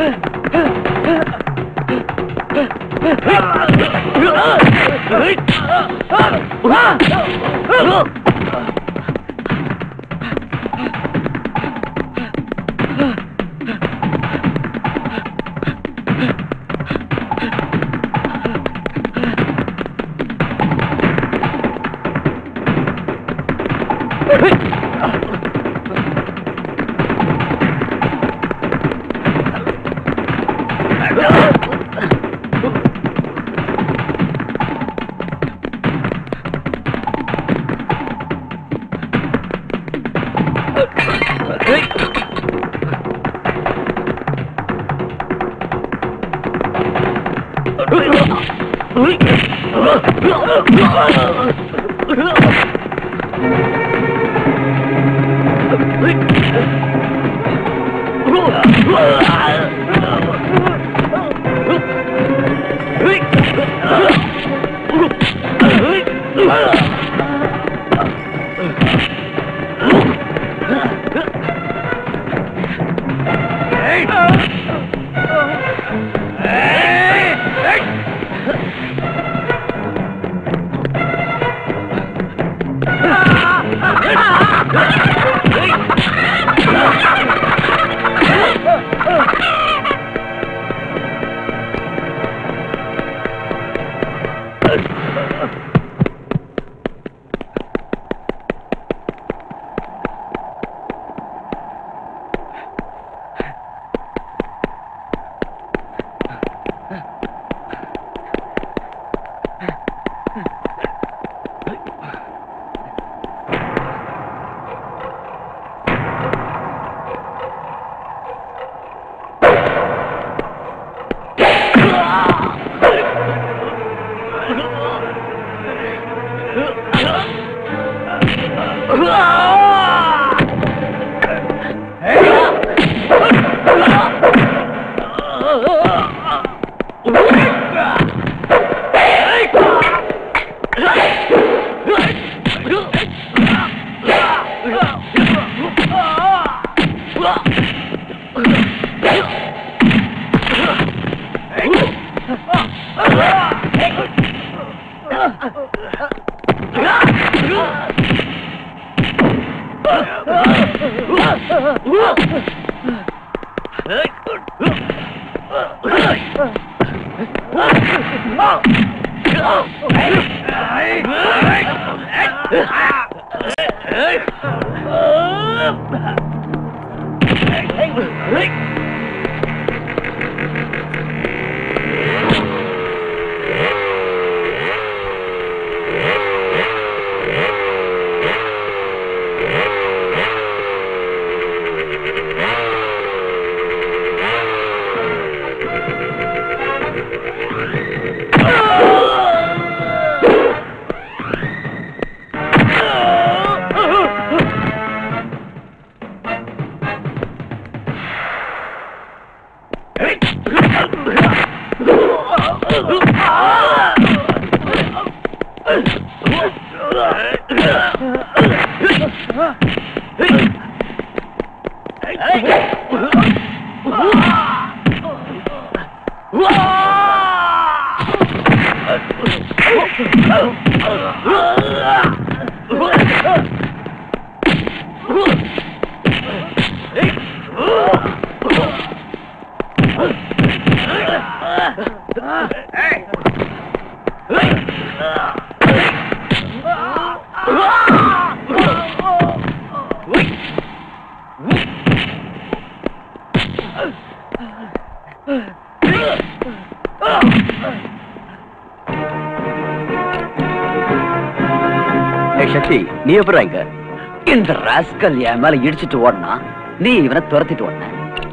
ஏய் சக்தி நீ எப்படி இங்க இந்த ராஸ்கல் என் மேல இடிச்சிட்டு ஓடனா நீ இவனை துரத்திட்டு ஓடன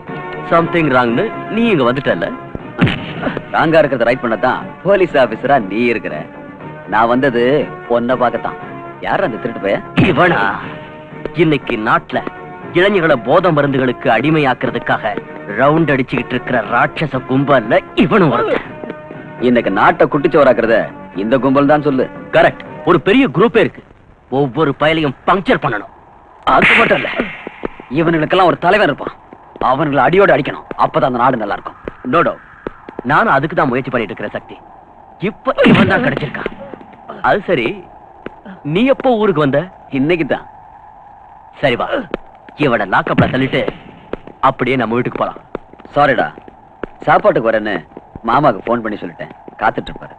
சம்திங் ராங்னு நீ இங்க வந்துட்டல ராங்கா இருக்கிறத ரைட் பண்ணதான் போலீஸ் ஆபீசரா நீ இருக்கிற நான் வந்தது பொண்ண பார்க்கத்தான் யார் அந்த திருட்டு பைய இவனா இன்னைக்கு நாட்டுல இளைஞர்களை போத மருந்துகளுக்கு அடிமையாக்குறதுக்காக ரவுண்ட் அடிச்சுக்கிட்டு இருக்கிற ராட்சச கும்பல்ல இவனும் ஒருத்தன் இன்னைக்கு நாட்டை குட்டிச்சோராக்குறத இந்த கும்பல் தான் சொல்லு கரெக்ட் ஒரு பெரிய குரூப்பே இருக்கு ஒவ்வொரு பயலையும் பங்க்சர் பண்ணணும் அது மட்டும் இல்ல இவனுங்களுக்கெல்லாம் ஒரு தலைவன் இருப்பான் அவனுங்களை அடியோட அடிக்கணும் அப்பதான் அந்த நாடு நல்லா இருக்கும் நோடோ நானும் அதுக்கு தான் முயற்சி பண்ணிட்டு இருக்கிற சக்தி இப்ப இவன் தான் கிடைச்சிருக்கான் அது சரி நீ எப்போ ஊருக்கு வந்த இன்னைக்கு தான் சரி வா இவட லாக்கப்ல தள்ளிட்டு அப்படியே நம்ம வீட்டுக்கு போலாம் சாரிடா சாப்பாட்டுக்கு வரேன்னு மாமாக்கு ஃபோன் பண்ணி சொல்லிட்டேன் காத்துட்டு இருப்பாரு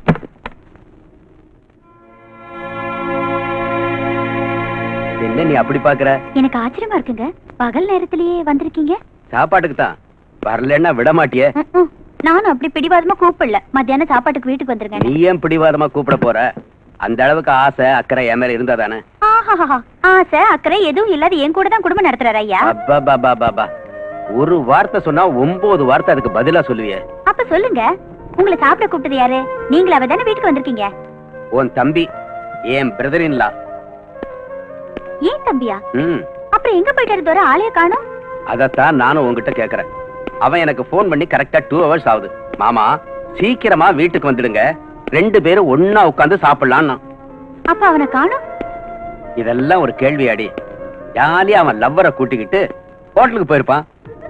என்ன நீ அப்படி பாக்குற எனக்கு ஆச்சரியமா இருக்குங்க பகல் நேரத்திலேயே வந்திருக்கீங்க சாப்பாட்டுக்கு தான் வரலன்னா விட மாட்டியே ம்ம். நானும் அப்படி பிடிவாதமா கூப்பிடல மத்தியானம் சாப்பாட்டுக்கு வீட்டுக்கு வந்துருங்க நீ ஏன் பிடிவாதமா கூப்பிட போற அந்த அளவுக்கு ஆசை அக்கறை என் மேல இருந்தா தானே ஆஹாஹா ஆசை அக்கறை எதுவும் இல்லாத என் கூட தான் குடும்பம் நடத்துறாரு ஐயா அப்பா ஒரு வார்த்தை சொன்னா ஒன்பது வார்த்தை அதுக்கு பதிலா சொல்லுவியே அப்ப சொல்லுங்க உங்களை சாப்பிட கூப்பிட்டது யாரு நீங்களாவே தானே வீட்டுக்கு வந்திருக்கீங்க உன் தம்பி என் பிரதர் இன்லா ஏன் தம்பியா ம் அப்புறம் எங்க போயிட்டாரு தோற ஆளைய காணும் அதத்தான் நானும் உன்கிட்ட கேக்குறேன் அவன் எனக்கு ஃபோன் பண்ணி கரெக்டா டூ ஹவர்ஸ் ஆகுது மாமா சீக்கிரமா வீட்டுக்கு வந்துடுங்க ரெண்டு பேரும் ஒண்ணா உட்கார்ந்து சாப்பிடலாம்னா அப்ப அவனை காணும் இதெல்லாம் ஒரு கேள்வியாடி ஜாலியா அவன் லவ்வரை கூட்டிக்கிட்டு ஹோட்டலுக்கு போயிருப்பான்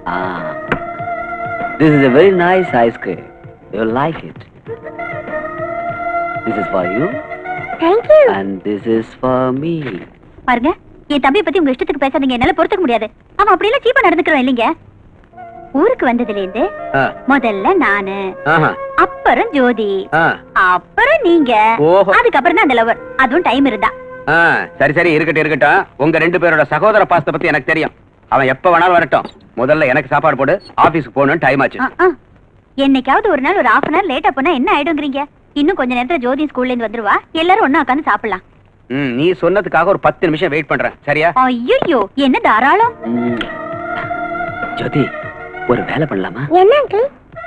this is a very nice ice cream you like it this is for you thank you and this is for me பாருங்க என் தம்பியை பத்தி உங்க இஷ்டத்துக்கு பேசாதீங்க என்னால பொறுத்துக்க முடியாது அவன் அப்படி எல்லாம் சீப்பா நடந்துக்கிறோம் இல்லைங்க ஊருக்கு வந்ததுல இருந்து ஆ, முதல்ல நானு ஆஹா, அப்புறம் ஜோதி ஆ, அப்புறம் நீங்க ஓஹோ அதுக்கப்புறம் தான் அந்த லவர் அதுவும் டைம் இருந்தா ஆ, சரி சரி இருக்கட்டும் இருக்கட்டும் உங்க ரெண்டு பேரோட சகோதர பாசத்தை பத்தி எனக்கு தெரியும் அவன் எப்ப வேணாலும் வரட்டும் முதல்ல எனக்கு சாப்பாடு போடு ஆபீஸ்க்கு போகணும் டைம் ஆச்சு ஆ, ஆ. என்னைக்காவது ஒரு நாள் ஒரு ஹாஃப் அன் லேட்டா போனா என்ன ஆயிடுங்கிறீங்க இன்னும் கொஞ்ச நேரத்துல ஜோதி ஸ்கூல்ல இருந்து வந்துருவா எல்லாரும் ஒண்ணா உட்காந்து சாப்பிடலாம் ம், நீ சொன்னதுக்காக ஒரு பத்து நிமிஷம் வெயிட் பண்றேன் சரியா ஐயோ என்ன தாராளம் ம். ஜோதி ஒரு வேலை பண்ணலாமா என்ன அங்கிள்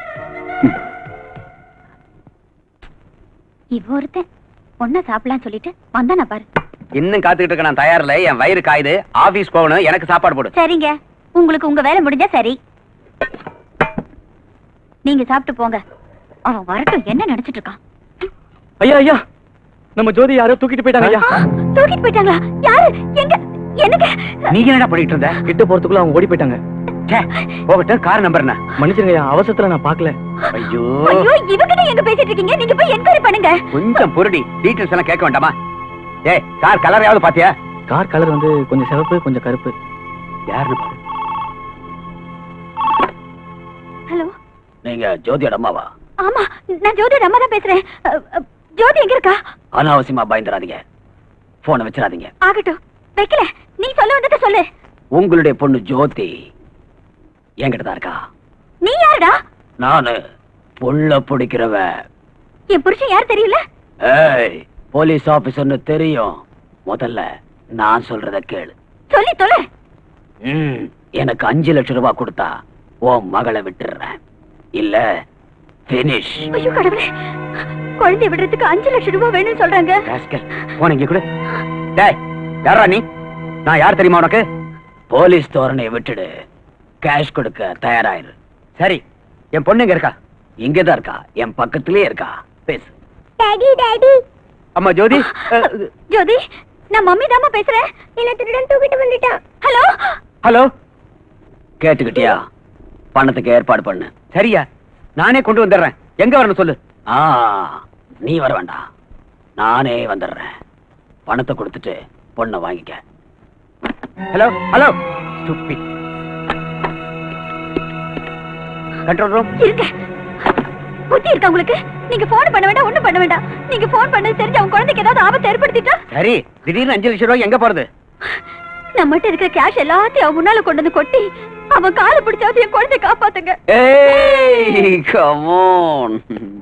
இவ ஒருத்தன் ஒன்னா சாப்பிடலாம் சொல்லிட்டு வந்தானா பாரு இன்னும் காத்துக்கிட்டு இருக்க நான் தயாரில்ல என் வயிறு காயுது ஆபீஸ் போகணும் எனக்கு சாப்பாடு போடு சரிங்க உங்களுக்கு உங்க வேலை முடிஞ்சா சரி நீங்க சாப்பிட்டு போங்க அவன் வரட்டும் என்ன நினைச்சிட்டு இருக்கான் ஐயா ஐயா நம்ம ஜோதி யாரோ தூக்கிட்டு போயிட்டாங்க ஐயா ஆ, தூக்கிட்டு போயிட்டாங்களா யாரு எங்க எனக்கு நீ என்னடா பண்ணிட்டு இருந்த கிட்ட போறதுக்குள்ள அவங்க ஓடி போயிட்டாங்க ச்சே, போகட்டும் கார் நம்பர் என்ன மன்னிச்சிருங்க ஐயா அவசரத்துல நான் பார்க்கல ஐயோ ஐயோ இவகிட்ட எங்க பேசிட்டு இருக்கீங்க நீங்க போய் என்கொயரி பண்ணுங்க கொஞ்சம் பொருடி டீட்டெயில்ஸ் எல்லாம் கேட்க வேண்டாமா ஏய் கார் கலரையாவது பாத்தியா கார் கலர் வந்து கொஞ்சம் சிவப்பு கொஞ்சம் கருப்பு யாருன்னு பாரு ஹலோ நீங்க ஜோதியோட அம்மாவா ஆமா நான் ஜோதி அம்மா தான் பேசுறேன் அ, அ, ஜோதி எங்க இருக்கா அனாவசியமா பயந்துடாதீங்க போனை வச்சிடாதீங்க ஆகட்டும் வைக்கல நீ சொல்ல வந்தத சொல்லு உங்களுடைய பொண்ணு ஜோதி என்கிட்ட தான் இருக்கா நீ யாருடா நானு புள்ள பிடிக்கிறவன் என் புருஷன் யார் தெரியல ஏய் போலீஸ் ஆபீசர்னு தெரியும் முதல்ல நான் சொல்றத கேளு சொல்லி தொலை ம், எனக்கு அஞ்சு லட்சம் ரூபாய் கொடுத்தா உன் மகளை விட்டுடுறேன் இல்ல பினிஷ் ஐயோ கடவுளே குழந்தை விடுறதுக்கு அஞ்சு லட்சம் ரூபாய் வேணும்னு சொல்றாங்க போன இங்க கூட டேய் யாரா நீ நான் யார் தெரியுமா உனக்கு போலீஸ் தோரணையை விட்டுடு கேஷ் கொடுக்க தயாராயிரு சரி என் பொண்ணு எங்க இருக்கா இங்கதான் இருக்கா என் பக்கத்திலே இருக்கா பேசு டாடி டாடி அம்மா ஜோதி அஹ், ஜோதி நான் மம்மி தாமா பேசுறேன் என்ன திருடன் தூக்கிட்டு வந்துட்டான் ஹலோ ஹலோ கேட்டுக்கிட்டியா பணத்துக்கு ஏற்பாடு பண்ணு சரியா நானே கொண்டு வந்துடுறேன் எங்க வரணும் சொல்லு ஆ நீ வர வேண்டாம் நானே வந்துடுறேன் பணத்தை கொடுத்துட்டு பொண்ணை வாங்கிக்க hello hello stupid control room இருங்க புத்தி இருக்கா உங்களுக்கு நீங்க போன் பண்ண வேண்டாம் ஒண்ணும் பண்ண வேண்டாம் நீங்க போன் பண்ணது தெரிஞ்சு அவன் குழந்தைக்கு ஏதாவது ஆபத்து ஏற்படுத்திட்டா சரி திடீர்னு அஞ்சு லட்சம் ரூபாய் எங்க போறது நம்மகிட்ட இருக்கிற கேஷ் எல்லாத்தையும் அவன் முன்னால கொண்டு வந்து கொட்டி அவன் காலை பிடிச்சாவது என் குழந்தைய காப்பாத்துங்க ஏய் கம் ஆன்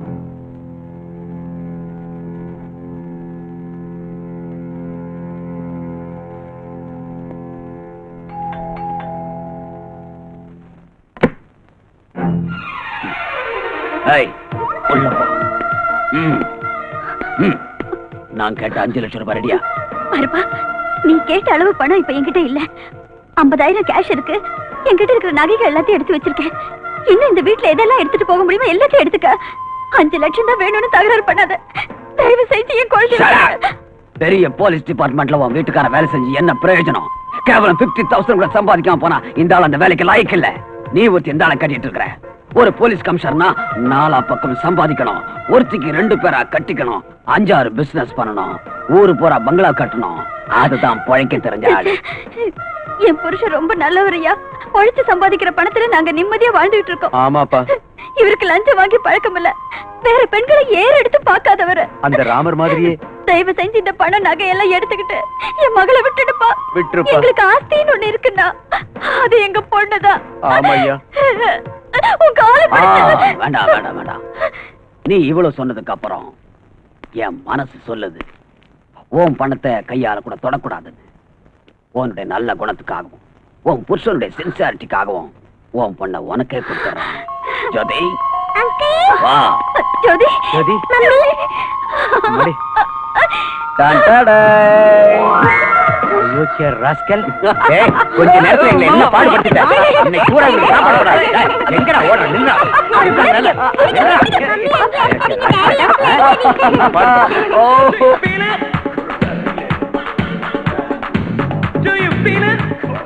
ஏய் உள்ள போ ம் ம் நான் கேட்ட அஞ்சு லட்சம் ரூபாய் ரெடியா பாருப்பா நீ கேட்ட அளவு பணம் இப்ப என்கிட்ட இல்ல ஐம்பதாயிரம் கேஷ் இருக்கு என்கிட்ட இருக்கிற நகைகள் எல்லாத்தையும் எடுத்து வச்சிருக்கேன் இன்னும் இந்த வீட்ல எதெல்லாம் எடுத்துட்டு போக முடியுமோ எல்லாத்தையும் எடுத்துக்க அஞ்சு லட்சம் தான் வேணும்னு தகராறு பண்ணாத தயவு செஞ்சு என் Shut குழந்தை up. பெரிய போலீஸ் டிபார்ட்மெண்ட்ல உன் வீட்டுக்கார வேலை செஞ்சு என்ன பிரயோஜனம் கேவலம் பிப்டி தௌசண்ட் கூட சம்பாதிக்காம போனா இந்த ஆள் அந்த வேலைக்கு லாய்க்கு இல்ல நீ ஒருத்தி இந்த ஆளை கட்டிட்டு இருக்கிற ஒரு போலீஸ் கமிஷனர்னா நாலா பக்கம் சம்பாதிக்கணும் ஒருத்திக்கு ரெண்டு பேரா கட்டிக்கணும் அஞ்சாறு பிசினஸ் பண்ணணும் ஊரு பூரா பங்களா கட்டணும் அதுதான் பழைக்க தெரிஞ்ச ஆளு என் புருஷன் ரொம்ப நல்லவரையா உழைச்சு சம்பாதிக்கிற பணத்துல நாங்க நிம்மதியா வாழ்ந்துட்டு இருக்கோம் ஆமாப்பா இவருக்கு லஞ்சம் வாங்கி பழக்கம் இல்ல வேற பெண்களை ஏற எடுத்து பார்க்காதவரு அந்த ராமர் மாதிரியே தயவு செஞ்சு இந்த பணம் நகையெல்லாம் எடுத்துக்கிட்டு என் மகளை விட்டுடுப்பா விட்டுருப்பா. எங்களுக்கு ஆஸ்தின்னு ஒண்ணு இருக்குன்னா அது எங்க பொண்ணுதான் ஆமாய்யா. உன் காலை ஆ, பிடிச்சு வேண்டாம் வேண்டாம் வேண்டாம் நீ இவ்வளவு சொன்னதுக்கு அப்புறம் என் மனசு சொல்லுது உன் பணத்தை கையால கூட தொடக்கூடாதுன்னு உன்னுடைய நல்ல குணத்துக்காகவும் உன் புருஷனுடைய சின்சியாரிட்டிக்காகவும் உன் பொண்ணை உனக்கே கொடுத்துறேன் ஜோதி வா ஜோதி ஜோதி. மம்மி. மடி. டான் டாடா. ஐயோ, சே, ராஸ்கல். ஏய், கொஞ்ச நேரத்துல எங்களை என்ன பாடுபடுத்திட்ட? இன்னைக்கு பூரா இவங்களுக்கு சாப்பாடு போடாது. ஏய், எங்கடா ஓடுற? நில்றா. நில்றா, நில்லு. நில்றா. ஓ. Do you feel it?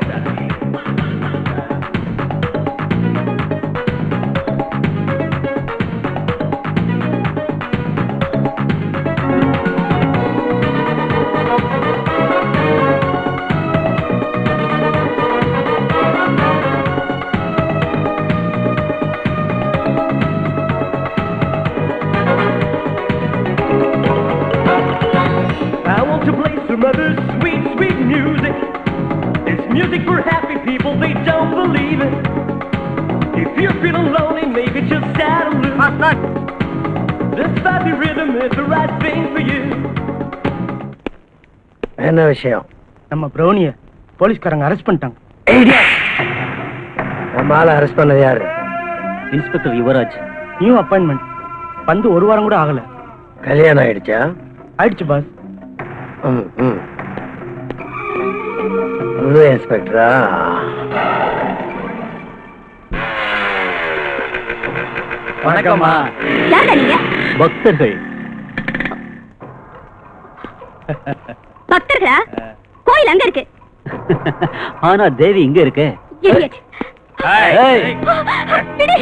I want to play some other sweet, sweet music. It's music for happy people, they don't believe it. If you're feeling lonely, maybe just sad and loose. This happy rhythm is the right thing for you. என்ன விஷயம் நம்ம பிரௌனிய போலீஸ்காரங்க arrest பண்ணிட்டாங்க நம்ம ஆளை arrest பண்ணது யாரு inspector Yuvraj new appointment வந்து ஒரு வாரம் கூட ஆகல கல்யாணம் ஆயிடுச்சா ஆயிடுச்சு பாஸ் ம், ம். புது இன்ஸ்பெக்டரா வணக்கம்மா யாரா நீங்க பக்தர்கள் பக்தர்களா கோயில் அங்க இருக்கு ஆனா தேவி இங்க இருக்கு Idiot. விடு.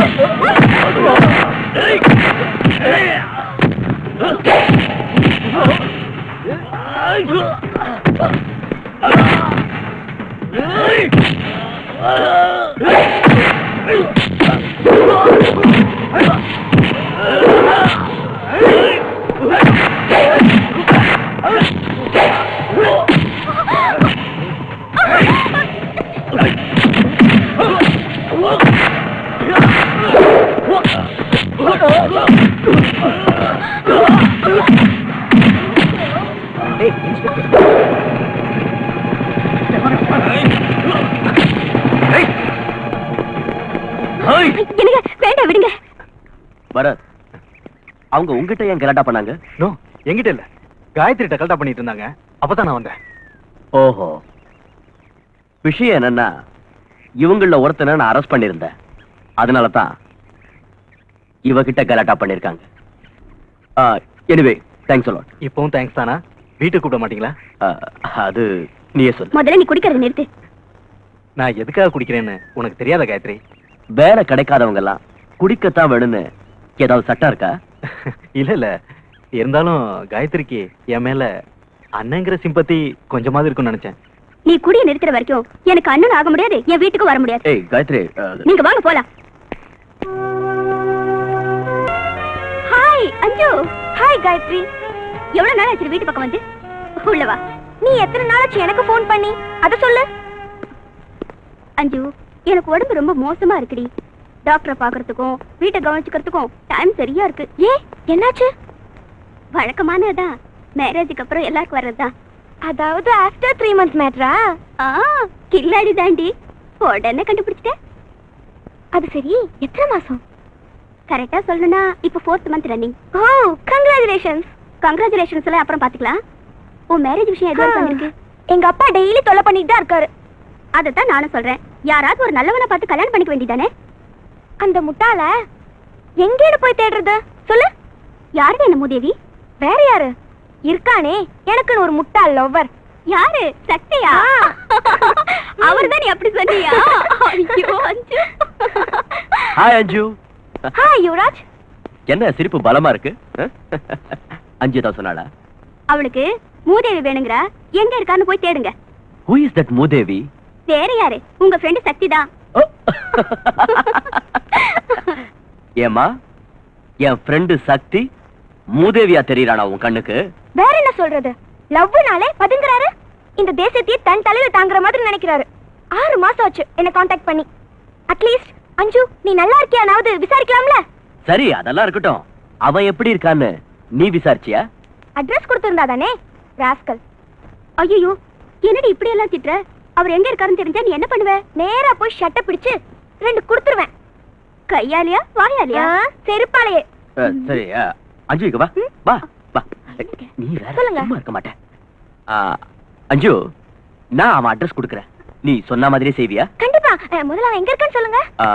என்னங்க வேண்டாம் விடுங்க பரத் அவங்க உங்ககிட்ட ஏன் கலாட்டா பண்ணாங்க நோ எங்கிட்ட இல்ல காயத்ரி கல்டா பண்ணிட்டு இருந்தாங்க அப்பதான் நான் வந்தேன் ஓஹோ விஷயம் என்னன்னா இவங்கள ஒருத்தனை நான் அரெஸ்ட் பண்ணியிருந்தேன் அதனால தான் இவகிட்ட கலாட்டா பண்ணிருக்காங்க எனிவே தேங்க்ஸ் அலாட் இப்பவும் தேங்க்ஸ் தானா வீட்டுக்கு கூப்பிட மாட்டீங்களா அது நீயே சொல்லு முதல்ல நீ குடிக்கிறத நிறுத்து நான் எதுக்காக குடிக்கிறேன்னு உனக்கு தெரியாத காயத்ரி வேலை கிடைக்காதவங்க எல்லாம் குடிக்கத்தான் வேணும்னு ஏதாவது சட்டம் இருக்கா இல்ல இல்ல இருந்தாலும் காயத்ரிக்கு என் மேல அண்ணங்கிற சிம்பத்தி கொஞ்சமாவது இருக்கும்னு நினைச்சேன் நீ குடிய நிறுத்துற வரைக்கும் எனக்கு அண்ணன் ஆக முடியாது என் வீட்டுக்கு வர முடியாது ஏய் காயத்ரி அஹ், நீங்க வாங்க போலாம் ஹாய் அஞ்சு ஹாய் காயத்ரி எவ்வளவு நாள் ஆச்சு வீட்டு பக்கம் வந்து உள்ள வா நீ எத்தனை நாள் ஆச்சு எனக்கு ஃபோன் பண்ணி அத சொல்லு அஞ்சு எனக்கு உடம்பு ரொம்ப மோசமா இருக்குடி டாக்டரை பாக்குறதுக்கும் வீட்டை கவனிச்சுக்கிறதுக்கும் டைம் சரியா இருக்கு ஏ என்னாச்சு வழக்கமானதுதான் மேரேஜுக்கு அப்புறம் எல்லாருக்கும் வர்றதுதான் அதாவது ஆஃப்டர் த்ரீ மந்த்ஸ் மேட்ரா ஆ கில்லாடி தாண்டி உடனே கண்டுபிடிச்சிட்டேன் அது சரி எத்தனை மாசம் கரெக்டா சொல்லணும்னா இப்போ fourth month running oh congratulations congratulations எல்லாம் அப்புறம் பாத்துக்கலாம் உன் மேரேஜ் விஷயம் எது வரைக்கும் வந்திருக்கு எங்க அப்பா டெய்லி தொல்லை பண்ணிட்டு தான் இருக்காரு அதைத்தான் நானும் சொல்றேன் யாராவது ஒரு நல்லவனை பார்த்து கல்யாணம் பண்ணிக்க வேண்டியதானே அந்த முட்டாள எங்கேன்னு போய் தேடுறது சொல்லு யாருடைய என்ன மூதேவி வேற யாரு இருக்கானே எனக்குன்னு ஒரு முட்டாள் லவ்வர் யாரு சக்தியா அவர்தான் நீ அப்படி சொன்னியா ஐயோ அஞ்சு ஹாய் அஞ்சு ஹாய் யுவராஜ் என்ன சிரிப்பு பலமா இருக்கு ஆ? அஞ்சு தான் சொன்னாளா அவளுக்கு மூதேவி வேணுங்கிற எங்க இருக்கான்னு போய் தேடுங்க ஹூ இஸ் தட் மூதேவி வேற யாரு உங்க ஃப்ரெண்டு சக்தி தான் ஏமா என் ஃப்ரெண்டு சக்தி மூதேவியா தெரியறானா உன் கண்ணுக்கு வேற என்ன சொல்றது லவ்னாலே பதுங்குறாரு இந்த தேசத்தையே தன் தலையில தாங்குற மாதிரி நினைக்கிறாரு ஆறு மாசம் ஆச்சு என்ன காண்டாக்ட் பண்ணி அட்லீஸ்ட் அஞ்சு நீ நல்லா இருக்கியானாவது விசாரிக்கலாம்ல சரி அதெல்லாம் இருக்கட்டும் அவன் எப்படி இருக்கான்னு நீ விசாரிச்சியா அட்ரஸ் கொடுத்திருந்தா தானே ராஸ்கல் ஐயோ என்னடி இப்படி எல்லாம் திட்டுற அவர் எங்க இருக்காருன்னு தெரிஞ்சா நீ என்ன பண்ணுவ நேரா போய் ஷட்டை பிடிச்சு ரெண்டு கொடுத்துருவேன் கையாலியா வாயாலியா செருப்பாலையே ஆ, சரி ஆ, அஞ்சு இங்க வா ம். வா வா நீ வேற சொல்லுங்க. சும்மா இருக்க மாட்டேன் ஆ, அஞ்சு நான் அவன் அட்ரஸ் கொடுக்குறேன் நீ சொன்ன மாதிரியே செய்வியா கண்டிப்பா அஹ், முதல்ல அவன் எங்க இருக்கான்னு சொல்லுங்க ஆ,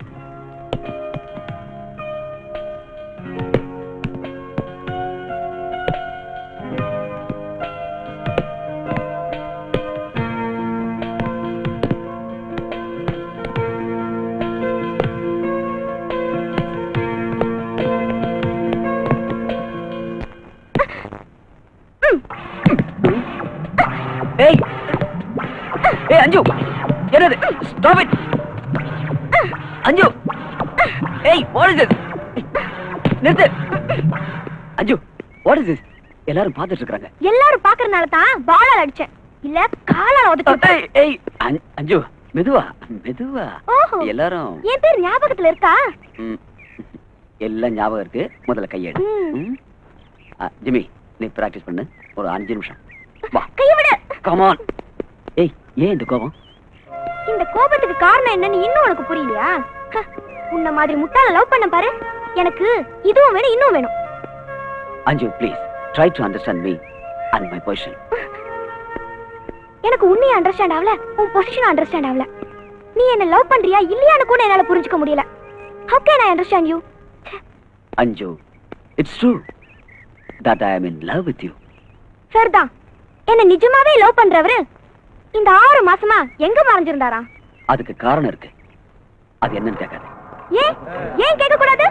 ஏய் ஏய் அஞ்சு என்னது ஸ்டாப் இட் அஞ்சு ஏய் வாட் இஸ் திஸ் நிறுத்து அஞ்சு வாட் இஸ் திஸ் எல்லாரும் பார்த்துட்டு இருக்காங்க எல்லாரும் பாக்குறதுனால தான் பாலால் அடிச்சேன் இல்ல காலால் உதச்சு ஏய் ஏய் அஞ்- அஞ்சு மெதுவா மெதுவா ஓஹோ எல்லாரும் என் பேர் ஞாபகத்துல இருக்கா ம், எல்லாம் ஞாபகம் இருக்கு முதல்ல கையெடு ம். ம். ஆ, ஜிம்மி நீ பிராக்டிஸ் பண்ணு ஒரு அஞ்சு நிமிஷம் வா கைய விடு கமான் ஏய் ஏன் இந்த கோபம் இந்த கோபத்துக்கு காரணம் என்னன்னு இன்னும் உனக்கு புரியலையா ஹ, உன்ன மாதிரி முட்டாள லவ் பண்ண பாரு எனக்கு இதுவும் வேணும் இன்னும் வேணும் Anju please try to understand me and my position எனக்கு உன்னைய அண்டர்ஸ்டாண்ட் ஆகல உன் பொசிஷன் அண்டர்ஸ்டாண்ட் ஆகல நீ என்ன லவ் பண்றியா இல்லையான்னு கூட என்னால புரிஞ்சுக்க முடியல how can i understand you Anju it's true that I am in love with you சரிதான் என்ன நிஜமாவே லவ் பண்றவரு இந்த ஆறு மாசமா எங்க மறைஞ்சிருந்தாரா அதுக்கு காரணம் இருக்கு அது என்னன்னு கேட்காது ஏன் ஏன் கேட்க கூடாது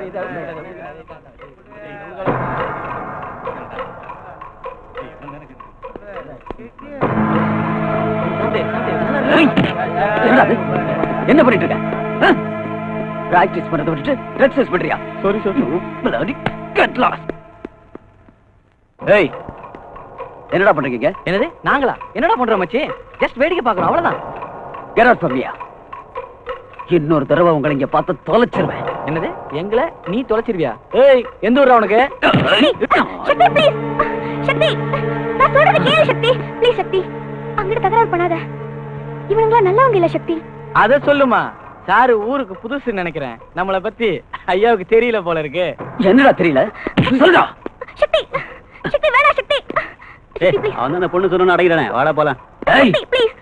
ஏய், என்னடா இது? என்ன பண்ணிட்டு இருக்க பிராக்டிஸ் பண்றதை விட்டுட்டு ட்ரெஸ் யூஸ் பண்றியா sorry sir bloody get lost. ஏய் என்னடா பண்றீங்க என்னது நாங்களா என்னடா பண்றோம் மச்சி ஜஸ்ட் வேடிக்கை பார்க்கறோம் அவ்வளவுதான் get out from here இன்னொரு தடவை உங்களை இங்க பார்த்து தொலைச்சிருவேன் என்னது எங்களை நீ தொலைச்சிருவியா ஏய் எந்த ஊர்ரா உனக்கு சக்தி ப்ளீஸ் சக்தி நான் சொல்றது கேளு சக்தி ப்ளீஸ் சக்தி அங்கிட்டு தகராறு பண்ணாத இவனுங்களா நல்லவங்க இல்ல சக்தி அத சொல்லுமா சாரு ஊருக்கு புதுசுன்னு நினைக்கிறேன் நம்மள பத்தி ஐயாவுக்கு தெரியல போல இருக்கு என்னடா தெரியல சொல்றா சக்தி சக்தி வேணாம் சக்தி சக்தி ப்ளீஸ் அவன் அந்த பொண்ணு சொன்னு அடைகிறேன் வாடா போலாம் ஏய் சக்தி ப்ளீஸ்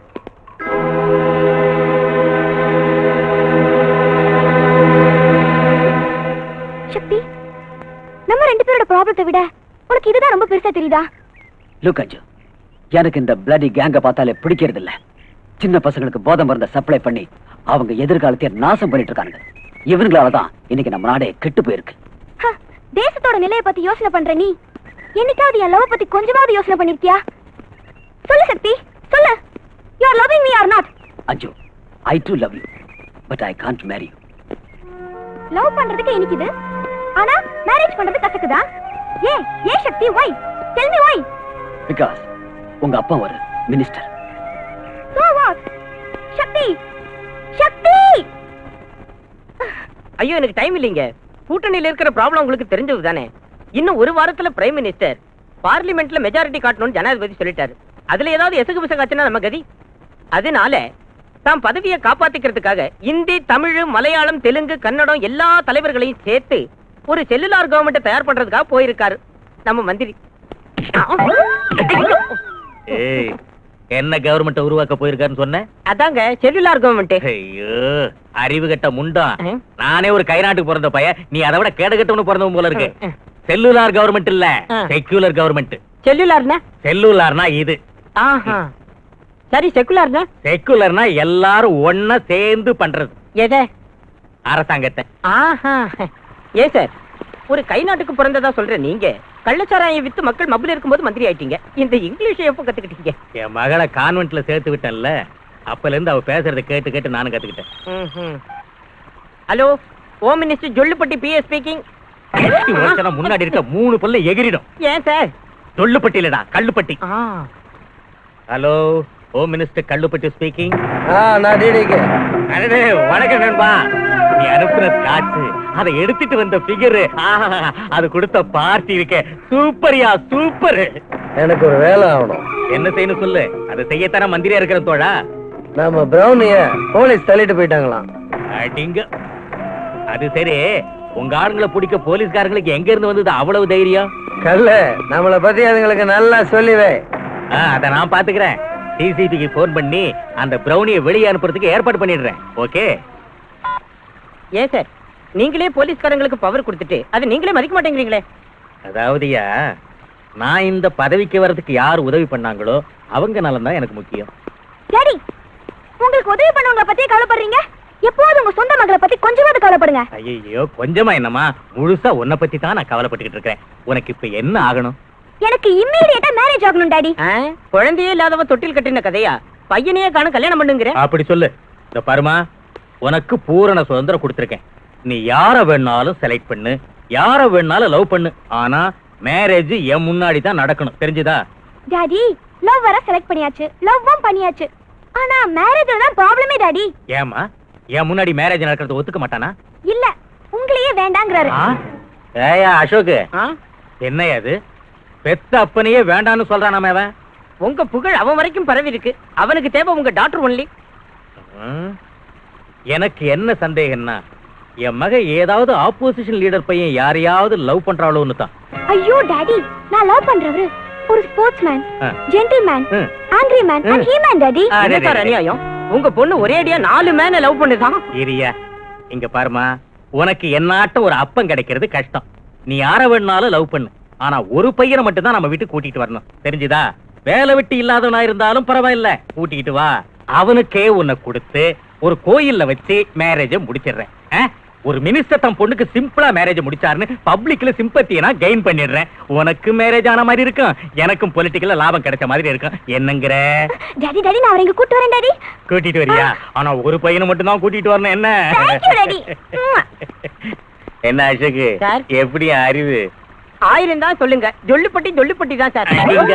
சக்தி நம்ம ரெண்டு பேரோட ப்ராப்ளத்தை விட உனக்கு இதுதான் ரொம்ப பெருசா தெரியுதா லுக் அஞ்சு எனக்கு இந்த பிளடி கேங்க பார்த்தாலே பிடிக்கிறது இல்ல சின்ன பசங்களுக்கு போதை மருந்த சப்ளை பண்ணி அவங்க எதிர்காலத்தை நாசம் பண்ணிட்டு இருக்காங்க இவங்களால தான் இன்னைக்கு நம்ம நாடே கெட்டு போயிருக்கு ஹ, தேசத்தோட நிலைய பத்தி யோசனை பண்ற நீ என்னைக்காவது என் லவ் பத்தி கொஞ்சமாவது யோசனை பண்ணிருக்கியா சொல்லு சக்தி சொல்லு you are loving me or not Anju I do love you but I can't marry you love பண்றதுக்கு இனிக்குது ஆனா மேரேஜ் பண்றது கசக்குதா ஏன் ஏன் Shakti why tell me why because உங்க அப்பா ஒரு minister so what Shakti Shakti ஐயோ எனக்கு டைம் இல்லைங்க கூட்டணியில இருக்கிற ப்ராப்ளம் உங்களுக்கு தெரிஞ்சது தானே இன்னும் ஒரு வாரத்துல பிரைம் மினிஸ்டர் பார்லிமெண்ட்ல மெஜாரிட்டி காட்டணும்னு ஜனாதிபதி சொல்லிட்டாரு அதுல ஏதாவது எசகு பிசகாச்சுன்னா நம்ம கதி அதனால தாம் பதவியை காப்பாத்திக்கிறதுக்காக இந்தி தமிழ் மலையாளம் தெலுங்கு கன்னடம் எல்லா தலைவர்களையும் சேர்த்து ஒரு செல்லுலார் கவர்மெண்ட் தயார் பண்றதுக்காக போயிருக்காரு நம்ம மந்திரி ஏய் என்ன கவர்மெண்ட் உருவாக்க போயிருக்காருன்னு சொன்ன அதாங்க செல்லுலார் கவர்மெண்ட் ஐயோ அறிவு கட்ட முண்டம் நானே ஒரு கை நாட்டுக்கு பிறந்த பையன் நீ அதை விட கேடு கட்டவனு பிறந்தவன் போல இருக்கு செல்லுலார் கவர்மெண்ட் இல்ல ஆ. செக்யூலர் கவர்மெண்ட் செல்லுலார்னா செல்லுலார்னா இது ஆஹா சரி செக்குலார்னா செக்குலர்னா எல்லாரும் ஒன்னா சேர்ந்து பண்றது எதை அரசாங்கத்தை ஆஹா ஏ சார் ஒரு கை நாட்டுக்கு பிறந்ததா சொல்ற நீங்க கள்ளச்சாராயம் வித்து மக்கள் மப்பிள் இருக்கும்போது மந்திரி ஆயிட்டீங்க இந்த இங்கிலீஷ் எப்போ கத்துக்கிட்டீங்க என் மகளை கான்வென்ட்ல சேர்த்து விட்டேன்ல அப்பல இருந்து அவ பேசுறத கேட்டு கேட்டு நானும் கத்துக்கிட்டேன் ம்ஹும். Hello home minister Jollupatti PA speaking எட்டி உரைச்சனா முன்னாடி இருக்க மூணு பல்ல எகிரிடும் ஏன் சார் தொள்ளுப்பட்டிலடா கல்லுப்பட்டி ஆ hello home minister Kallupatti speaking ஆ நான் டிடிக்கு அடடே வணக்கம் நண்பா நீ அனுப்புன ஸ்காட்ச் அதை எடுத்துட்டு வந்த ஃபிகர் அது கொடுத்த பார்ட்டி இருக்கே சூப்பர்யா சூப்பர் எனக்கு ஒரு வேலை ஆகணும் என்ன செய்யணும் சொல்லு அதை செய்யத்தானே மந்திரியா இருக்கிற தோழா நம்ம பிரௌனிய போலீஸ் தள்ளிட்டு போயிட்டாங்களாம் அடிங்க அது சரி உங்க ஆளுங்களை பிடிக்க போலீஸ்காரங்களுக்கு எங்க இருந்து வந்தது அவ்வளவு தைரியம் கல்ல நம்மளை பத்தி அதுங்களுக்கு நல்லா சொல்லிவே ஆ, அத நான் பாத்துக்கிறேன் சிசிடிவிக்கு போன் பண்ணி அந்த பிரௌனியை வெளியே அனுப்புறதுக்கு ஏற்பாடு பண்ணிடுறேன் ஓகே ஏன் சார் நீங்களே போலீஸ்காரங்களுக்கு பவர் கொடுத்துட்டு அது நீங்களே மதிக்க மாட்டேங்கிறீங்களே அதாவதுயா நான் இந்த பதவிக்கு வர்றதுக்கு யார் உதவி பண்ணாங்களோ அவங்க நலம் தான் எனக்கு முக்கியம் டாடி உங்களுக்கு உதவி பண்ணவங்க பத்தியே கவலைப்படுறீங்க எப்போது உங்க சொந்த மகளை பத்தி கொஞ்சமாவது கவலைப்படுங்க ஐயோ கொஞ்சமா என்னம்மா முழுசா உன்னை பத்தி தான் நான் கவலைப்பட்டுக்கிட்டு இருக்கிறேன் உனக்கு இப்ப என்ன ஆகணும் எனக்கு இம்மீடியட்டா மேரேஜ் ஆகணும் டாடி ஆ, குழந்தையே இல்லாதவ தொட்டில் கட்டின கதையா பையனையே காண கல்யாணம் பண்ணுங்கிற அப்படி சொல்லு இந்த பருமா உனக்கு பூரண சுதந்திரம் கொடுத்துருக்கேன் நீ யார வேணாலும் செலக்ட் பண்ணு யார வேணாலும் லவ் பண்ணு ஆனா மேரேஜ் என் முன்னாடி தான் நடக்கணும் தெரிஞ்சுதா டாடி லவ் வர செலக்ட் பண்ணியாச்சு லவ்வும் பண்ணியாச்சு ஆனா மேரேஜ்ல தான் ப்ராப்ளமே டாடி ஏமா என் முன்னாடி மேரேஜ் நடக்கிறது ஒத்துக்க மாட்டானா இல்ல உங்களையே வேண்டாங்கிறாரு ஆ? ஏயா அசோக் ஆ? என்னையா அது பெத்த அப்பனையே வேண்டான்னு சொல்றானாமே அவன் உங்க புகழ் அவன் வரைக்கும் பரவி இருக்கு அவனுக்கு தேவை உங்க டாக்டர் ஒன்லி ம். எனக்கு என்ன சந்தேகம்னா என் மக ஏதாவது ஆப்போசிஷன் லீடர் பையன் யாரையாவது லவ் பண்றாளோன்னு தான் ஐயோ டாடி நான் லவ் பண்றவரு ஒரு ஸ்போர்ட்ஸ் மேன் ஆ. ஜென்டில்மேன் ம். ஆங்கிரி மேன் ம். அண்ட் ஹீ மேன் டாடி ஆ, என்ன சார் அநியாயம் உங்க பொண்ணு ஒரே அடியா நாலு மேன லவ் பண்ணுதான் இரியா இங்க பாருமா உனக்கு என்னாட்ட ஒரு அப்பம் கிடைக்கிறது கஷ்டம் நீ யார வேணாலும் லவ் பண்ணு ஆனா ஒரு பையனை மட்டும் தான் நம்ம வீட்டுக்கு கூட்டிட்டு வரணும் தெரிஞ்சுதா வேலை வெட்டி இல்லாதவனா இருந்தாலும் பரவாயில்ல கூட்டிக்கிட்டு வா அவனுக்கே உன்னை கொடுத்து ஒரு கோயில்ல வச்சு மேரேஜ முடிச்சிடுறேன் ஆ? ஒரு மினிஸ்டர் தன் பொண்ணுக்கு சிம்பிளா மேரேஜ் முடிச்சாருன்னு பப்ளிக்ல சிம்பத்தியை நான் கெயின் பண்ணிடுறேன் உனக்கு மேரேஜ் ஆன மாதிரி இருக்கும் எனக்கும் பொலிட்டிக்கல்ல லாபம் கிடைச்ச மாதிரி இருக்கும் என்னங்கிற டாடி டாடி நான் அவரை இங்க கூட்டு வரேன் டாடி கூட்டிட்டு வரியா ஆனா ஒரு பையனை மட்டும் தான் கூட்டிட்டு வரணும் என்ன Thank you, Daddy. Mwah. என்ன அசோக்கு சார். எப்படி அறிவு ஆயிரம் தான் சொல்லுங்க ஜொல்லுப்பட்டி ஜொல்லுப்பட்டி தான் சார் அடிங்க.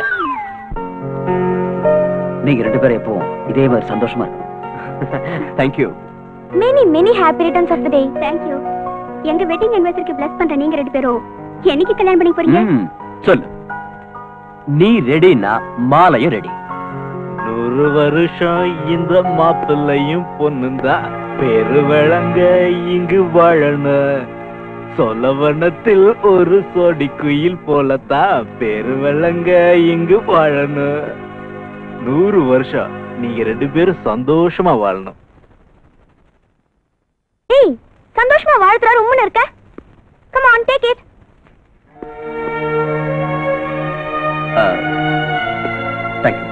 நீங்க ரெண்டு பேரும் எப்பவும் இதே மாதிரி சந்தோஷமா இருக்கும் thank you many many happy returns of the day thank you எங்க வெட்டிங் அனிவர்சரிக்கு பிளஸ் பண்ற நீங்க ரெண்டு பேரும் என்னைக்கு கல்யாணம் பண்ணி போறீங்க ம், சொல்லு நீ ரெடினா மாலையும் ரெடி நூறு வருஷம் இந்த மாப்பிள்ளையும் பொண்ணுந்தா பெரு விளங்க இங்கு வாழணும் சொலவனத்தில் ஒரு சொடி குயில் போலத்தான் பெரு விளங்க இங்கு வாழணும் நூறு வருஷம் நீங்க ரெண்டு பேரும் சந்தோஷமா வாழணும் ஏய் சந்தோஷமா வாழ்த்துறாரு உம்முன்னு இருக்க come on take it thank you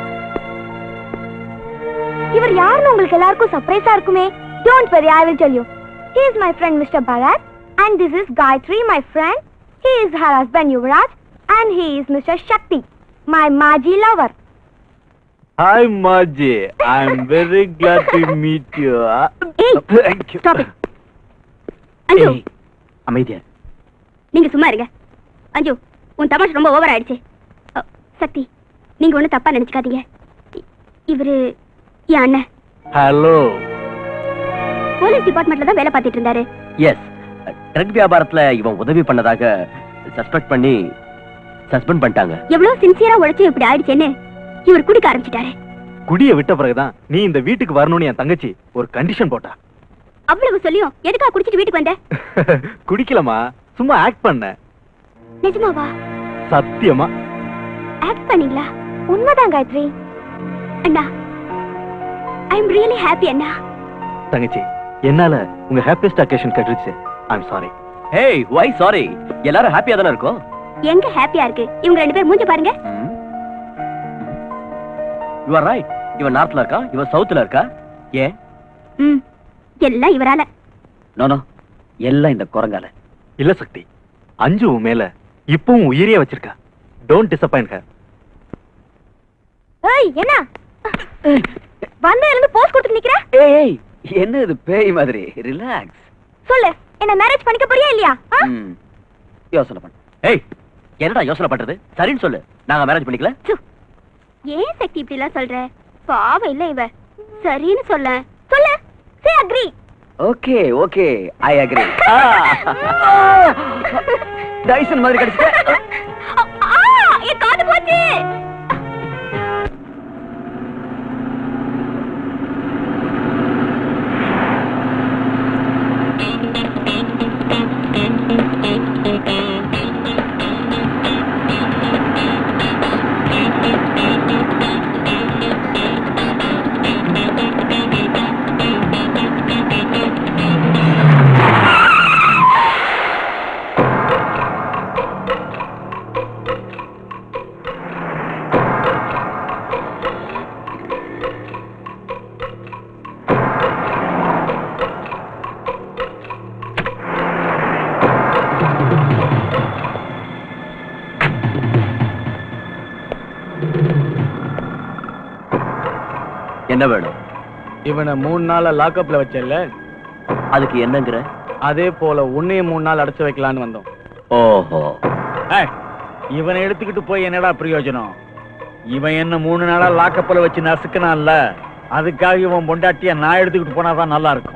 இவர் யாருன்னு உங்களுக்கு எல்லாருக்கும் சர்ப்ரைஸா இருக்குமே don't worry I will tell you he is my friend mister Bharath and this is Gayathri my friend he is her husband Yuvaraj and he is mister Shakti my மாஜி லவர் ஹாய் மாஜி I am very glad to meet you ஏய் thank you stop it Anju அமைதியா நீங்க சும்மா இருங்க அஞ்சு உன் தமாஷ் ரொம்ப ஓவர் ஆயிடுச்சு அ, சக்தி நீங்க ஒண்ணும் தப்பா நினைச்சுக்காதீங்க இ- இவரு என் அண்ணன் ஹலோ போலீஸ் டிபார்ட்மெண்ட்ல தான் வேலை பார்த்துட்டு இருந்தாரு எஸ் ட்ரக் வியாபாரத்துல இவன் உதவி பண்ணதாக சஸ்பெக்ட் பண்ணி சஸ்பெண்ட் பண்ணிட்டாங்க எவ்வளவு சின்சியரா உழைச்சு இப்படி ஆயிடுச்சேன்னு இவர் குடிக்க ஆரம்பிச்சிட்டாரு குடிய விட்ட பிறகுதான் நீ இந்த வீட்டுக்கு வரணும்னு என் தங்கச்சி ஒரு கண்டிஷன் போட்டா அவ்வளவு சொல்லியும் எதுக்கா குடிச்சிட்டு வீட்டுக்கு வந்த குடிக்கலமா சும்மா ஆக்ட் பண்ண நிஜமாவா சத்தியமா ஆக்ட் பண்ணீங்களா உண்மைதான் காயத்ரி அண்ணா ஐ எம் ரியலி ஹாப்பி அண்ணா தங்கச்சி என்னால உங்க ஹாப்பியஸ்ட் அக்கேஷன் கட்டுருச்சு I'm sorry hey why sorry எல்லாரும் ஹாப்பியா தானே இருக்கோம் எங்க ஹாப்பியா இருக்கு இவங்க ரெண்டு பேர் மூஞ்சி பாருங்க யூ ஆர் ரைட் இவன் நார்த்ல இருக்கா இவன் சவுத்துல இருக்கா ஏன் ம் எல்லாம் இவரால நோ நோ எல்லாம் இந்த குரங்கால இல்ல சக்தி அஞ்சு உன் மேல இப்பவும் உயிரியே வச்சிருக்கா டோன்ட் டிசப்பாயிண்ட் ஹர் ஏய் என்ன வந்த இருந்து போஸ்ட் கொடுத்து நிக்கிற ஏய் ஏய் என்ன இது பேய் மாதிரி ரிலாக்ஸ் சொல்லு என்ன மேரேஜ் பண்ணிக்க போறியா இல்லையா ஆ? யோசனை பண்ணு ஏய் என்னடா யோசனை பண்றது சரின்னு சொல்லு நாங்க மேரேஜ் பண்ணிக்கல சு. ஏன் சக்தி இப்படி எல்லாம் சொல்ற பாவம் இல்ல இவ சரின்னு சொல்ல சொல்லு say agree okay okay I agree Tyson மாதிரி கிடைச்சிட்ட என் காது போச்சு என்ன வேணும் இவனை மூணு நாளா லாக்அப்ல வச்சல அதுக்கு என்னங்கிற அதே போல உன்னையும் மூணு நாள் அடைச்சு வைக்கலான்னு வந்தோம் ஓஹோ ஏய், இவனை எடுத்துக்கிட்டு போய் என்னடா பிரயோஜனம் இவன் என்ன மூணு நாளா லாக்கப்பல வச்சு நசுக்கினான்ல அதுக்காக இவன் பொண்டாட்டிய நான் எடுத்துக்கிட்டு போனாதான் நல்லா இருக்கும்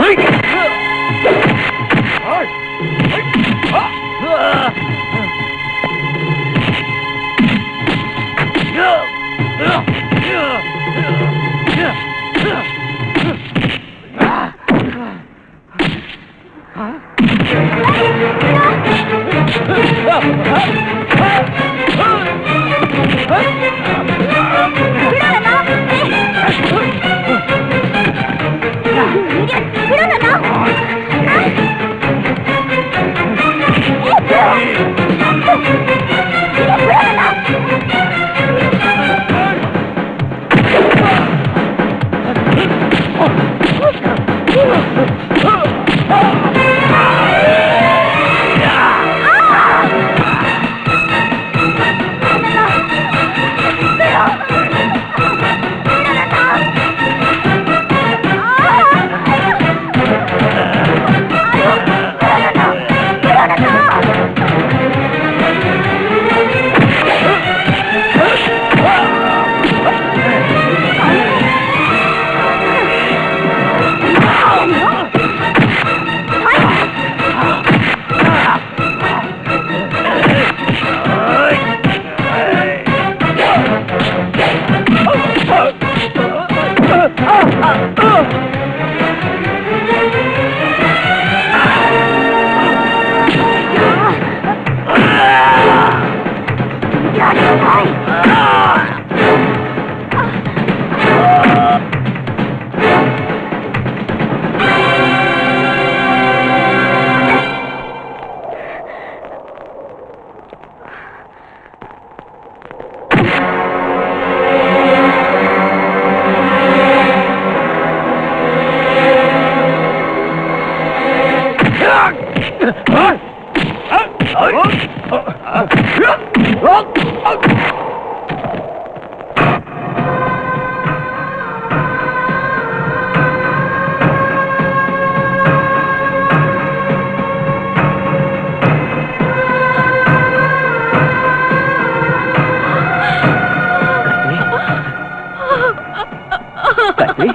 காயத்ரி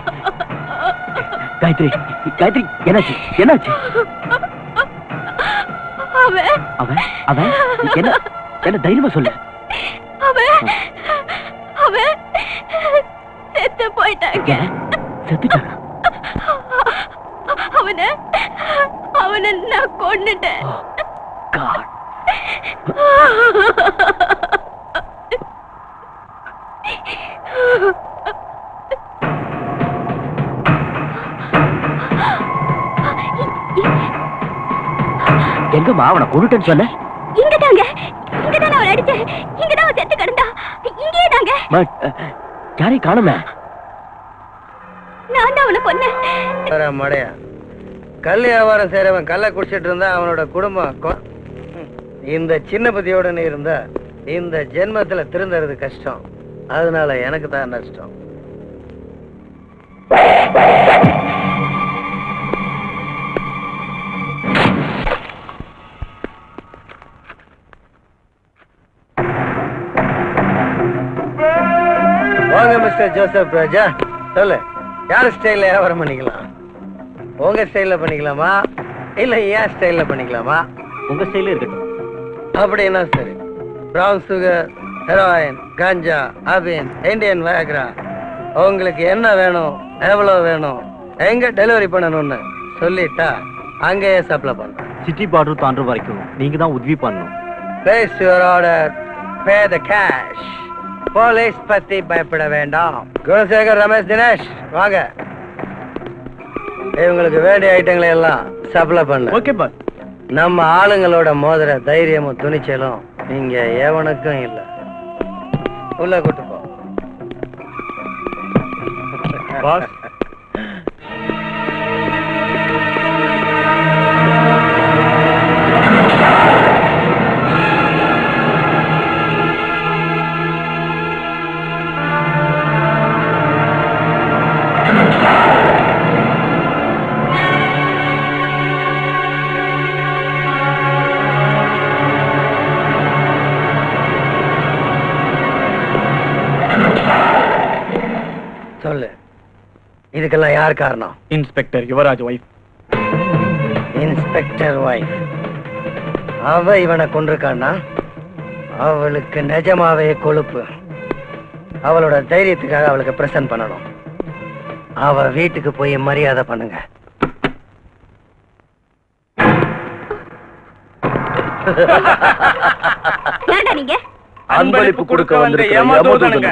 காயத்ரி காயத்ரி என்னாச்சு என்னாச்சு அவன் அவன் அவன் என்ன என்ன தைரியமா சொல்லு அவன் அவன் செத்து போயிட்டாங்க ஏன் செத்துட்டானா அவனை அவனை நான் கொன்னுட்டேன் God. எங்கம்மா அவனை கொண்டுட்டேன்னு சொன்ன இங்கதாங்க இங்கதான் அவன் அடிச்சேன் இங்கதான் அவன் செத்து கிடந்தா இங்கேயே தாங்க பட் யாரையும் காணுமே நான் தான் அவளை கொன்னேன் வர மடையா கல் வியாபாரம் செய்யறவன் கல்லை குடிச்சிட்டு இருந்தா அவனோட குடும்பம் கொ- ம். இந்த சின்ன புத்தியோட நீ இருந்தா இந்த ஜென்மத்துல திருந்துறது கஷ்டம் அதனால எனக்கு தான் நஷ்டம் வாங்க மிஸ்டர் ஜோசப் ராஜா சொல்லு யார் ஸ்டைல்ல வியாபாரம் பண்ணிக்கலாம் உங்க ஸ்டைல்ல பண்ணிக்கலாமா இல்ல ஏன் ஸ்டைல்ல பண்ணிக்கலாமா உங்க ஸ்டைலே இருக்கட்டும் அப்படின்னா சரி ப்ரௌன் சுகர் ஹெரோயின் காஞ்சா அபின் இந்தியன் வேக்ரா உங்களுக்கு என்ன வேணும் எவ்வளவு வேணும் எங்க டெலிவரி பண்ணணும்னு சொல்லிட்டா அங்கேயே சப்ளை பண்றேன் சிட்டி பார்டர் தாண்டுற வரைக்கும் நீங்க தான் உதவி பண்ணணும் place your order pay the cash police பத்தி பயப்பட வேண்டாம் குணசேகர் ரமேஷ் தினேஷ் வாங்க இவங்களுக்கு வேண்டிய ஐட்டங்களை எல்லாம் சப்ளை பண்ணு ஓகே பாஸ் நம்ம ஆளுங்களோட மோதிர தைரியமும் துணிச்சலும் இங்க எவனுக்கும் இல்ல உள்ள கூட்டு போ பாஸ் சொல்லு இதுக்கெல்லாம் யார் காரணம் inspector Yuvaraj wife inspector wife அவ இவனை கொண்டிருக்கான்னா அவளுக்கு நிஜமாவே கொழுப்பு அவளோட தைரியத்துக்காக அவளுக்கு பிரசன்ட் பண்ணணும் அவ வீட்டுக்கு போய் மரியாதை பண்ணுங்க ஏன்டா நீங்க அன்பளிப்பு கொடுக்க வந்த ஏமாத்தூதனுங்க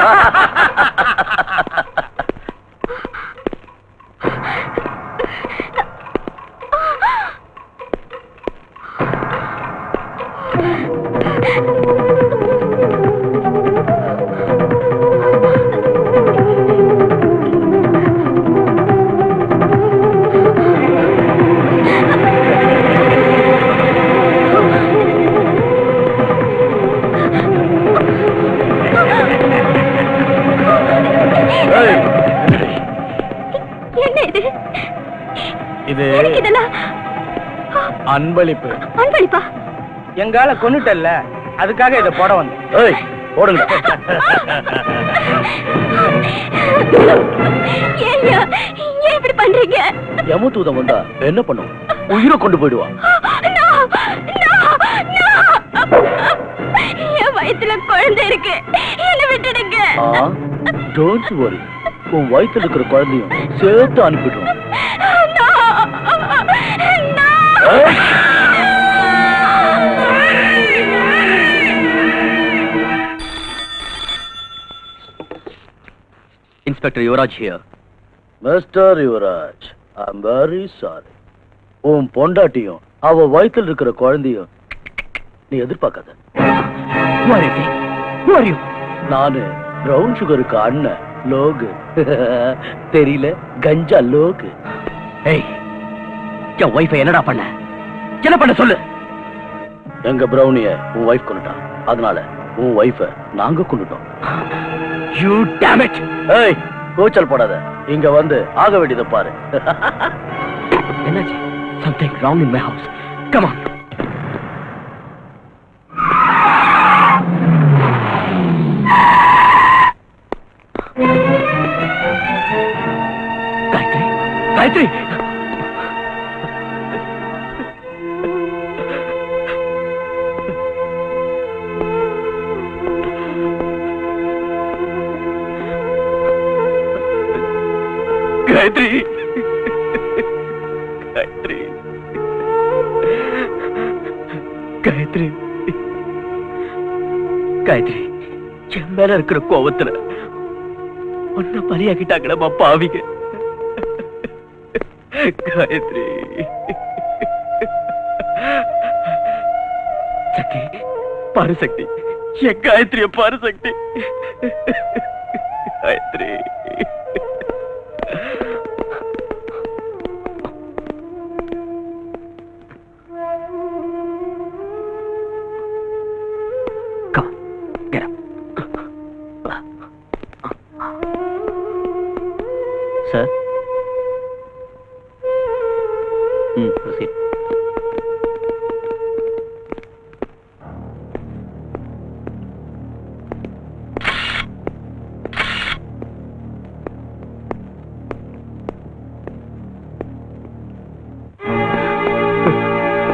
என்ன இது இது எனக்கு இதெல்லாம் அன்பளிப்பு அன்பளிப்பா எங்கால கொன்னுட்டல்ல அதுக்காக இதை போட வந்தேன் ஏய் போடுங்க ஏய்யா ஏன் இப்படி பண்றீங்க யமதூதம் வந்தா என்ன பண்ணும் உயிரை கொண்டு போயிடுவா No! No! No! என் வயித்துல குழந்தை இருக்கு என்ன விட்டுடுங்க டோன்ட் வரி உன் வயித்துல இருக்கிற குழந்தையும் சேர்த்து அனுப்பிடுவோம் No! No! Inspector Yuvaraj here mister Yuvaraj I'm very sorry உன் பொண்டாட்டியும் அவ வயித்துல இருக்கிற குழந்தையும் நீ எதிர்பார்க்காத நானு பிரவுன் சுகருக்கு அண்ணன் லோகு தெரியல கஞ்சா லோகு ஏய் என் ஒய்ஃபை என்னடா பண்ண என்ன பண்ண சொல்லு எங்க பிரௌனிய உன் ஒய்ஃப் கொண்டுட்டான் அதனால உன் ஒய்ஃப நாங்க கொண்டுட்டோம் யூ டேம் இட் ஏய் கூச்சல் போடாத இங்க வந்து ஆக வேண்டியதை பாரு என்னாச்சு something wrong in my house come on Gayathri Gayathri Gayathri Gayathri Gayathri Gayathri என் மேல இருக்கிற கோவத்துல ஒன்ன பலியாக்கிட்டாங்கடா பாவிங்க காயத்ரி சக்தி பாரு சக்தி என் காயத்ரிய பாரு சக்தி காயத்ரி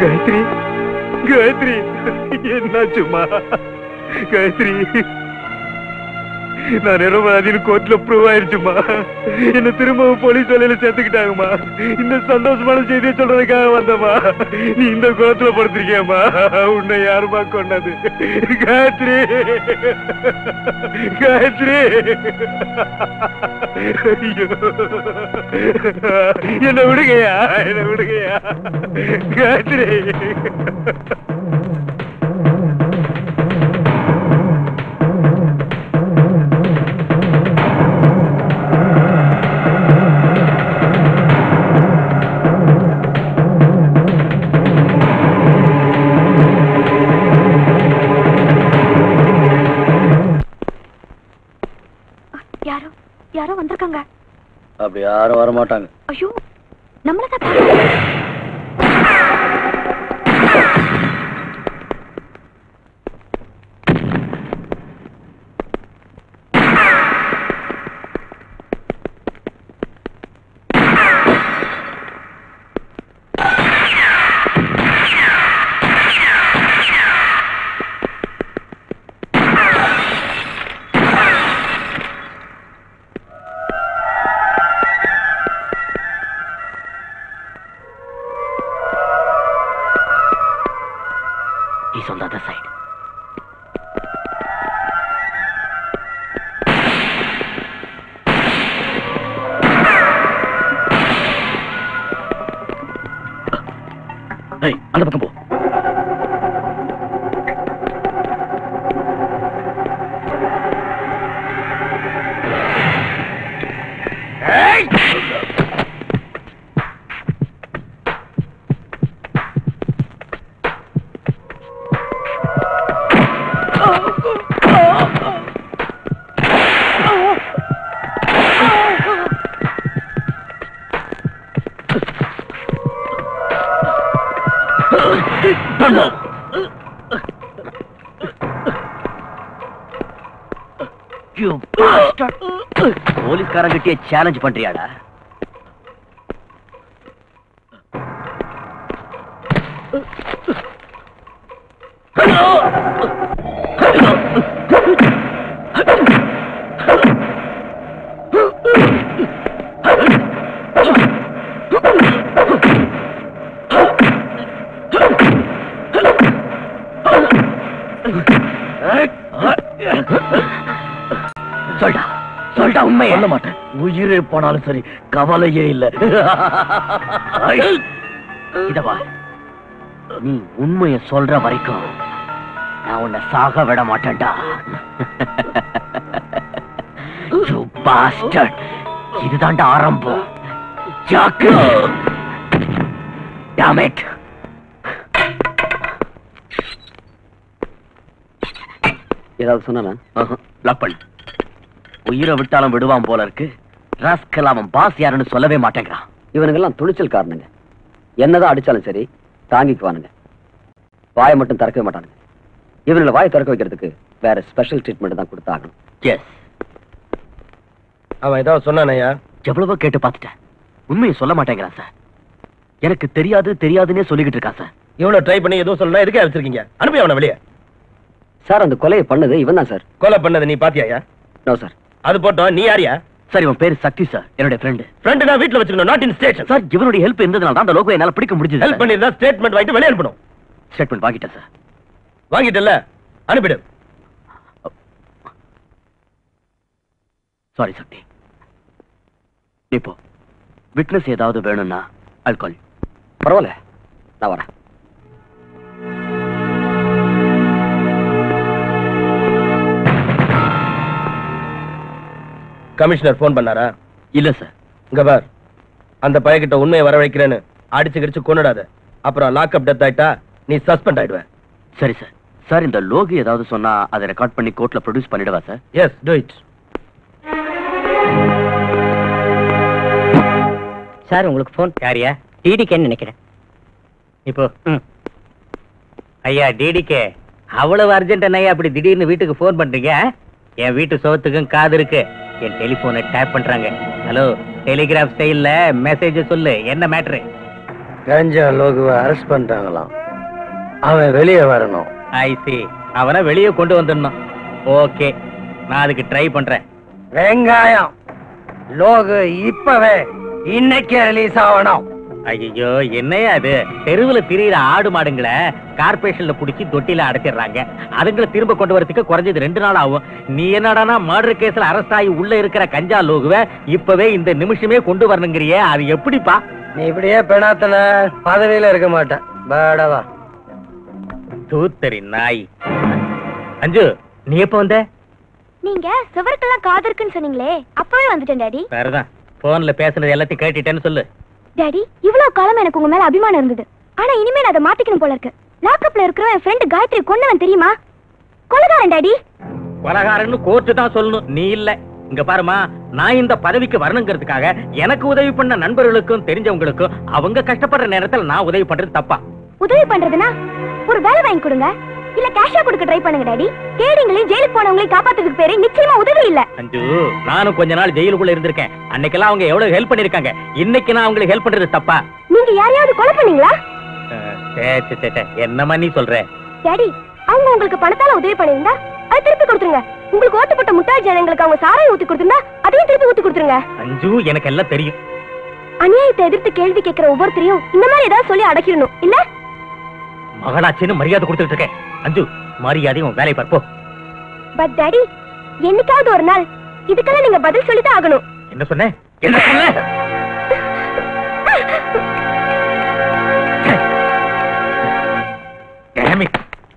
காயத்ரி காயத்ரி என்னாச்சுமா காயத்ரி நான் நிரபராதின்னு கோர்ட்ல ப்ரூவ் ஆயிருச்சுமா என்ன திரும்பவும் போலீஸ் வேலையில சேர்த்துக்கிட்டாங்கம்மா இந்த சந்தோஷமான செய்தியை சொல்றதுக்காக வந்தம்மா நீ இந்த குளத்துல படுத்திருக்கியம்மா உன்னை யாருமா கொண்டது காயத்ரி காயத்ரி ஐயோ என்ன விடுங்கய்யா என்ன விடுங்கய்யா காயத்ரி யாரோ யாரோ வந்திருக்காங்க அப்படி யாரும் வர மாட்டாங்க ஐயோ நம்மள தான் பாருங்க. He's on the other side. ஏய், அந்த பக்கம் போ போலீஸ்காரங்கிட்டே சேலஞ்ச் பண்றியாடா சொல்டா சொல்டா உண்மை சொல்ல மாட்டேன் உயிரே போனாலும் சரி கவலையே இல்ல இதவா நீ உண்மைய சொல்ற வரைக்கும் நான் உன்னை சாக விட மாட்டேன்டா You bastard. இதுதான்டா ஆரம்பம் ஜாக்கு Damn it. ஏதாவது சொன்னா லாக் பண்ணு உயிரை விட்டாலும் விடுவான் போல இருக்கு ராஸ்கல் அவன் பாஸ் யாருன்னு சொல்லவே மாட்டேங்கிறான் இவனுங்கெல்லாம் துணிச்சல் காரணங்க என்னதான் அடிச்சாலும் சரி தாங்கிக்குவானுங்க வாயை மட்டும் திறக்கவே மாட்டானுங்க இவனுங்களை வாயை திறக்க வைக்கிறதுக்கு வேற ஸ்பெஷல் ட்ரீட்மெண்ட் தான் கொடுத்தாகணும் எஸ் அவன் ஏதாவது சொன்னானயா எவ்வளவோ கேட்டு பார்த்துட்டேன் உண்மையை சொல்ல மாட்டேங்கிறான் சார் எனக்கு தெரியாது தெரியாதுன்னே சொல்லிக்கிட்டு இருக்கான் சார் இவ்வளவு ட்ரை பண்ணி எதுவும் சொல்லலாம் எதுக்கே வச்சிருக்கீங்க அனுப்பி அவனை வெளியே சார் அந்த கொலையை பண்ணது இவன் தான் சார் கொலை பண்ணதை நீ பாத்தியாயா நோ சார் அது போட்டோம் நீ யாரியா சார் இவன் பேரு சக்தி சார் என்னுடைய ஃப்ரெண்டு ஃப்ரெண்டு நான் வீட்ல வச்சுக்கணும் நாட் இன் ஸ்டேஷன் சார் இவனுடைய ஹெல்ப் இருந்ததுனால தான் அந்த லோகோ என்னால பிடிக்க முடிஞ்சது ஹெல்ப் பண்ணிருந்தா ஸ்டேட்மெண்ட் வாங்கிட்டு வெளியே அனுப்பணும் ஸ்டேட்மெண்ட் வாங்கிட்டேன் சார் வாங்கிட்டல அனுப்பிடு சாரி சக்தி நீ போ விட்னஸ் ஏதாவது வேணும்னா அல்கால் பரவாயில்ல நான் வரேன் கமிஷனர் ஃபோன் பண்ணாரா இல்ல சார் இங்க பார் அந்த பையன்கிட்ட உண்மையை வரவழைக்கிறேன்னு அடிச்சு கிடிச்சு கொண்டுடாத அப்புறம் லாக்அப் டெத் ஆயிட்டா நீ சஸ்பெண்ட் ஆயிடுவ சரி சார் சார் இந்த லோகி ஏதாவது சொன்னா அதை ரெக்கார்ட் பண்ணி கோர்ட்ல ப்ரொடியூஸ் பண்ணிடுவா sir yes do it sir உங்களுக்கு ஃபோன் யாரியா டிடிக்கேன்னு நினைக்கிறேன் இப்போ ஐயா டிடிகே அவ்வளவு அர்ஜென்ட் ஐயா அப்படி திடீர்னு வீட்டுக்கு ஃபோன் பண்றீங்க என் வீட்டு சோத்துக்கும் காது இருக்கு என் டெலிபோனை டேப் பண்றாங்க ஹலோ டெலிகிராஃப் ஸ்டைல்ல மெசேஜ் சொல்லு என்ன மேட்ரு கஞ்சா லோகுவை அரெஸ்ட் பண்ணிட்டாங்களாம் அவன் வெளியே வரணும் ஐ சி அவனை வெளியே கொண்டு வந்துடணும் ஓகே நான் அதுக்கு ட்ரை பண்றேன் வெங்காயம் லோகு இப்பவே இன்னைக்கே ரிலீஸ் ஆகணும் ஐயோ என்னையா அது தெருவுல திரியிற ஆடு மாடுங்களை கார்பரேஷன்ல புடிச்சு தொட்டில அடைச்சிடுறாங்க அதுங்களை திரும்ப கொண்டு வரதுக்கு குறைஞ்சது ரெண்டு நாள் ஆகும் நீ என்னடானா மர்டர் கேஸ்ல அரெஸ்ட் ஆகி உள்ள இருக்கிற கஞ்சா லோகுவை இப்பவே இந்த நிமிஷமே கொண்டு வரணுங்கிறியே அது எப்படிப்பா நீ இப்படியே பெணாத்தன பதவியில இருக்க மாட்டேன் பேடவா தூத்தரி நாய் அஞ்சு நீ எப்ப வந்த நீங்க சுவருக்கெல்லாம் காது இருக்குன்னு சொன்னீங்களே அப்பவே வந்துட்டேன் டாடி சரிதான் போன்ல பேசுனது எல்லாத்தையும் கேட்டுட்டேன்னு சொல்லு டாடி இவ்வளவு காலம் எனக்கு உங்க மேல அபிமானம் இருந்தது ஆனா இனிமே நான் அதை மாத்திக்கணும் போல இருக்கு லாக்அப்ல இருக்கிற என் ஃப்ரெண்ட் காயத்ரி கொன்னவன் தெரியுமா கொலகாரன் டாடி கொலகாரன்னு கோர்ட்டு தான் சொல்லணும் நீ இல்ல இங்க பாருமா நான் இந்த பதவிக்கு வரணுங்கிறதுக்காக எனக்கு உதவி பண்ண நண்பர்களுக்கும் தெரிஞ்சவங்களுக்கும் அவங்க கஷ்டப்படுற நேரத்துல நான் உதவி பண்றது தப்பா உதவி பண்றதுனா ஒரு வேலை வாங்கி கொடுங்க இல்ல கேஷா கொடுக்க ட்ரை பண்ணுங்க டாடி கேடிங்களையும் ஜெயிலுக்கு போனவங்களையும் காப்பாத்துறதுக்கு பேரு நிச்சயமா உதவி இல்ல அஞ்சு நானும் கொஞ்ச நாள் ஜெயிலுக்குள்ள இருந்திருக்கேன் அன்னைக்கெல்லாம் அவங்க எவ்வளவு ஹெல்ப் பண்ணிருக்காங்க இன்னைக்கு நான் அவங்களுக்கு ஹெல்ப் பண்றது தப்பா நீங்க யாரையாவது கொலை பண்ணீங்களா அஹ், சே, சே, சே, சே. என்னம்மா நீ சொல்ற டாடி அவங்க உங்களுக்கு பணத்தால உதவி பண்ணிருந்தா அதை திருப்பி கொடுத்துருங்க உங்களுக்கு ஓட்டு போட்ட முட்டாள் ஜனங்களுக்கு அவங்க சாராயம் ஊத்தி கொடுத்திருந்தா அதையும் திருப்பி ஊத்தி கொடுத்துருங்க அஞ்சு எனக்கு எல்லாம் தெரியும் அநியாயத்தை எதிர்த்து கேள்வி கேட்கிற ஒவ்வொருத்தரையும் இந்த மாதிரி ஏதாவது சொல்லி அடக்கிடணும் இல்ல மகளாச்சின்னு மரியாதை கொடுத்துட்டு இருக்கேன் அஞ்சு மரியாதையும் உன் வேலையை பார்ப்போம் பட் டாடி என்னைக்காவது ஒரு நாள் இதுக்கெல்லாம் நீங்க பதில் சொல்லிதான் ஆகணும் என்ன சொன்ன என்ன சொன்ன Damn it.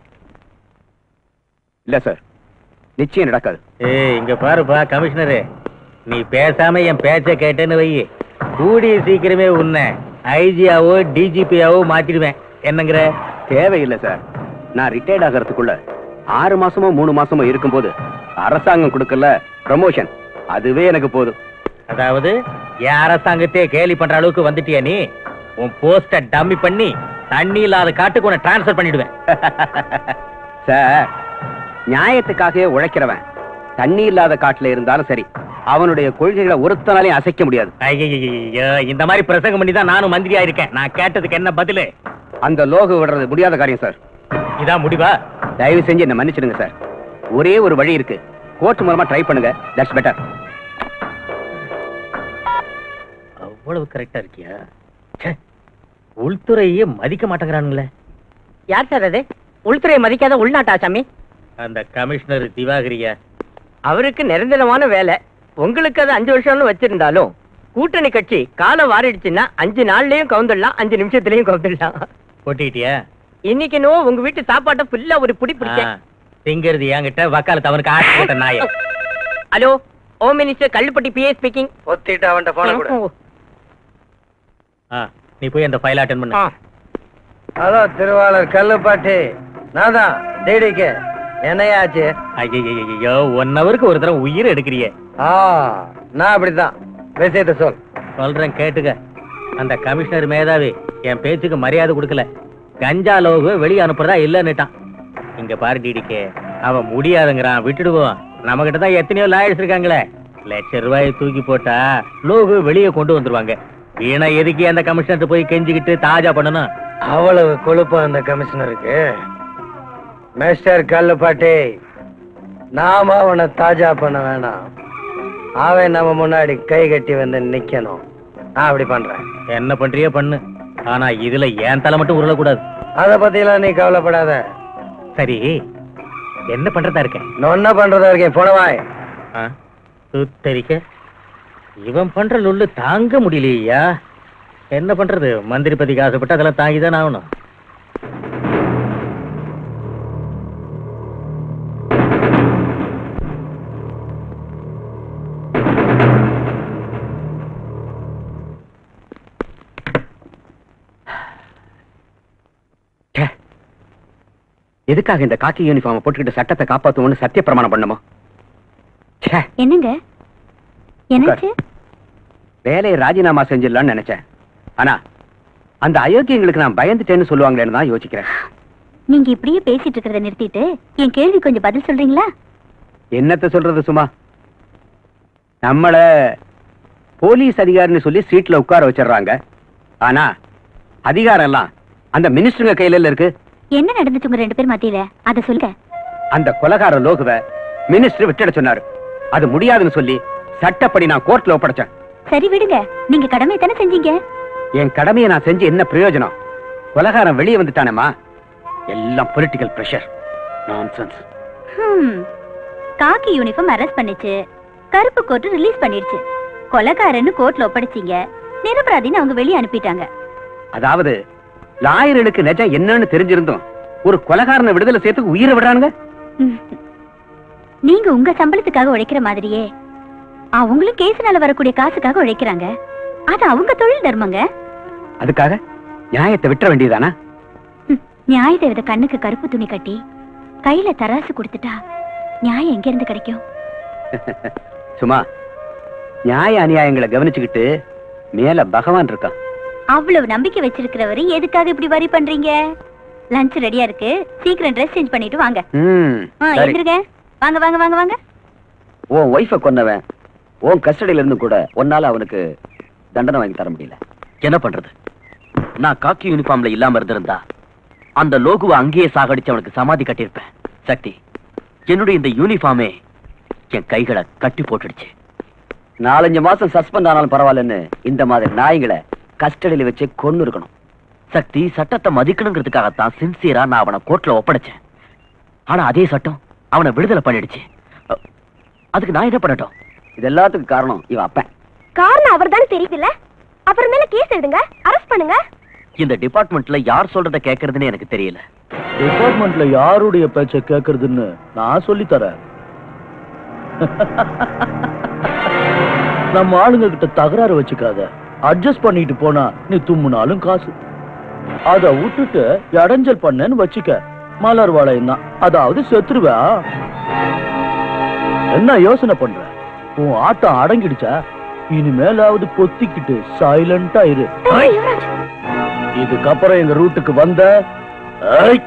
இல்ல சார் நிச்சயம் நடக்காது ஏய் இங்க பாருப்பா கமிஷனரு நீ பேசாம என் பேச்ச கேட்டேன்னு வை கூடிய சீக்கிரமே உன்னை ஐஜியாவோ டிஜிபியாவோ மாத்திடுவேன் என்னங்கிற தேவையில்லை சார் நான் ரிட்டையர்ட் ஆகிறதுக்குள்ள ஆறு மாசமோ மூணு மாசமோ இருக்கும்போது அரசாங்கம் கொடுக்கல ப்ரமோஷன் அதுவே எனக்கு போதும் அதாவது என் அரசாங்கத்தையே கேலி பண்ற அளவுக்கு வந்துட்டியா நீ உன் போஸ்ட டம்மி பண்ணி தண்ணி இல்லாத காட்டுக்கு உன்னை டிரான்ஸ்ஃபர் பண்ணிடுவேன் சார் நியாயத்துக்காகவே உழைக்கிறவன் தண்ணி இல்லாத காட்டுல இருந்தாலும் சரி அவனுடைய கொள்கைகளை ஒருத்தனாலையும் அசைக்க முடியாது ஐயையையையோ, இந்த மாதிரி பிரசங்கம் பண்ணி தான் நானும் மந்திரியா இருக்கேன் நான் கேட்டதுக்கு என்ன பதிலு அந்த லோகு விடுறது முடியாத காரியம் சார் இதான் முடிவா தயவு செஞ்சு என்ன மன்னிச்சிடுங்க சார் ஒரே ஒரு வழி இருக்கு கோர்ட் மூலமா ட்ரை பண்ணுங்க தட்ஸ் பெட்டர் அவ்வளவு கரெக்டா இருக்கியா ச்சே, உள்துறையே மதிக்க மாட்டேங்கிறானுங்களே யார் சார் அது உள்துறையை மதிக்காத உள்நாட்டு ஆசாமி அந்த கமிஷனர் திவாகரியா அவருக்கு நிரந்தரமான வேலை உங்களுக்கு அது அஞ்சு வருஷம்னு வச்சிருந்தாலும் கூட்டணி கட்சி காலம் வாரிடுச்சுன்னா அஞ்சு நாள்லயும் கவுந்துடலாம் அஞ்சு நிமிஷத்துலயும் கவுந்துடலாம் கொட்டிட்டியா இன்னைக்கு நோ உங்க வீட்டு சாப்பாட்டை ஃபுல்லா ஒரு புடி பிடிச்சேன் திங்கிறது என்கிட்ட வக்காலத்து அவனுக்கு ஆட்சி போட்ட நாய hello home minister Kallupatti PA speaking ஒத்திட்டு அவன்கிட்ட போன கூட ஆ, நீ போய் அந்த ஃபைல் அட்டன் பண்ணு ஹலோ திருவாளர் கல்லுப்பாட்டி நான் தான் டிடிக்கு என்னையாச்சு ஐயோ ஒன் ஹவருக்கு ஒரு தடவை உயிர் எடுக்கிறியே ஆ நான் அப்படித்தான் விஷயத்த சொல் சொல்றேன் கேட்டுக்க அந்த கமிஷனர் மேதாவி என் பேச்சுக்கு மரியாதை கொடுக்கல கஞ்சா லோகு வெளியே அனுப்புறதா இல்லன்னுட்டான் இங்க பாரு டிடிக்கே அவன் முடியாதுங்கிறான் விட்டுடுவோம் நம்ம கிட்ட தான் எத்தனையோ லாயர்ஸ் இருக்காங்களே லட்ச ரூபாயை தூக்கி போட்டா லோகு வெளியே கொண்டு வந்துருவாங்க வீணா எதுக்கு அந்த கமிஷனர் போய் கெஞ்சிக்கிட்டு தாஜா பண்ணணும் அவ்வளவு கொழுப்பா அந்த கமிஷனருக்கு மிஸ்டர் கல்லுப்பாட்டி நாம அவனை தாஜா பண்ண வேணாம் அவன் நம்ம முன்னாடி கை கட்டி வந்து நிக்கணும் நான் அப்படி பண்றேன் என்ன பண்றியோ பண்ணு ஆனா இதுல என் தலை மட்டும் உருளக்கூடாது அத பத்தியெல்லாம் நீ கவலைப்படாத சரி என்ன பண்றதா இருக்கேன் நான் என்ன பண்றதா இருக்கேன் போனவாய் ஆ, சுத்தரிக்க இவன் பண்ற லொல்லு தாங்க முடியலையா என்ன பண்றது மந்திரி பதிக்கு ஆசைப்பட்டு அதெல்லாம் தாங்கிதான் ஆகணும் ச்சே. எதுக்காக இந்த காக்கி யூனிஃபார்ம் போட்டுக்கிட்டு சட்டத்தை காப்பாத்துவோம்னு சத்திய பிரமாணம் பண்ணமோ ச்சே, என்னங்க என்னாச்சு வேலையை ராஜினாமா செஞ்சிடலாம்னு நினைச்சேன் ஆனா அந்த அயோக்கியங்களுக்கு நான் பயந்துட்டேன்னு சொல்லுவாங்களேன்னு தான் யோசிக்கிறேன் நீங்க இப்படியே பேசிட்டு இருக்கிறத நிறுத்திட்டு என் கேள்வி கொஞ்சம் பதில் சொல்றீங்களா என்னத்த சொல்றது சும்மா நம்மள போலீஸ் அதிகாரின்னு சொல்லி சீட்ல உட்கார வச்சிடுறாங்க ஆனா அதிகாரம் எல்லாம் அந்த மினிஸ்டருங்க கையில இல்ல இருக்கு என்ன நடந்துச்சு உங்க ரெண்டு பேர் மத்தியில அத சொல்லுங்க அந்த கொலகார லோகுவ மினிஸ்டர் விட்டுட சொன்னாரு அது முடியாதுன்னு சொல்லி சட்டப்படி நான் கோர்ட்ல ஒப்படைச்சேன் சரி விடுங்க நீங்க கடமை தானே செஞ்சீங்க என் கடமையை நான் செஞ்சு என்ன பிரயோஜனம் கொலகாரன் வெளியே வந்துட்டானேமா எல்லாம் பொலிட்டிக்கல் பிரஷர் நான்சென்ஸ் ஹம். காக்கி யூனிஃபார்ம் அரெஸ்ட் பண்ணிச்சு கருப்பு கோட் ரிலீஸ் பண்ணிடுச்சு கொலைக்காரன்னு கோர்ட்ல ஒப்படைச்சீங்க நிரபராதின்னு அவங்க வெளியே அனுப்பிட்டாங்க அதாவது லாயர்களுக்கு நிஜம் என்னன்னு தெரிஞ்சிருந்தோம் ஒரு கொலகாரனை விடுதலை சேர்த்துக்கு உயிரை விடுறானுங்க ம். நீங்க உங்க சம்பளத்துக்காக உழைக்கிற மாதிரியே அவங்களும் கேஸ்னால வரக்கூடிய காசுக்காக உழைக்கிறாங்க அது அவங்க தொழில் தர்மங்க அதுக்காக நியாயத்தை விட்டுற வேண்டியதானா ம். நியாயத்தை வித கண்ணுக்கு கருப்பு துணி கட்டி கையில தராசு கொடுத்துட்டா நியாயம் எங்க இருந்து கிடைக்கும் சும்மா நியாய அநியாயங்களை கவனிச்சுக்கிட்டு மேல பகவான் இருக்கான் அவ்வளவு நம்பிக்கை வச்சிருக்கிறவரு எதுக்காக இப்படி வரி பண்றீங்க லஞ்ச் ரெடியா இருக்கு சீக்கிரம் ட்ரெஸ் சேஞ்ச் பண்ணிட்டு வாங்க ம், ஆ, சரி. எந்திருங்க வாங்க வாங்க வாங்க வாங்க உன் ஒய்ஃப கொன்னவன் உன் கஸ்டடியில இருந்து கூட உன்னால அவனுக்கு தண்டனை வாங்கி தர முடியல என்ன பண்றது நான் காக்கி யூனிஃபார்ம்ல இல்லாம இருந்திருந்தா அந்த லோகுவை அங்கேயே சாகடிச்சு அவனுக்கு சமாதி கட்டியிருப்பேன் சக்தி என்னுடைய இந்த யூனிஃபார்மே என் கைகளை கட்டி போட்டுடுச்சு நாலஞ்சு மாசம் சஸ்பெண்ட் ஆனாலும் பரவாயில்லன்னு இந்த மாதிரி நாய்களை கஸ்டடியில வச்சு கொன்னு இருக்கணும் சக்தி சட்டத்தை மதிக்கணுங்கிறதுக்காகத்தான் சின்சியரா நான் அவனை கோர்ட்ல ஒப்படைச்சேன் ஆனா அதே சட்டம் அவனை விடுதலை பண்ணிடுச்சு அ, அதுக்கு நான் என்ன பண்ணட்டும் இது எல்லாத்துக்கும் காரணம் இவன் அப்பன் காரணம் அவர் தானே தெரியுதுல்ல அப்புறமேல கேஸ் எடுங்க அரெஸ்ட் பண்ணுங்க இந்த டிபார்ட்மெண்ட்ல யார் சொல்றத கேக்குறதுன்னு எனக்கு தெரியல டிபார்ட்மெண்ட்ல யாருடைய பேச்ச கேக்குறதுன்னு நான் சொல்லி தரேன் நம்ம ஆளுங்க கிட்ட தகராறு வச்சுக்காத அட்ஜஸ்ட் பண்ணிட்டு போனா நீ தும்முனாலும் காசு அத விட்டுட்டு இடைஞ்சல் பண்ணேன்னு வச்சுக்க மலர் வளையம் தான் அதாவது செத்துருவா என்ன யோசனை பண்ற உன் ஆட்டம் அடங்கிடுச்சா இனிமேலாவது பொத்திக்கிட்டு சைலண்டா இரு இதுக்கப்புறம் எங்க ரூட்டுக்கு வந்த ஐ!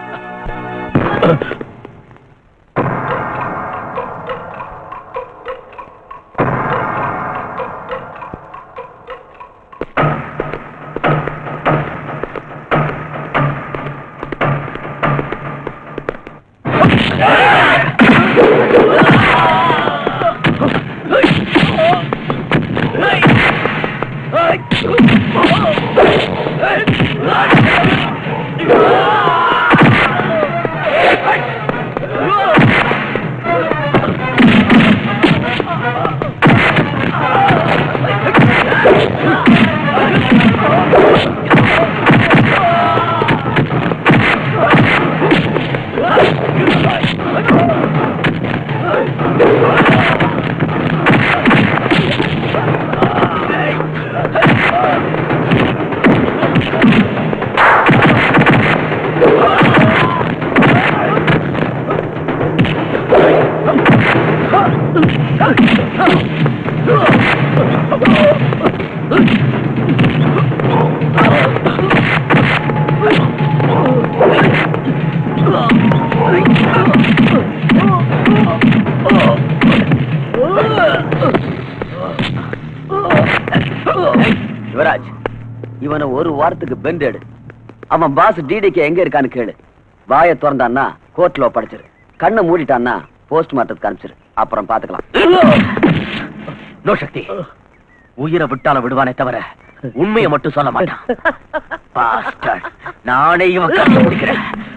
யுவராஜ் இவனை ஒரு வாரத்துக்கு பெண்ட் எடு அவன் பாஸ் டிடிக்கு எங்க இருக்கான்னு கேளு வாயை திறந்தான்னா கோர்ட்ல ஒப்படைச்சிரு கண்ணை மூடிட்டான்னா போஸ்ட் மார்ட்டத்துக்கு அனுப்பிச்சிரு அப்புறம் பாத்துக்கலாம் நோ சக்தி உயிரை விட்டாலும் விடுவானே தவிர உண்மையை மட்டும் சொல்ல மாட்டான் Bastard. நானே இவன் கண்ணை முடிக்கிறேன்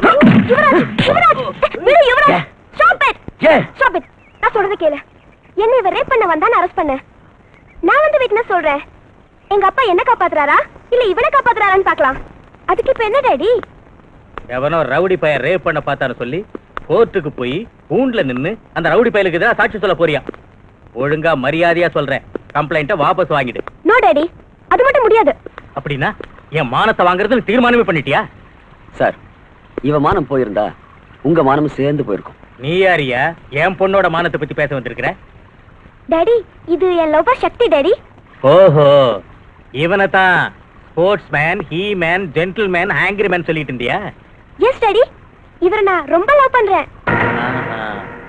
விடு யுவராஜ் ஏன்? ஸ்டாப் இட் ஏன் ஸ்டாப் இட் நான் சொல்றத கேளு என்ன இவ ரேப் பண்ண வந்தான்னு அரெஸ்ட் பண்ண நான் வந்து விட்னஸ் சொல்றேன் எங்க அப்பா என்ன காப்பாத்துறாரா இல்ல இவனை காப்பாத்துறாரான்னு பார்க்கலாம் அதுக்கு இப்ப என்ன டாடி எவனோ ரவுடி பையன் ரேப் பண்ண பார்த்தான்னு சொல்லி கோர்ட்டுக்கு போய் கூண்டுல நின்னு அந்த ரவுடி பயலுக்கு எதிராக சாட்சி சொல்ல போறியா ஒழுங்கா மரியாதையா சொல்றேன் கம்ப்ளைண்ட்டை வாபஸ் வாங்கிடு நோ டாடி அது மட்டும் முடியாது அப்படின்னா என் மானத்தை வாங்குறதுன்னு தீர்மானமே பண்ணிட்டியா சார் இவன் மானம் போயிருந்தா உங்க மானமும் சேர்ந்து போயிருக்கும் நீ யாரியா என் பொண்ணோட மானத்தை பத்தி பேச வந்திருக்கிற டாடி இது என் லவ்வர் சக்தி டாடி ஓஹோ இவனை தான் sportsman he man gentleman angry man சொல்லிட்டு இருந்தியா எஸ் டாடி இவரை நான் ரொம்ப லவ் பண்றேன் ஆஹா.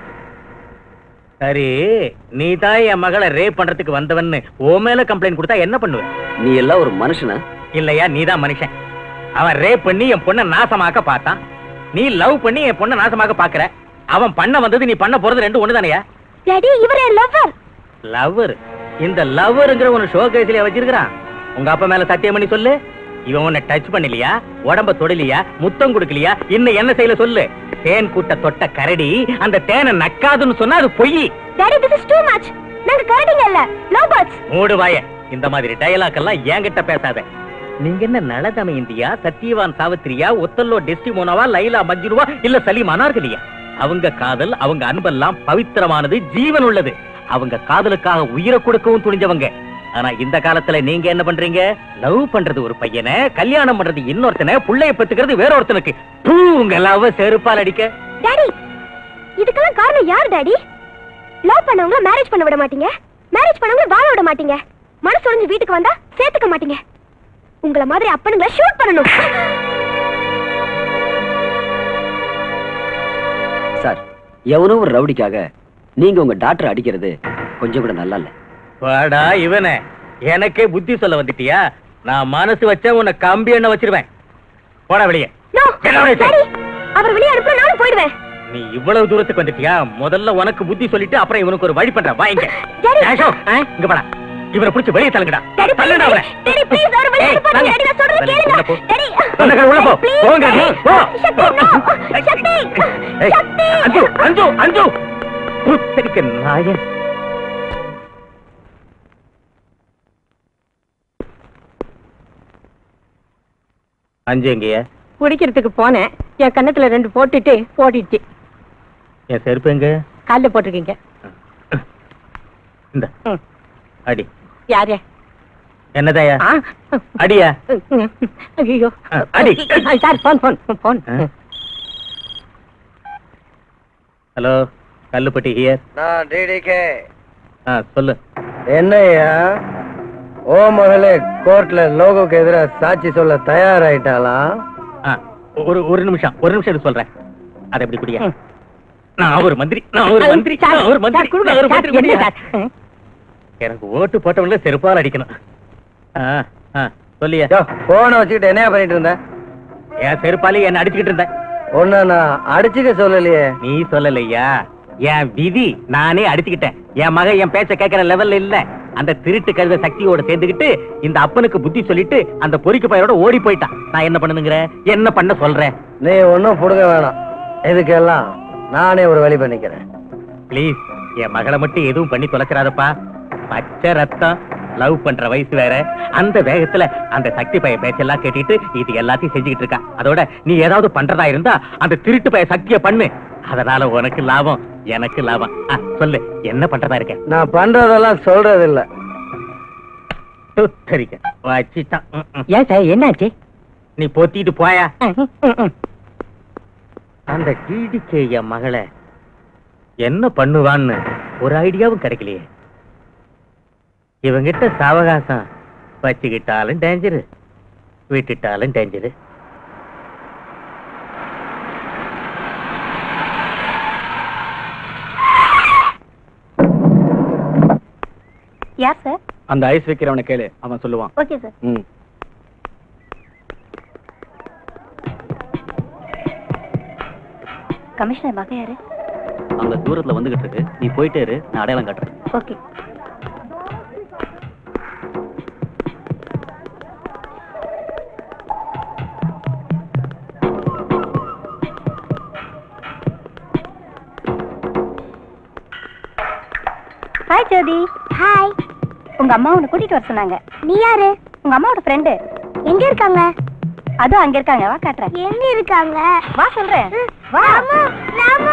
சரி நீ தான் என் மகளை ரேப் பண்றதுக்கு வந்தவன்னு ஓ மேல கம்ப்ளைண்ட் கொடுத்தா என்ன பண்ணுவ நீ எல்லாம் ஒரு மனுஷனா இல்லையா நீ தான் மனுஷன் அவன் ரேப் பண்ணி என் பொண்ணை நாசமாக்க பார்த்தான் நீ லவ் பண்ணி என் பொண்ணை நாசமாக்க பாக்குற அவன் பண்ண வந்தது நீ பண்ண போறது ரெண்டு ஒண்ணு தானயா டாடி இவர் என் லவ்வர் லவ்வர் இந்த லவ்வருங்கிற ஒரு ஷோ கேஸ்ல வச்சிருக்கான் உங்க அப்பா மேல சத்தியம் பண்ணி சொல்லு இவன் உன்னை டச் பண்ணலையா உடம்ப தொடலையா முத்தம் கொடுக்கலையா இன்னும் என்ன செய்யல சொல்லு தேன் கூட்ட தொட்ட கரடி அந்த தேனை நக்காதுன்னு சொன்னா அது பொய் daddy this is too much நாங்க கரடிங்க இல்ல லவ் பேர்ட்ஸ் மூடு வாய இந்த மாதிரி டயலாக் எல்லாம் என்கிட்ட பேசாத நீங்க என்ன நலதம இந்தியா சத்தியவான் சாவித்திரியா ஒத்தல்லோ டெஸ்டிமோனாவா லைலா மஜ்னுவா இல்ல சலீம் அனார்கலியா அவங்க காதல் அவங்க அன்பெல்லாம் பவித்திரமானது ஜீவன் உள்ளது அவங்க காதலுக்காக உயிரை கொடுக்கவும் துணிஞ்சவங்க ஆனா இந்த காலத்துல நீங்க என்ன பண்றீங்க லவ் பண்றது ஒரு பையனை கல்யாணம் பண்றது இன்னொருத்தனை புள்ளைய பெத்துக்கிறது வேற ஒருத்தனுக்கு தூ, உங்க லவ் செருப்பால் அடிக்க டாடி இதுக்கெல்லாம் காரணம் யார் டாடி லவ் பண்ணவங்கள மேரேஜ் பண்ண விட மாட்டீங்க மேரேஜ் பண்ணவங்கள வாழ விட மாட்டீங்க மனசு உடைஞ்சு வீட்டுக்கு வந்தா சேர்த்துக்க மாட்டீங்க உங்கள மாதிரி அப்பனுங்களை ஷூட் பண்ணணும் சார் எவனோ ஒரு ரவுடிக்காக நீங்க உங்க டாக்டர் அடிக்கிறது கொஞ்சம் கூட நல்லா இல்ல வாடா இவனே எனக்கே புத்தி சொல்ல வந்துட்டியா நான் மனசு வச்சா உன்னை கம்பி எண்ணெய் வச்சிருவேன் போடா வெளியே நோ என்ன உனக்கு? டாடி அவர் வெளியே அனுப்ப நானும் போயிடுவேன் நீ இவ்வளவு தூரத்துக்கு வந்துட்டியா முதல்ல உனக்கு புத்தி சொல்லிட்டு அப்புறம் இவனுக்கு ஒரு வழி பண்றேன் வாங்க டாடி. இங்க போடா இவனை புடிச்சு வெளியே தள்ளுங்கடா டாடி தள்ளுடா அவனை. டாடி ப்ளீஸ் அவர் வெளியே ஏய், அனுப்பாதீங்க வாங்க. டாடி நான் சொல்றது வெளியே கேளுங்க உள்ள போ. டாடி சொன்னகள் உள்ள போ. Please, போங்க, டாடி. போ. சக்தி no சக்தி ஏய், சக்தி அஞ்சு அஞ்சு அஞ்சு புத்தரிக்க நாயன் அஞ்சு எங்கேயா குடிக்கிறதுக்கு போனேன் என் கண்ணத்துல ரெண்டு போட்டுட்டு ஓடிடுச்சு என் செருப்பு எங்க கால்ல போட்டிருக்கீங்க இந்த ம். அடி யாரு என்னதாயா ஆ? அடியா ஐயோ அடி. Sir phone phone phone hello Kallupatti here நான் டிடிகே ஆ சொல்லு என்னய்யா ஓ மகளே கோர்ட்ல லோகோக்கு எதிராக சாட்சி சொல்ல தயாராயிட்டாளா ஆ, ஒரு ஒரு நிமிஷம் ஒரு நிமிஷம் இரு சொல்றேன் அதை எப்படி குடியா நான் ஒரு மந்திரி நான் ஒரு மந்திரி நான் ஒரு மந்திரி நான் ஒரு மந்திரி குடியா? எனக்கு ஓட்டு போட்டவங்கள செருப்பால் அடிக்கணும் ஆ, ஆ, சொல்லியா போனை வச்சுக்கிட்டு என்னையா பண்ணிட்டு இருந்த என் செருப்பாலே என்ன அடிச்சுக்கிட்டு இருந்தேன் ஒன்ன நான் அடிச்சுக்க சொல்லலையே நீ சொல்லலையா என் விதி நானே அடிச்சுக்கிட்டேன் என் மகன் என் பேச்ச கேட்கிற லெவல்ல இல்ல அந்த திருட்டு கழுத சக்தியோட சேர்ந்துக்கிட்டு இந்த அப்பனுக்கு புத்தி சொல்லிட்டு அந்த பொறிக்கு பையனோட ஓடி போயிட்டான் நான் என்ன பண்ணுங்கிற என்ன பண்ண சொல்றேன் நீ ஒன்னும் புடுங்க வேணாம் இதுக்கெல்லாம் நானே ஒரு வழி பண்ணிக்கிறேன் ப்ளீஸ் என் மகளை மட்டும் எதுவும் பண்ணி தொலைச்சிடாதப்பா பச்சை ரத்தம் லவ் பண்ற வயசு வேற அந்த வேகத்துல அந்த சக்தி பைய பேச்செல்லாம் கேட்டுட்டு இது எல்லாத்தையும் செஞ்சுக்கிட்டு இருக்கா அதோட நீ ஏதாவது பண்றதா இருந்தா அந்த திருட்டு பைய சக்திய பண்ணு அதனால உனக்கு லாபம் எனக்கு லாபம் ஆ, சொல்லு என்ன பண்றதா இருக்க நான் பண்றதெல்லாம் சொல்றது இல்ல சுத்தரிக்க வச்சிட்டான் ம், ம். ஏன் சார் என்னாச்சு நீ பொத்திட்டு போயா ம், ம், ம். அந்த டிடிகே என் மகளை என்ன பண்ணுவான்னு ஒரு ஐடியாவும் கிடைக்கலையே இவங்கிட்ட சாவகாசம் வச்சுக்கிட்டாலும் டேஞ்சரு விட்டுட்டாலும் டேஞ்சரு யார் சார் அந்த ஐஸ் வைக்கிறவனை கேளு அவன் சொல்லுவான் ஓகே சார் ம் கமிஷனர் மக யாரு அந்த தூரத்துல வந்துகிட்டு இருக்கு நீ போயிட்டே இரு நான் அடையாளம் காட்டுறேன் ஓகே ஹாய் ஜோதி ஹாய் உங்க அம்மா உன்னை கூட்டிட்டு வர சொன்னாங்க நீ யாரு உங்க அம்மாவோட ஃப்ரெண்டு எங்க இருக்காங்க அதுவும் அங்க இருக்காங்க வா காட்டுறேன் எங்க இருக்காங்க வா சொல்றேன் வா ராமு ராமு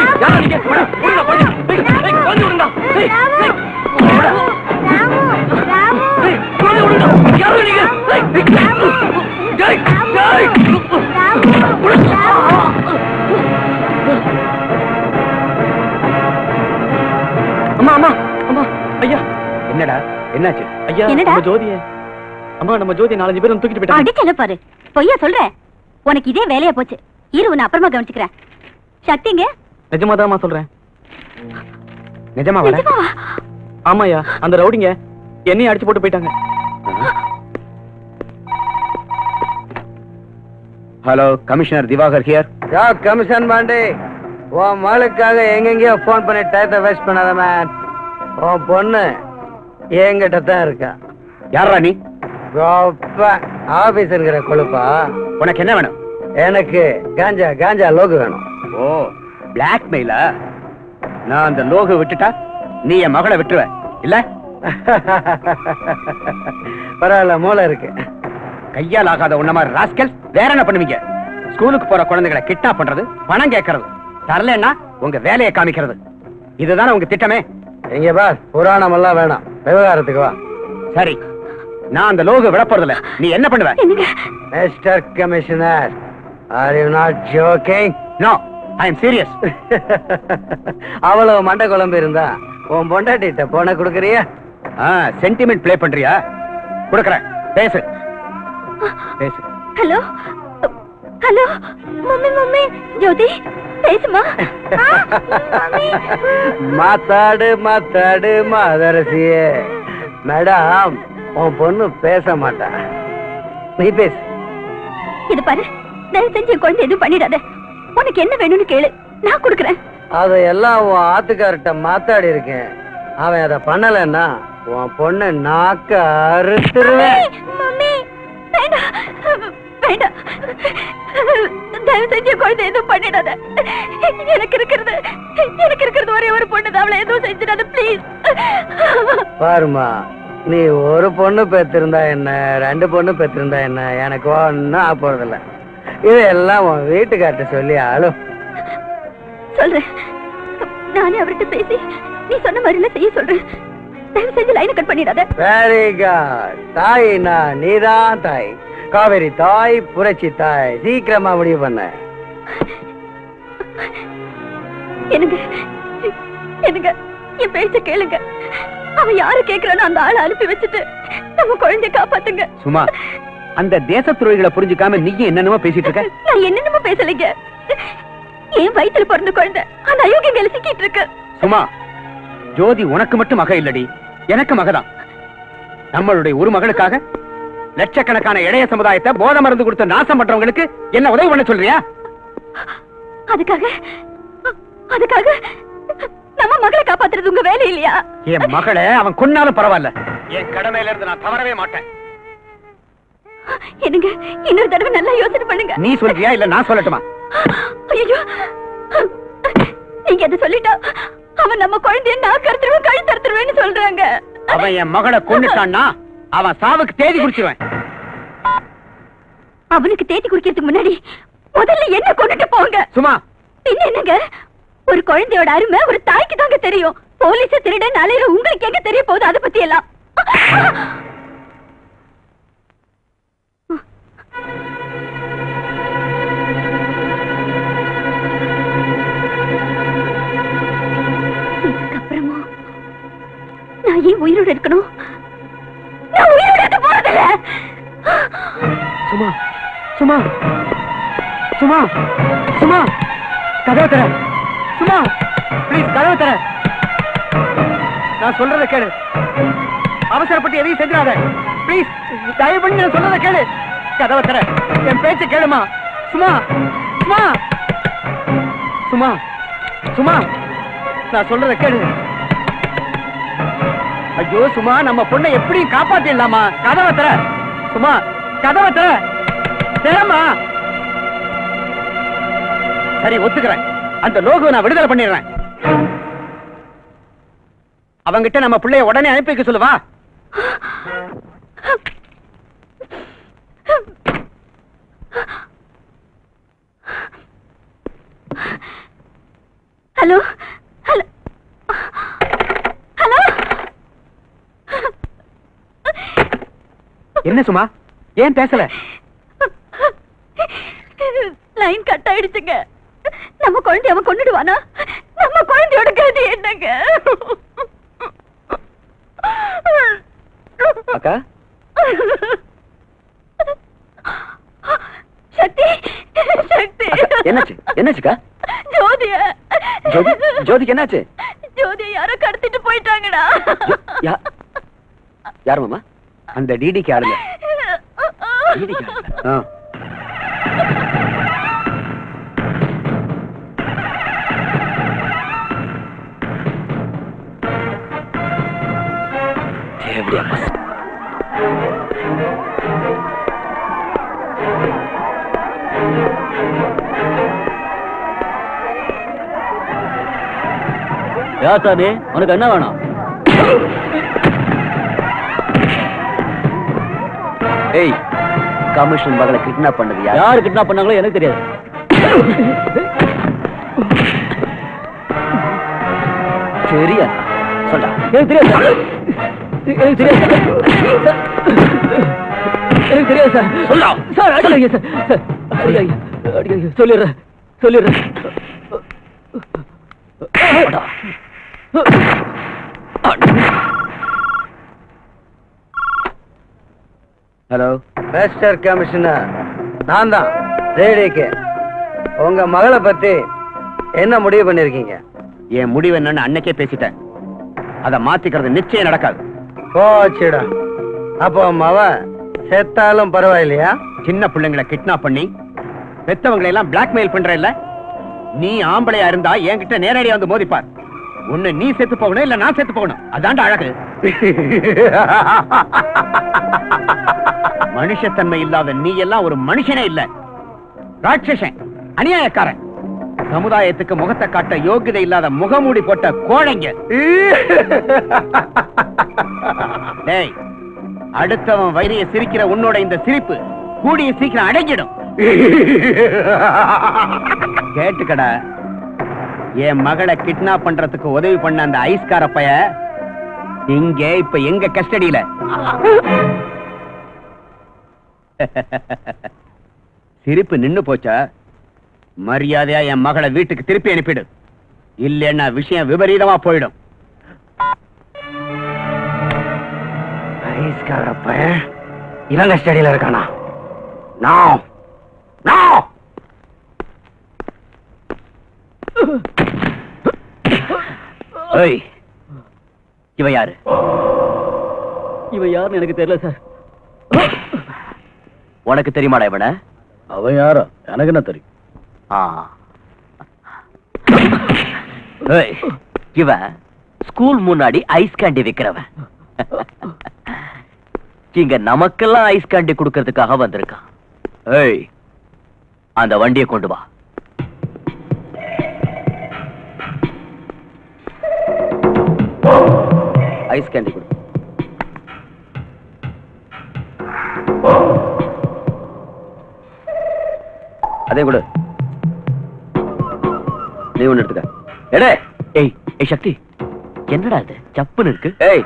அம்மா அம்மா அம்மா ஐயா என்னடா என்னாச்சு ஐயா என்னடா? நம்ம ஜோதிய அம்மா நம்ம ஜோதி நாலஞ்சு பேரும் தூக்கிட்டு போயிட்டாங்க அடிச்சல பாரு பொய்யா சொல்றேன் உனக்கு இதே வேலையா போச்சு இரு உன்னை அப்புறமா கவனிச்சுக்கிறேன் சக்திங்க நிஜமாதாம்மா சொல்றேன் நிஜமா வர நிஜமாவா? ஆமாயா அந்த ரவுடிங்க என்னையும் அடிச்சு போட்டு போயிட்டாங்க hello commissioner Diwakar here yeah commission Pandi உன் மகளுக்காக எங்கெங்கயோ ஃபோன் பண்ணி டயத்தை வேஸ்ட் பண்ணாத மேன் உன் பொண்ணு என்கிட்ட தான் இருக்கா யாரா நீ ஆபீஸ்ங்கிற கொழுப்பா உனக்கு என்ன வேணும் எனக்கு காஞ்சா காஞ்சா லோகு வேணும் ஓ பிளாக்மெயிலா நான் அந்த லோகு விட்டுட்டா நீ என் மகளை விட்டுருவ இல்ல பரவாயில்ல மூளை இருக்கு கையால் ஆகாத உன்ன மாதிரி ராஸ்கல் வேற என்ன பண்ணுவீங்க ஸ்கூலுக்கு போற குழந்தைகளை கிட்டா பண்றது பணம் கேட்கறது தரலன்னா உங்க வேலையை காமிக்கிறது இதுதானே உங்க திட்டமே இங்க பார் புராணம் எல்லாம் வேணாம் விவகாரத்துக்கு வா சரி நான் அந்த லோகு விட போறதில்ல நீ என்ன பண்ணுவ என்னங்க mister commissioner are you not joking no I am serious அவ்வளவு மண்டை குழம்பு இருந்தா உன் பொண்டாட்டிட்ட போன குடுக்கறியா சென்டிமெண்ட் ப்ளே பண்றியா கொடுக்கறேன் பேசு பேசு hello hello mummy mummy Jyothi பேசுமா ஆ, மம்மி. மாத்தாடு மாத்தாடு மாதரசியே மேடம் உன் பொண்ணு பேச மாட்டா நீ பேசு இது பாரு தயவு செஞ்சு என் குழந்தை எதுவும் பண்ணிடாத உனக்கு என்ன வேணும்னு கேளு நான் கொடுக்குறேன் அதையெல்லாம் உன் ஆத்துக்கார்ட்ட மாத்தாடி இருக்கேன் அவன் அதை பண்ணலைன்னா உன் பொண்ணு நாக்க அறுத்துருவேன் மம்மி வேண்டாம் வேண்டாம் தயவு செஞ்சு என் குழந்தை எதுவும் பண்ணிடாத எனக்கு இருக்கிறது எனக்கு இருக்கிறது ஒரே ஒரு பொண்ணு தான் அவளை எதுவும் செஞ்சிடாத ப்ளீஸ் பாருமா நீ ஒரு பொண்ணு பெற்றிருந்தா என்ன ரெண்டு பொண்ணு பெற்றிருந்தா என்ன எனக்கு ஒன்னும் ஆக போறதில்ல இதெல்லாம் உன் வீட்டுக்கார்ட்ட சொல்லி ஆளும் சொல்றேன் நானே அவர்கிட்ட பேசி நீ சொன்ன மாதிரிலாம் செய்ய சொல்றேன் தயவு செஞ்சு லைனை கட் பண்ணிடாத வெரி குட் தாய்னா நீதான் தாய் காவேரி தாய் புரட்சி தாய் சீக்கிரமா முடிவு பண்ண எனக்கு எனக்கு என் பேச்ச கேளுங்க அவன் யாரு கேக்குறானோ அந்த ஆளை அனுப்பி வச்சுட்டு நம்ம குழந்தைய காப்பாத்துங்க சும்மா அந்த தேச துறைகளை புரிஞ்சுக்காம நீ என்னென்னமோ பேசிட்டு இருக்க நான் என்னென்னமோ பேசலைங்க என் வயித்துல பிறந்த குழந்தை அந்த அயோக்கியங்களை சிக்கிட்டு இருக்கு சும்மா ஜோதி உனக்கு மட்டும் மக இல்லடி எனக்கு மகதான் நம்மளுடைய ஒரு மகளுக்காக லட்சக்கணக்கான இளைய சமுதாயத்தை போதை மருந்து கொடுத்து நாசம் பண்றவங்களுக்கு என்ன உதவி பண்ண சொல்றியா அதுக்காக அதுக்காக நம்ம மகளை காப்பாத்துறது உங்க வேலை இல்லையா என் மகளை அவன் கொன்னாலும் பரவாயில்ல என் கடமையில இருந்து நான் தவறவே மாட்டேன் என்னங்க இன்னொரு தடவை நல்லா யோசனை பண்ணுங்க நீ சொல்றியா இல்ல நான் சொல்லட்டுமா ஐயோ நீங்க அதை சொல்லிட்டா அவன் நம்ம குழந்தைய நான் கருத்துருவேன் கழுத்து அறுத்துருவேன்னு சொல்றாங்க அவன் என் மகளை கொண்டுட்டான்னா அவன் சாவுக்கு தேதி குறிச்சிருவேன் அவனுக்கு தேத்தி குடிக்கிறதுக்கு முன்னாடி முதல்ல என்ன கொண்டுட்டு போங்க சும்மா பின்ன என்னங்க ஒரு குழந்தையோட அருமை ஒரு தாய்க்கு தாங்க தெரியும் போலீஸ் திருட நாளையில உங்களுக்கு எங்க தெரிய போகுது அதை பத்தி எல்லாம் இதுக்கப்புறமா நான் ஏன் உயிரோட இருக்கணும் நான் உயிரோட இருக்க போறதில்ல சும்மா சும்மா சும்மா சும்மா கதவை தர சும்மா ப்ளீஸ் கதவை தர நான் சொல்றத கேளு அவசரப்பட்டு எதையும் செஞ்சிடாத ப்ளீஸ் தயவு பண்ணி நான் சொல்றத கேளு கதவை தர என் பேச்ச கேளுமா சும்மா சும்மா சும்மா சும்மா நான் சொல்றத கேளு ஐயோ சும்மா நம்ம பொண்ணை எப்படியும் காப்பாத்திடலாமா கதவை தர சும்மா கதவை தர திறமா சரி ஒத்துக்கிறேன் அந்த லோகு நான் விடுதலை பண்ணிடுறேன் அவங்கிட்ட நம்ம பிள்ளைய உடனே அனுப்பி வைக்க சொல்லுவா ஹலோ ஹலோ ஹலோ என்ன சும்மா ஏன் பேசல லைன் கட் ஆயிடுச்சுங்க நம்ம குழந்தை அவன் கொண்டுடுவானா நம்ம குழந்தையோட கதி என்னங்க அக்கா சக்தி சக்தி என்னாச்சு என்னாச்சுக்கா ஜோதிய ஜோதி ஜோதிக்கு என்னாச்சு ஜோதிய யாரோ கடத்திட்டு போயிட்டாங்கடா யா- யார் மாமா அந்த டிடிக்கு ஆளுங்க டிடிக்கு ஆளுங்க ஆ. யார் சாமி உனக்கு என்ன வேணும் ஏய் கமிஷன் மகளை கிட்னாப் பண்ணது யார் யார் கிட்னாப் பண்ணாங்களோ எனக்கு தெரியாது சரியா சொல்றா எனக்கு தெரியாது சார் எனக்கு தெரியாது சார் எனக்கு தெரியாது சார் சொல்லா சார் அடிக்காதீங்க சார் சார் அடிக்காதீங்க அடிக்காதீங்க சொல்லிடுறேன் சொல்லிடுறேன் அடா. ஹலோ மிஸ்டர் கமிஷனர் நான் தான் ரேடிக்கு உங்க மகளை பத்தி என்ன முடிவு பண்ணிருக்கீங்க என் முடிவு என்னன்னு அன்னைக்கே பேசிட்டேன் அதை மாத்திக்கிறது நிச்சயம் நடக்காது போச்சுடா அப்போ மவ செத்தாலும் பரவாயில்லையா சின்ன பிள்ளைங்களை கிட்னாப் பண்ணி பெத்தவங்களை எல்லாம் பிளாக்மெயில் பண்ற இல்ல நீ ஆம்பளையா இருந்தா என்கிட்ட நேரடியா வந்து மோதிப்பார் ஒண்ணு நீ செத்து போகணும் இல்ல நான் செத்து போகணும் அதான்டா அழகு மனுஷத்தன்மை இல்லாத நீ எல்லாம் ஒரு மனுஷனே இல்ல ராட்சசன் அநியாயக்காரன் சமுதாயத்துக்கு முகத்தை காட்ட யோகிதை இல்லாத முகமூடி போட்ட கோழைங்க டேய் அடுத்தவன் வயிறைய சிரிக்கிற உன்னோட இந்த சிரிப்பு கூடிய சீக்கிரம் அடங்கிடும் கேட்டுக்கடா என் மகளை கிட்னாப் பண்றதுக்கு உதவி பண்ண அந்த ஐஸ்கார பைய இங்க இப்ப எங்க கஸ்டடியில சிரிப்பு நின்னு போச்சா மரியாதையா என் மகளை வீட்டுக்கு திருப்பி அனுப்பிடு இல்லைன்னா விஷயம் விபரீதமா போயிடும் ஐஸ்கார பையன் இவங்க ஸ்டடியில இருக்கானா நான் நான் ஏய் இவ யாரு இவன் யாருன்னு எனக்கு தெரியல சார் உனக்கு தெரியுமாடா இவன அவன் யாரோ எனக்கு என்ன தெரியும் ஆ. ஏய், இவன் ஸ்கூல் முன்னாடி ஐஸ் கேண்டி விக்கிறவன் இங்க நமக்கெல்லாம் ஐஸ் கேண்டி கொடுக்கறதுக்காக வந்திருக்கான் ஏய் அந்த வண்டியை கொண்டு வா ஐஸ் கேண்டி கொடு அதே கொடு நீ ஒண்ணு எடுத்துக்க எடே ஏய் ஏய் சக்தி என்னடா இது சப்புன்னு இருக்கு ஏய்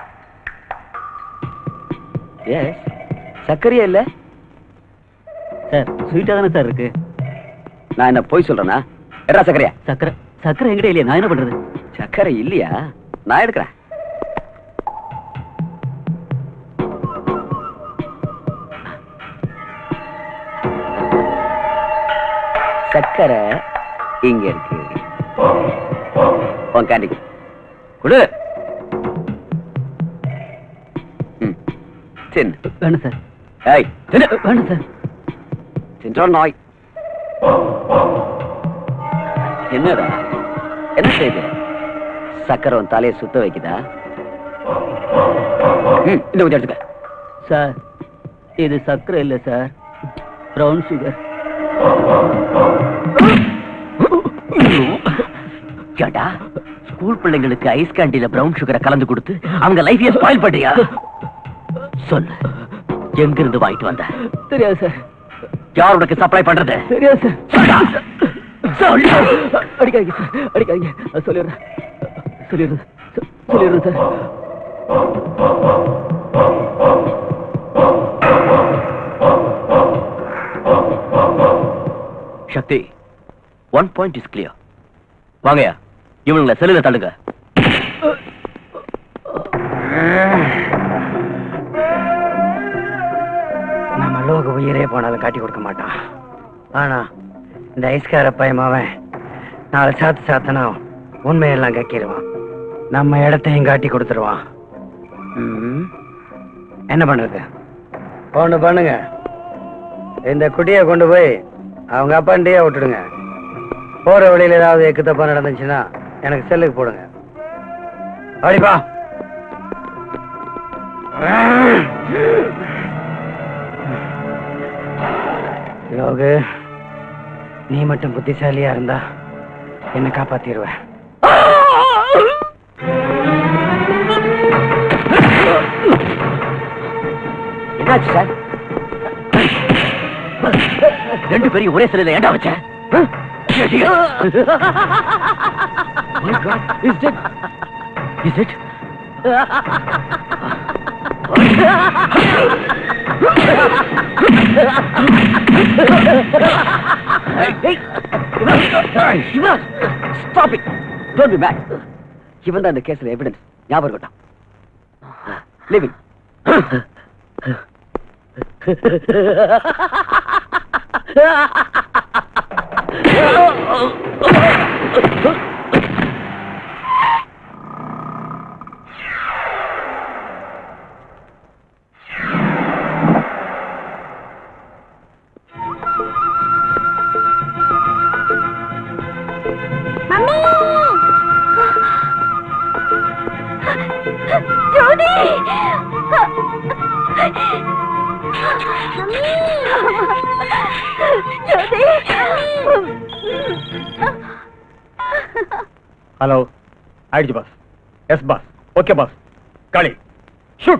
எஸ் சர்க்கரையா இல்ல சார் ஸ்வீட்டா தானே சார் இருக்கு நான் என்ன போய் சொல்றேனா எடா சர்க்கரையா சக்கரை சக்கரை எங்கிட்ட இல்லையா நான் என்ன பண்றது சர்க்கரை இல்லையா நான் எடுக்கிறேன் சர்க்கரை இங்க இருக்கு உன் கேண்டி கொடு ம், தின்னு வேணும் சார் ஏய் தின்னு வேணும் சார் தின்றா நாய் என்னடா என்ன செய்யுது சக்கரை உன் தலையை சுத்த வைக்குதா ம், இந்த கொஞ்சம் எடுத்துக்க சார் இது சக்கரை இல்லை சார் ப்ரௌன் சுகர் ஏண்டா ஸ்கூல் பிள்ளைங்களுக்கு ஐஸ் கேண்டில பிரவுன் சுகரை கலந்து கொடுத்து அவங்க லைஃபையே ஸ்பாயில் பண்ணியா சொல்லு எங்க இருந்து வாங்கிட்டு வந்த தெரியாது சார் யார் உனக்கு சப்ளை பண்றது தெரியாது சார் சொல்லு. அடிக்காதீங்க சார் அடிக்காதீங்க நான் சொல்லிடுறேன் சொல்லிடுறேன் சொ- சொல்லிடுறேன் sir Shakti one point is clear வாங்கயா இவனுங்களை செல்லுல தள்ளுங்க நம்ம லோக உயிரே போனாலும் காட்டி கொடுக்க மாட்டான் ஆனா இந்த ஐஸ்கார பயமாவன் நாலு சாத்து சாத்தனா உண்மையெல்லாம் கக்கிடுவான் நம்ம இடத்தையும் காட்டி கொடுத்துருவான் ம். என்ன பண்றது ஒண்ணு பண்ணுங்க இந்த குட்டியை கொண்டு போய் அவங்க அப்பாண்டியே விட்டுடுங்க போற வழியில ஏதாவது எக்கு தப்பா நடந்துச்சுன்னா எனக்கு செல்லுக்கு போடுங்க அப்படிப்பா யோகு நீ மட்டும் புத்திசாலியா இருந்தா என்ன காப்பாத்திடுவேன் என்னாச்சு சார் ரெண்டு பேரையும் ஒரே சிலையில ஏண்டா வச்ச is it is it stop it don't be back இவன் தான் இந்த கேஸ்ல எவிடன்ஸ் ஞாபகம் இருக்கட்டும் living mummy Jyothi mummy Jyothi hello ஆயிடுச்சு boss yes boss okay boss Kali shoot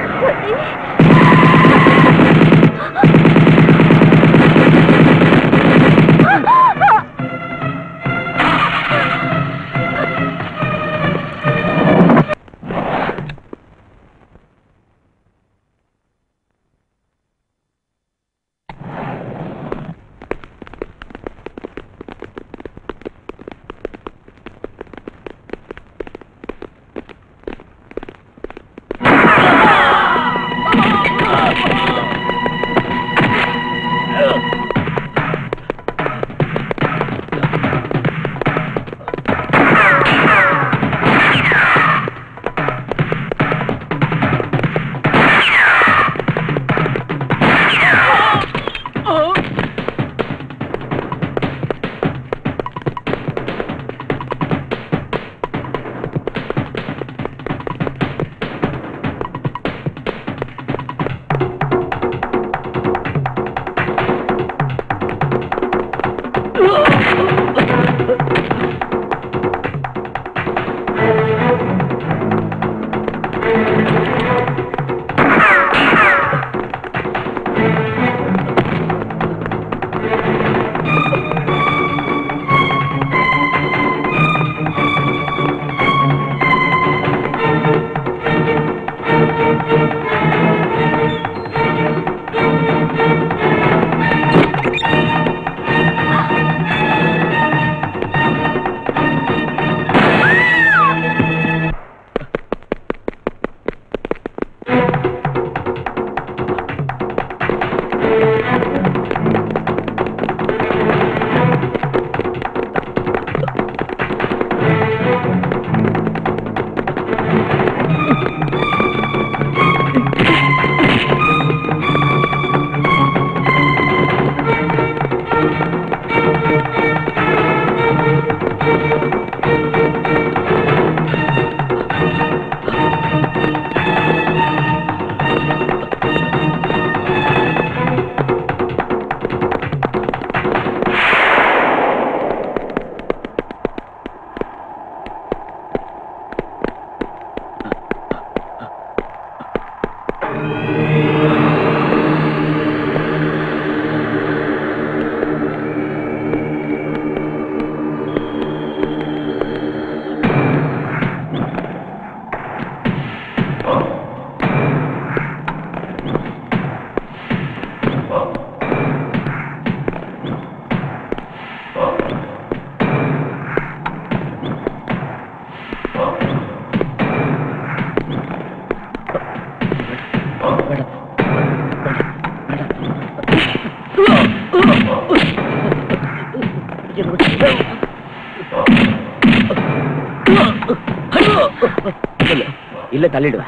இல்ல இல்ல தள்ளிடுவேன்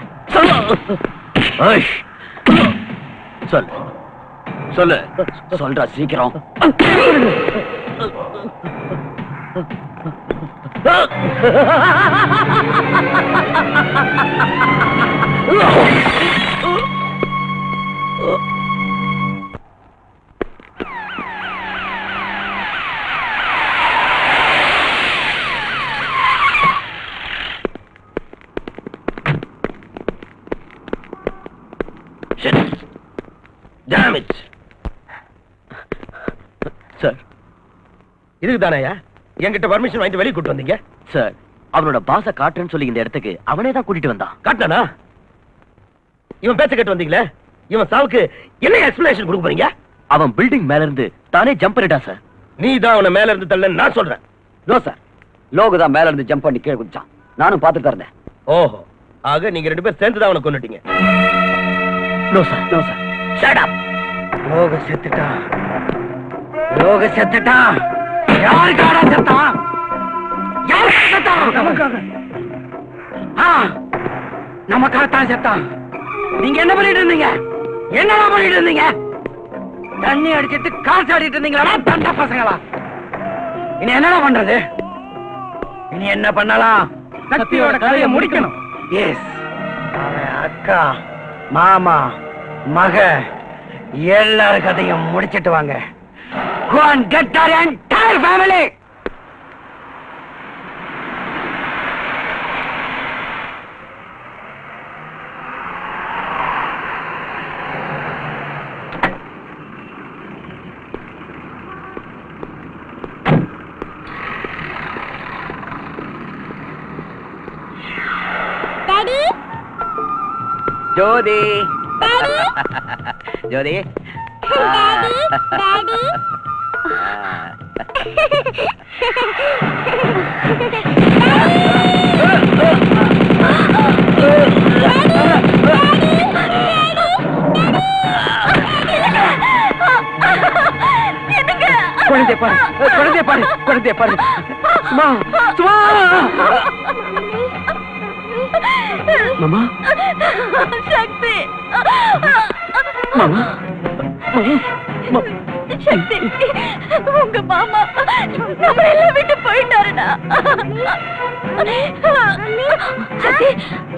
ஐஷ். சொல்லு சொல்லு சொல்றா சீக்கிரம் Shit. இதுக்கு தானேயா என்கிட்ட பர்மிஷன் வாங்கிட்டு வெளியே கூட்டு வந்தீங்க சார் அவனோட பாச காட்டுறேன்னு சொல்லி இந்த இடத்துக்கு அவனே தான் கூட்டிட்டு வந்தான் காட்டினா இவன் பேச்ச கேட்டு வந்தீங்களே இவன் சாவுக்கு என்ன எக்ஸ்பிளேஷன் கொடுக்க போறீங்க அவன் பில்டிங் மேல இருந்து தானே ஜம்ப் பண்ணிட்டான் சார் நீ தான் அவனை மேல இருந்து தள்ளன்னு நான் சொல்றேன் நோ சார் லோகு தான் மேல இருந்து ஜம்ப் பண்ணி கீழே குதிச்சான் நானும் பார்த்துட்டு இருந்தேன் ஓஹோ ஆக நீங்க ரெண்டு பேரும் சேர்ந்து தான் அவனை கொண்டுட்டீங்க no sir no sir Shut up. லோக செத்துட்டான் லோக செத்துட்டான் யாருக்காடா செத்தான் யாருக்காக செத்தான் நமக்காக ஆ நமக்காகத்தான் செத்தான் நீங்க என்ன பண்ணிட்டு இருந்தீங்க என்னடா பண்ணிட்டு இருந்தீங்க தண்ணி அடிச்சிட்டு காசு ஆடிட்டு இருந்தீங்களா தண்ட பசங்களா இனி என்னடா பண்றது இனி என்ன பண்ணலாம் சக்தியோட கதையை முடிக்கணும் எஸ் அவன் அக்கா மாமா மக எல்லார் கதையும் முடிச்சிட்டு வாங்க Go and get our entire family! Daddy Jyothi daddy Jyothi daddy daddy குழந்தை பாரு குழந்தை பாரு குழந்தை பாரு சும்மா சும்மா மாமா சக்தி மாமா சக்தி உங்க மாமா நம்ம எல்லாம் விட்டு போயிட்டாருடா சக்தி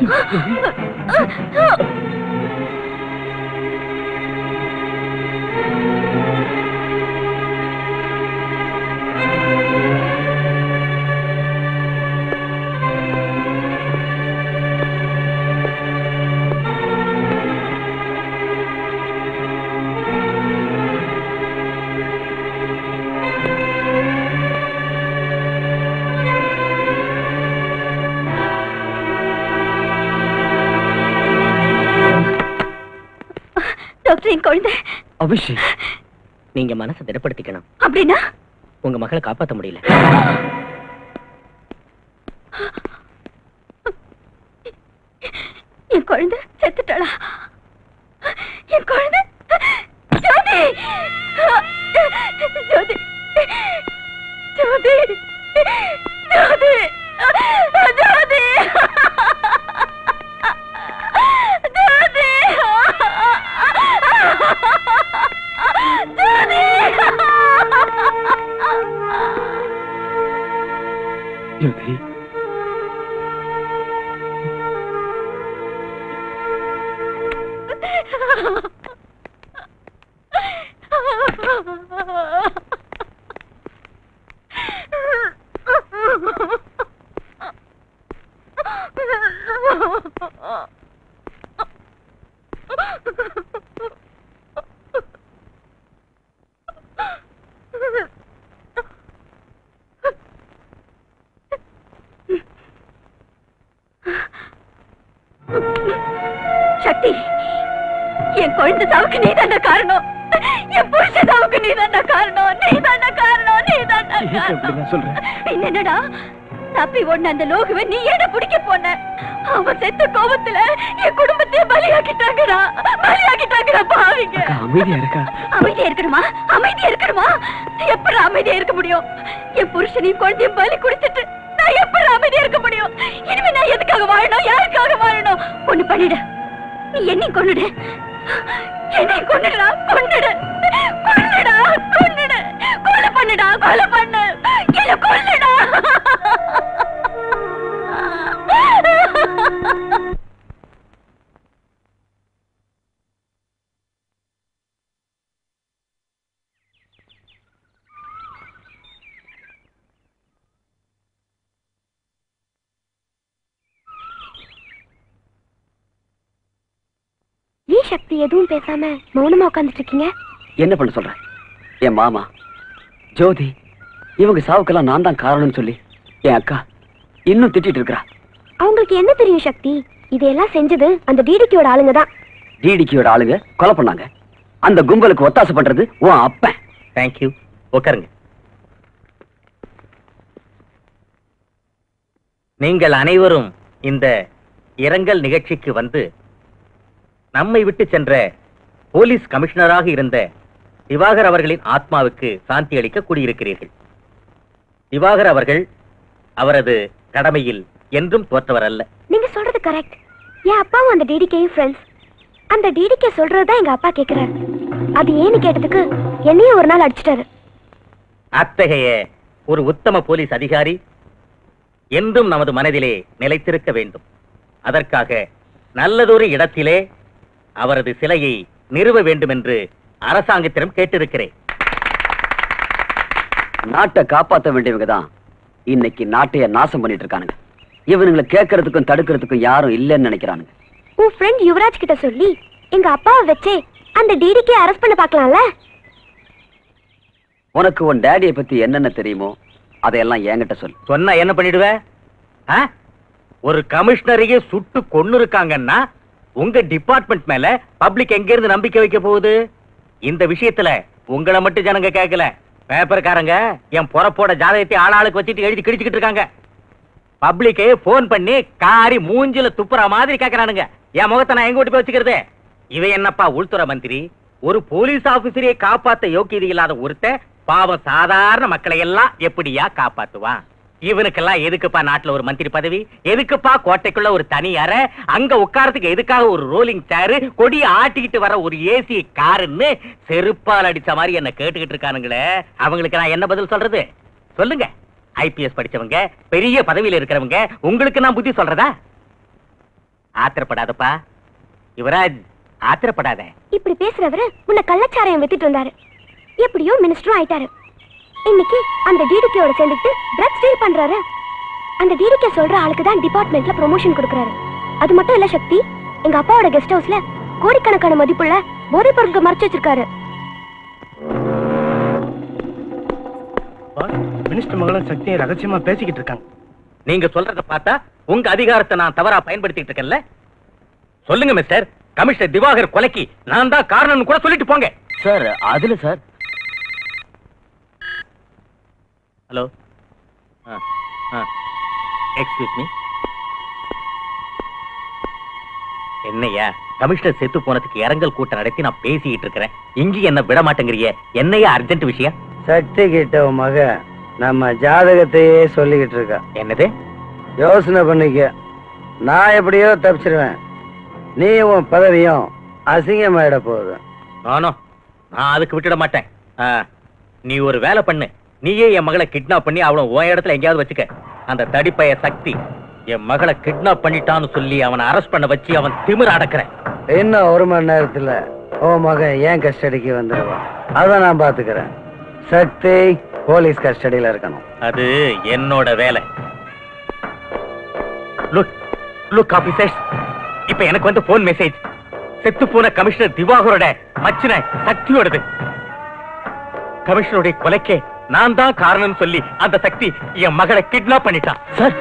டாக்டர் என் குழந்தை அபிஷேக் நீங்க மனசை திடப்படுத்திக்கணும் அப்படின்னா உங்க மகளை காப்பாத்த முடியல என் குழந்தை செத்துட்டாளா என் குழந்தை ஜோதி ஜோதி ஜோதி ஜோதி ஜோதி ஜோதி ஜோதி சக்தி என் குழந்தை சாவுக்கு நீ காரணம் என் புருஷ சாவுக்கு நீ காரணம் நீ காரணம் நீ காரணம் சொல்றேன் பின்ன என்னடா தப்பி ஒண்ணு அந்த லோகுவை நீ ஏன பிடிக்க போன அவன் செத்த கோபத்துல என் குடும்பத்தையே பலியாக்கிட்டாங்கடா பலியாக்கிட்டாங்கடா பாவிங்க அமைதியா இருக்கா அமைதியா இருக்கணுமா அமைதியா இருக்கணுமா எப்படி அமைதியா இருக்க முடியும் என் புருஷனையும் குழந்தையும் பலி குடிச்சிட்டு நான் எப்படி அமைதியா இருக்க முடியும் இனிமே நான் எதுக்காக வாழணும் யாருக்காக வாழணும் ஒண்ணு பண்ணிடு நீ என்னையும் கொன்னுடு என்னையும் கொன்னுடா கொன்னுடு கொன்னுடா கொன்னுடு கொலை பண்ணுடா கொலை பண்ணு என்ன கொல்லுடா ஏன் சக்தி எதுவும் பேசாம மௌனமா உட்காந்துட்டு இருக்கீங்க என்ன பண்ண சொல்ற என் மாமா ஜோதி இவங்க சாவுக்கெல்லாம் நான் தான் காரணம்னு சொல்லி என் அக்கா இன்னும் திட்டிட்டு இருக்கா அவங்களுக்கு என்ன தெரியும் சக்தி இதையெல்லாம் செஞ்சது அந்த டிடிக்கியோட ஆளுங்க தான் டிடிக்கியோட ஆளுங்க கொலை பண்ணாங்க அந்த கும்பலுக்கு ஒத்தாசை பண்றது உன் அப்பன் தேங்க்யூ உட்காருங்க நீங்கள் அனைவரும் இந்த இரங்கல் நிகழ்ச்சிக்கு வந்து நம்மை விட்டு சென்ற போலீஸ் கமிஷனராக இருந்த திவாகர் அவர்களின் ஆத்மாவுக்கு சாந்தி அளிக்க கூடியிருக்கிறீர்கள் திவாகர் அவர்கள் அவரது கடமையில் என்றும் தோற்றவர் அல்ல நீங்க சொல்றது கரெக்ட் என் அப்பாவும் அந்த டிடிகேயும் ஃப்ரெண்ட்ஸ் அந்த டிடிகே சொல்றதுதான் எங்க அப்பா கேக்குறாரு அது ஏன்னு கேட்டதுக்கு என்னையும் ஒரு நாள் அடிச்சிட்டாரு அத்தகைய ஒரு உத்தம போலீஸ் அதிகாரி என்றும் நமது மனதிலே நிலைத்திருக்க வேண்டும் அதற்காக நல்லதொரு இடத்திலே அவரது சிலையை நிறுவ வேண்டும் என்று அரசாங்கத்திடம் கேட்டிருக்கிறேன் நாட்டை காப்பாத்த வேண்டியவங்க தான் இன்னைக்கு நாட்டைய நாசம் பண்ணிட்டு இருக்கானுங்க இவனுங்களை கேட்கறதுக்கும் தடுக்கிறதுக்கும் யாரும் இல்லைன்னு நினைக்கிறானுங்க உன் ஃப்ரெண்ட் யுவராஜ் கிட்ட சொல்லி எங்க அப்பாவை வச்சே அந்த டிடிகே அரெஸ்ட் பண்ண பார்க்கலாம்ல உனக்கு உன் டேடியை பத்தி என்னென்ன தெரியுமோ அதையெல்லாம் என்கிட்ட சொல்லு சொன்னா என்ன பண்ணிடுவ ஆ? ஒரு கமிஷனரையே சுட்டு கொன்னு இருக்காங்கன்னா உங்க டிபார்ட்மெண்ட் மேல பப்ளிக் எங்க இருந்து நம்பிக்கை வைக்க போகுது இந்த விஷயத்துல உங்களை மட்டும் ஜனங்க கேட்கல பேப்பர்காரங்க என் பொறப்போட ஜாதகத்தை ஆளாளுக்கு வச்சுட்டு எழுதி கிழிச்சுக்கிட்டு இருக்காங்க பப்ளிக்கே போன் பண்ணி காரி மூஞ்சில துப்புற மாதிரி கேக்குறானுங்க என் முகத்தை நான் எங்க ஓட்டி போய் வச்சுக்கிறது இவன் என்னப்பா உள்துறை மந்திரி ஒரு போலீஸ் ஆபீசரையே காப்பாத்த யோக்கியதை இல்லாத ஒருத்தன் பாவம் சாதாரண மக்களை எல்லாம் எப்படியா காப்பாத்துவான் இவனுக்கெல்லாம் எதுக்குப்பா நாட்டுல ஒரு மந்திரி பதவி எதுக்குப்பா கோட்டைக்குள்ள ஒரு தனி அறை அங்க உட்காரத்துக்கு எதுக்காக ஒரு ரோலிங் சேரு கொடி ஆட்டிக்கிட்டு வர ஒரு ஏசி காருன்னு செருப்பால் அடிச்ச மாதிரி என்ன கேட்டுக்கிட்டு இருக்கானுங்களே அவங்களுக்கு நான் என்ன பதில் சொல்றது சொல்லுங்க ஐபிஎஸ் படிச்சவங்க பெரிய பதவியில இருக்கிறவங்க உங்களுக்கு நான் புத்தி சொல்றதா ஆத்திரப்படாதப்பா யுவராஜ் ஆத்திரப்படாத இப்படி பேசுறவரு உன்னை கள்ளச்சாராயம் வித்துட்டு இருந்தாரு எப்படியோ மினிஸ்டரும் ஆயிட்டாரு இன்னைக்கு அந்த டிடிகேயோட சேர்ந்துட்டு ட்ரக்ஸ் டீல் பண்றாரு அந்த டிடிகே சொல்ற ஆளுக்கு தான் டிபார்ட்மெண்ட்ல ப்ரொமோஷன் கொடுக்கறாரு அது மட்டும் இல்ல சக்தி எங்க அப்பாவோட கெஸ்ட் ஹவுஸ்ல கோடிக்கணக்கான மதிப்புள்ள போதைப் பொருட்கள் மறைச்சு வச்சிருக்காரு மினிஸ்டர் மகளும் சக்தியும் ரகசியமா பேசிக்கிட்டு இருக்காங்க நீங்க சொல்றத பார்த்தா உங்க அதிகாரத்தை நான் தவறா பயன்படுத்திட்டு இருக்கேன்ல சொல்லுங்க மிஸ்டர் கமிஷனர் திவாகர் கொலைக்கு நான் தான் காரணம்னு கூட சொல்லிட்டு போங்க சார் அதுல சார் ஹலோ எக்ஸ்கியூஸ் மீ என்னையா கமிஷனர் செத்து போனதுக்கு இரங்கல் கூட்டம் நடத்தி நான் பேசிக்கிட்டு இருக்கிறேன் இங்கேயும் என்ன விட மாட்டேங்கிறிய என்னையா அர்ஜென்ட் விஷயம் சக்தி கிட்ட உன் மக நம்ம ஜாதகத்தையே சொல்லிக்கிட்டு இருக்கா என்னது யோசனை பண்ணிக்க நான் எப்படியோ தப்பிச்சிருவேன் நீ உன் பதவியும் அசிங்கமாயிட போகுது நானும் நான் அதுக்கு விட்டுட மாட்டேன் ஆ, நீ ஒரு வேலை பண்ணு நீயே என் மகளை கிட்னாப் பண்ணி அவளை உன் இடத்துல எங்கேயாவது வச்சுக்க அந்த தடிப்பைய சக்தி என் மகளை கிட்னாப் பண்ணிட்டான்னு சொல்லி அவனை அரெஸ்ட் பண்ண வச்சு அவன் திமிர அடக்குறேன் இன்னும் ஒரு மணி நேரத்துல உன் மகன் ஏன் கஸ்டடிக்கு வந்துடுவான் அதை நான் பாத்துக்கிறேன் சக்தி போலீஸ் கஸ்டடியில இருக்கணும் அது என்னோட வேலை லுக் லுக் ஆபீசர்ஸ் இப்ப எனக்கு வந்து போன் மெசேஜ் செத்து போன கமிஷனர் திவாகரோட மச்சின சக்தியோடது கமிஷனருடைய கொலைக்கே நான் தான் காரணம் சொல்லி அந்த சக்தி என் மகளை கிட்னாப் பண்ணிட்டான் சார்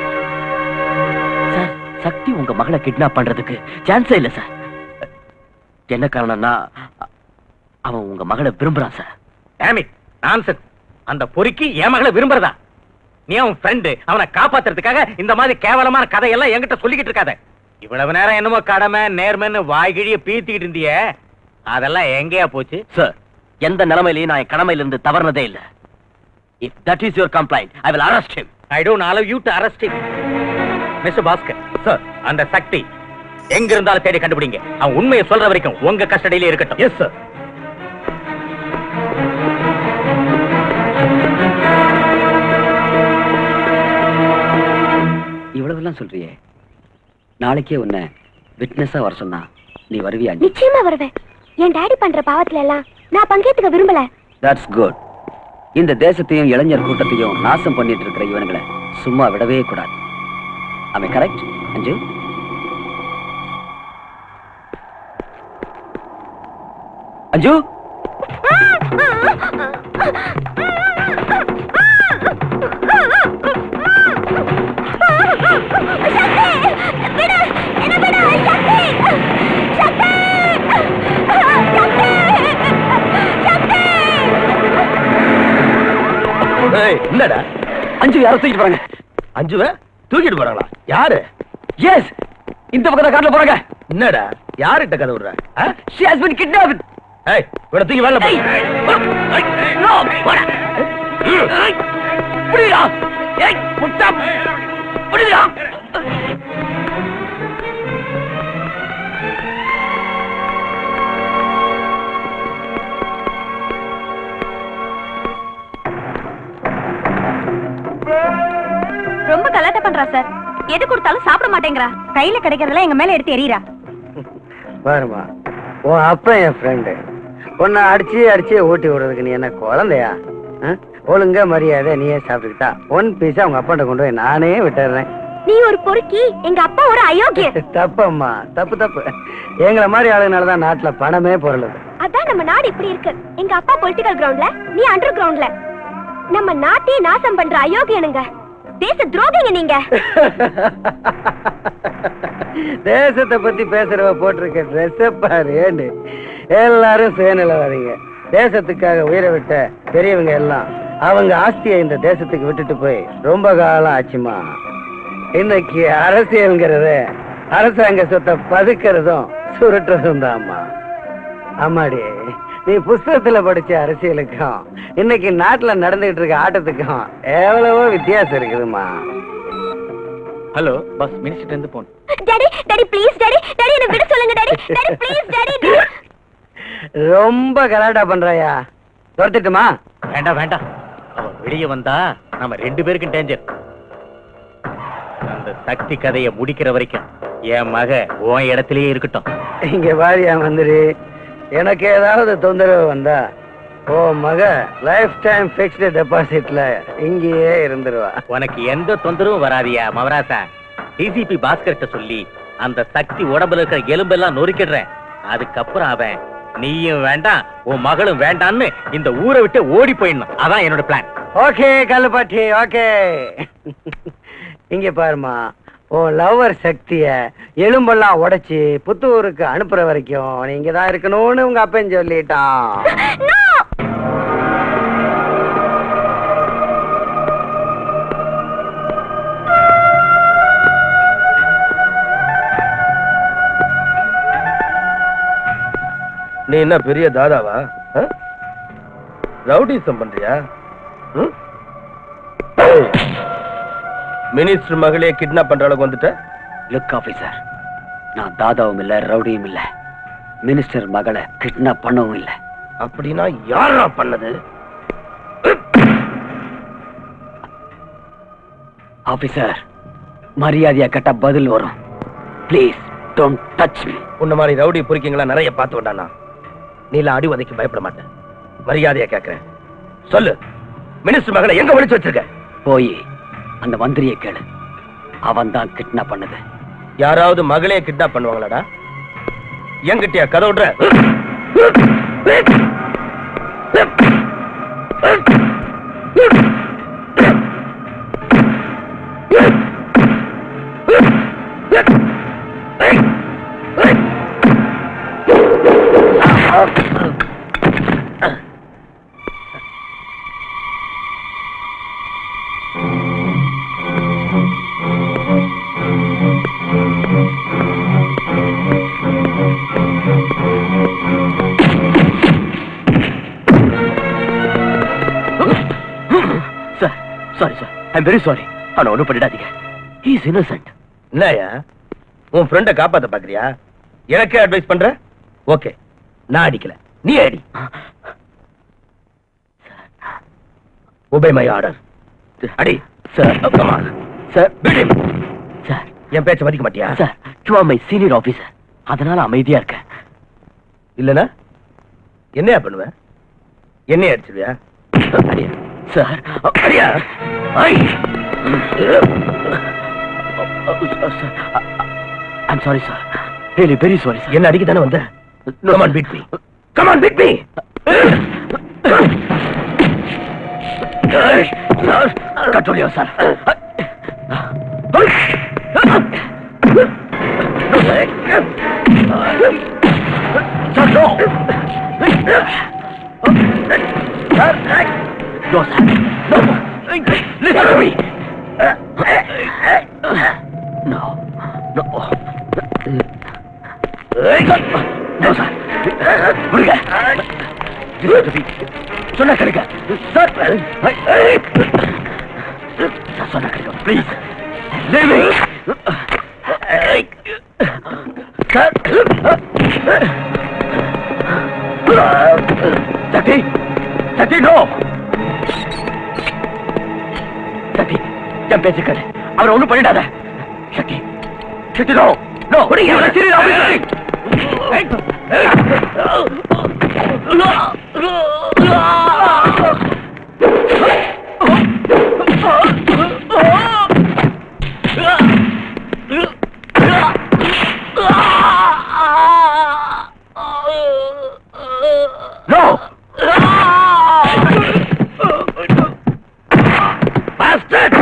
சார் சக்தி உங்க மகளை கிட்னாப் பண்றதுக்கு சான்ஸே இல்ல சார் என்ன காரணம்னா அவன் உங்க மகளை விரும்புறான் சார் டேமி நான்சென்ஸ் அந்த பொறுக்கி என் மகளை விரும்புறதா நீ அவன் ஃப்ரெண்டு அவனை காப்பாத்துறதுக்காக இந்த மாதிரி கேவலமான கதையெல்லாம் என்கிட்ட சொல்லிக்கிட்டு இருக்காத இவ்வளவு நேரம் என்னமோ கடமை நேர்மைன்னு வாய்கிழிய பீத்திக்கிட்டு இருந்தியே அதெல்லாம் எங்கேயா போச்சு சார் எந்த நிலைமையிலையும் நான் என் கடமையில இருந்து தவறுனதே இல்ல if that is your complaint I will arrest him I don't allow you to arrest him mister Bhaskar sir அந்த சக்தி எங்க இருந்தாலும் தேடி கண்டுபிடிங்க அவன் உண்மையை சொல்ற வரைக்கும் உங்க கஸ்டடியிலே இருக்கட்டும் எஸ் சார் இவ்வளவுலாம் சொல்றியே நாளைக்கே உன்னை விட்னஸா வர சொன்னா நீ வருவியா நீ நிச்சயமா வருவேன் என் டாடி பண்ற பாவத்துல எல்லாம் நான் பங்கேத்துக்க விரும்பல தட்ஸ் குட் இந்த தேசத்தையும் இளைஞர் கூட்டத்தையும் நாசம் பண்ணிட்டு இருக்கிற இவனுங்களை சும்மா விடவே கூடாது அவன் கரெக்ட் அஞ்சு அஞ்சு அஞ்சு யாரை தூக்கிட்டு போறாங்க அஞ்சுவ தூக்கிட்டு போறாங்களா யாரு எஸ் இந்த பக்கம் தான் கார்ல போறாங்க என்னடா யார்கிட்ட கதை விடுற ஆ? she has been kidnapped ஏய் இவனை தூக்கி வேலை ஏய், ஏய், no, போடா. ஏய், புடிடா. ஏய், முட்டா. புடிடா. ரொம்ப கலாட்டா பண்றா சார் எது கொடுத்தாலும் சாப்பிட மாட்டேங்கிறா கையில கிடைக்கிறதெல்லாம் எங்க மேல எடுத்து எறியறா பாருமா உன் அப்பா என் ஃப்ரெண்டு உன்னை அடிச்சு அடிச்சு ஊட்டி விடுறதுக்கு நீ என்ன குழந்தையா ஆ? ஒழுங்கா மரியாதை நீயே சாப்பிட்டுக்கிட்டா ஒன் பீஸா உங்க அப்பாட்ட கொண்டு போய் நானே விட்டுறேன் நீ ஒரு பொறுக்கி எங்க அப்பா ஒரு அயோக்கிய தப்பம்மா தப்பு தப்பு எங்களை மாதிரி ஆளுங்கனால தான் நாட்டுல பணமே பொருளுது அதான் நம்ம நாடு இப்படி இருக்கு எங்க அப்பா பொலிட்டிக்கல் கிரவுண்ட்ல நீ அண்டர் கிரவுண்ட்ல நம்ம நாட்டையே நாசம் பண்ற அயோக்கியனுங்க தேச துரோகிங்க நீங்க தேசத்தை பத்தி பேசுறவ போட்டிருக்க ட்ரெஸ் பாரு ஏண்டு எல்லாரும் சுயநிலவாதிங்க தேசத்துக்காக உயிரை விட்ட பெரியவங்க எல்லாம் அவங்க ஆஸ்தியை இந்த தேசத்துக்கு விட்டுட்டு போய் ரொம்ப காலம் ஆச்சுமா இன்னைக்கு அரசியல்ங்கிறது அரசாங்க சொத்தை பதுக்கிறதும் சுருட்டுறதும் தான்மா ஆமாடி நீ புஸ்தகத்துல படிச்ச அரசியலுக்கும் இன்னைக்கு நாட்டுல நடந்துகிட்டு இருக்க ஆட்டத்துக்கும் எவ்வளவோ வித்தியாசம் இருக்குதுமா ஹலோ பஸ் மினிஸ்டர் இருந்து phone daddy daddy please daddy daddy என்ன விட சொல்லுங்க டாடி டாடி ப்ளீஸ் டாடி ரொம்ப கலாட்டா பண்றாயா துரத்துட்டுமா வேண்டாம் வேண்டாம் அவ வெளியே வந்தா நம்ம ரெண்டு பேருக்கும் டேஞ்சர் அந்த சக்தி கதையை முடிக்கிற வரைக்கும் என் மக உன் இடத்திலேயே இருக்கட்டும் இங்க வாரியா வந்துரு எனக்கு ஏதாவது தொந்தரவு வந்தா ஓ மக லைஃப் டைம் பிக்ஸ்டு டெபாசிட்ல இங்கேயே இருந்துருவா உனக்கு எந்த தொந்தரவும் வராதியா மவராசா டிசிபி பாஸ்கர்கிட்ட சொல்லி அந்த சக்தி உடம்புல இருக்கிற எலும்பெல்லாம் நொறுக்கிடுறேன் அதுக்கப்புறம் அவன் நீயும் வேண்டாம் உன் மகளும் வேண்டான்னு இந்த ஊரை விட்டு ஓடி போயிடணும் அதான் என்னோட பிளான் ஓகே கல்லுப்பாட்டி ஓகே இங்க பாருமா உன் லவ்வர் சக்திய எலும்பெல்லாம் உடைச்சு புத்தூருக்கு அனுப்புற வரைக்கும் நீங்க தான் இருக்கணும்னு உங்க அப்பன் சொல்லிட்டான் நீ என்ன பெரிய தாதாவா ரவுடிசம் பண்றியா மினிஸ்டர் மகளே கிட்னாப் பண்ற அளவுக்கு வந்துட்ட லுக் ஆபீசர் நான் தாதாவும் இல்ல ரவுடியும் இல்ல மினிஸ்டர் மகளை கிட்னாப் பண்ணவும் இல்ல அப்படின்னா யாரா பண்ணது ஆபீசர் மரியாதையா கேட்டா பதில் வரும் ப்ளீஸ் டோன்ட் டச் மீ உன்ன மாதிரி ரவுடி பொறிக்கிங்களா நிறைய பார்த்து விட்டானா நீல அடி உதைக்கு பயப்பட மாட்டேன் மரியாதையா கேக்குறேன் சொல்லு மினிஸ்டர் மகளை எங்க ஒளிச்சு வச்சிருக்க போய் அந்த மந்திரியை கேளு அவன் தான் கிட்னாப் பண்ணது யாராவது மகளே கிட்னாப் பண்ணுவாங்களாடா என்கிட்டயா கதை விடுற sir sorry sir I'm very sorry அவனை ஒன்றும் பண்ணிடாதீங்க இஸ் இன்னசென்ட் என்னயா உன் ஃப்ரெண்ட காப்பாத்த பாக்குறியா எனக்கே அட்வைஸ் பண்ற ஓகே நான் அடிக்கல நீ அடி ஒபே மை ஆர்டர் அடி sir Come on. Sir Beat him. Sir என் பேச்ச மதிக்க மாட்டியா sir you are my senior officer அதனால அமைதியா இருக்கேன் இல்லனா என்னையா பண்ணுவ என்னைய அடிச்சிருவியா அடியா சார் அடியா I I'm sorry sir really very sorry sir என்ன அடிக்க தானே வந்த Come on, beat me. Come on, beat me. Sir கட்டுரையோ sir sir no no sir no Listen to me. No. No. No, sir. விடுங்க. Listen to me. சொன்னா கிடைக்க sir சொன்னா கிடைக்கும் please sir Shakti Shakti no Shakti என் பேச்சு கேளு அவரை ஒண்ணும் பண்ணிடாத சக்தி சக்தி நோ நோ சரி No! Bastard!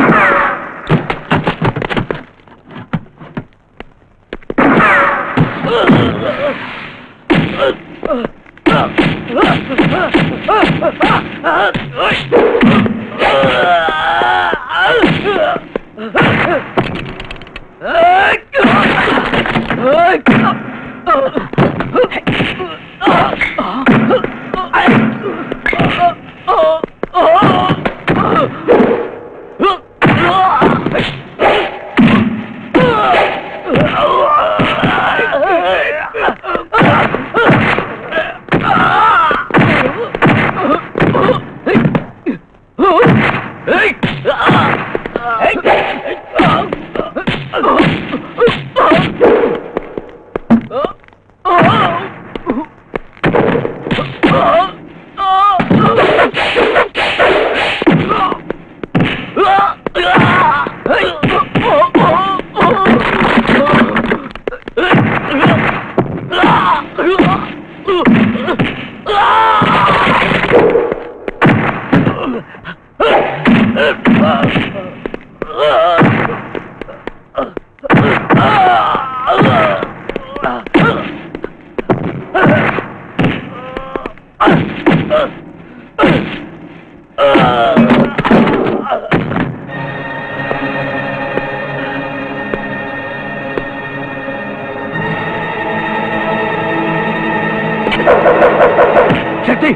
சக்தி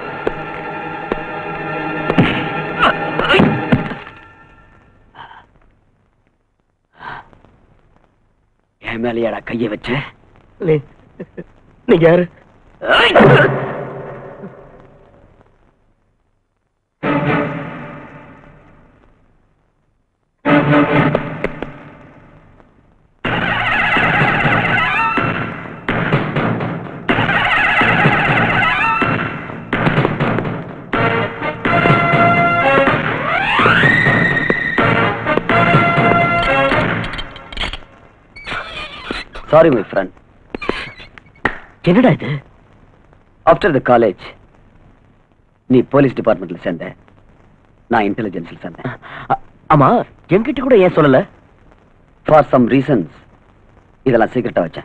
என் மேலையாடா கைய வச்ச நீங்க யாரு சாரி மை ஃப்ரெண்ட் என்னடா இது ஆஃப்டர் த காலேஜ் நீ போலீஸ் டிபார்ட்மெண்ட்ல சேர்ந்த நான் இன்டெலிஜென்ஸ்ல சேர்ந்தேன் அ- ஆமா என்கிட்ட கூட ஏன் சொல்லல ஃபார் சம் ரீசன்ஸ் இதெல்லாம் சீக்கிரட்டா வச்சேன்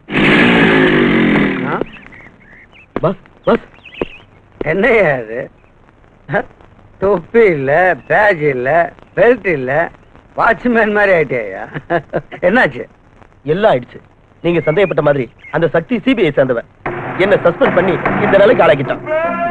பஸ் பஸ் என்னையா அது ஹ? தொப்பி இல்ல பேஜ் இல்ல பெல்ட் இல்ல வாட்ச்மேன் மாதிரி ஆயிட்டியா என்னாச்சு எல்லாம் ஆயிடுச்சு நீங்க சந்தேகப்பட்ட மாதிரி அந்த சக்தி சிபிஐ சேர்ந்தவன் என்ன சஸ்பெண்ட் பண்ணி இந்த நிலைக்கு ஆளாக்கிட்டான்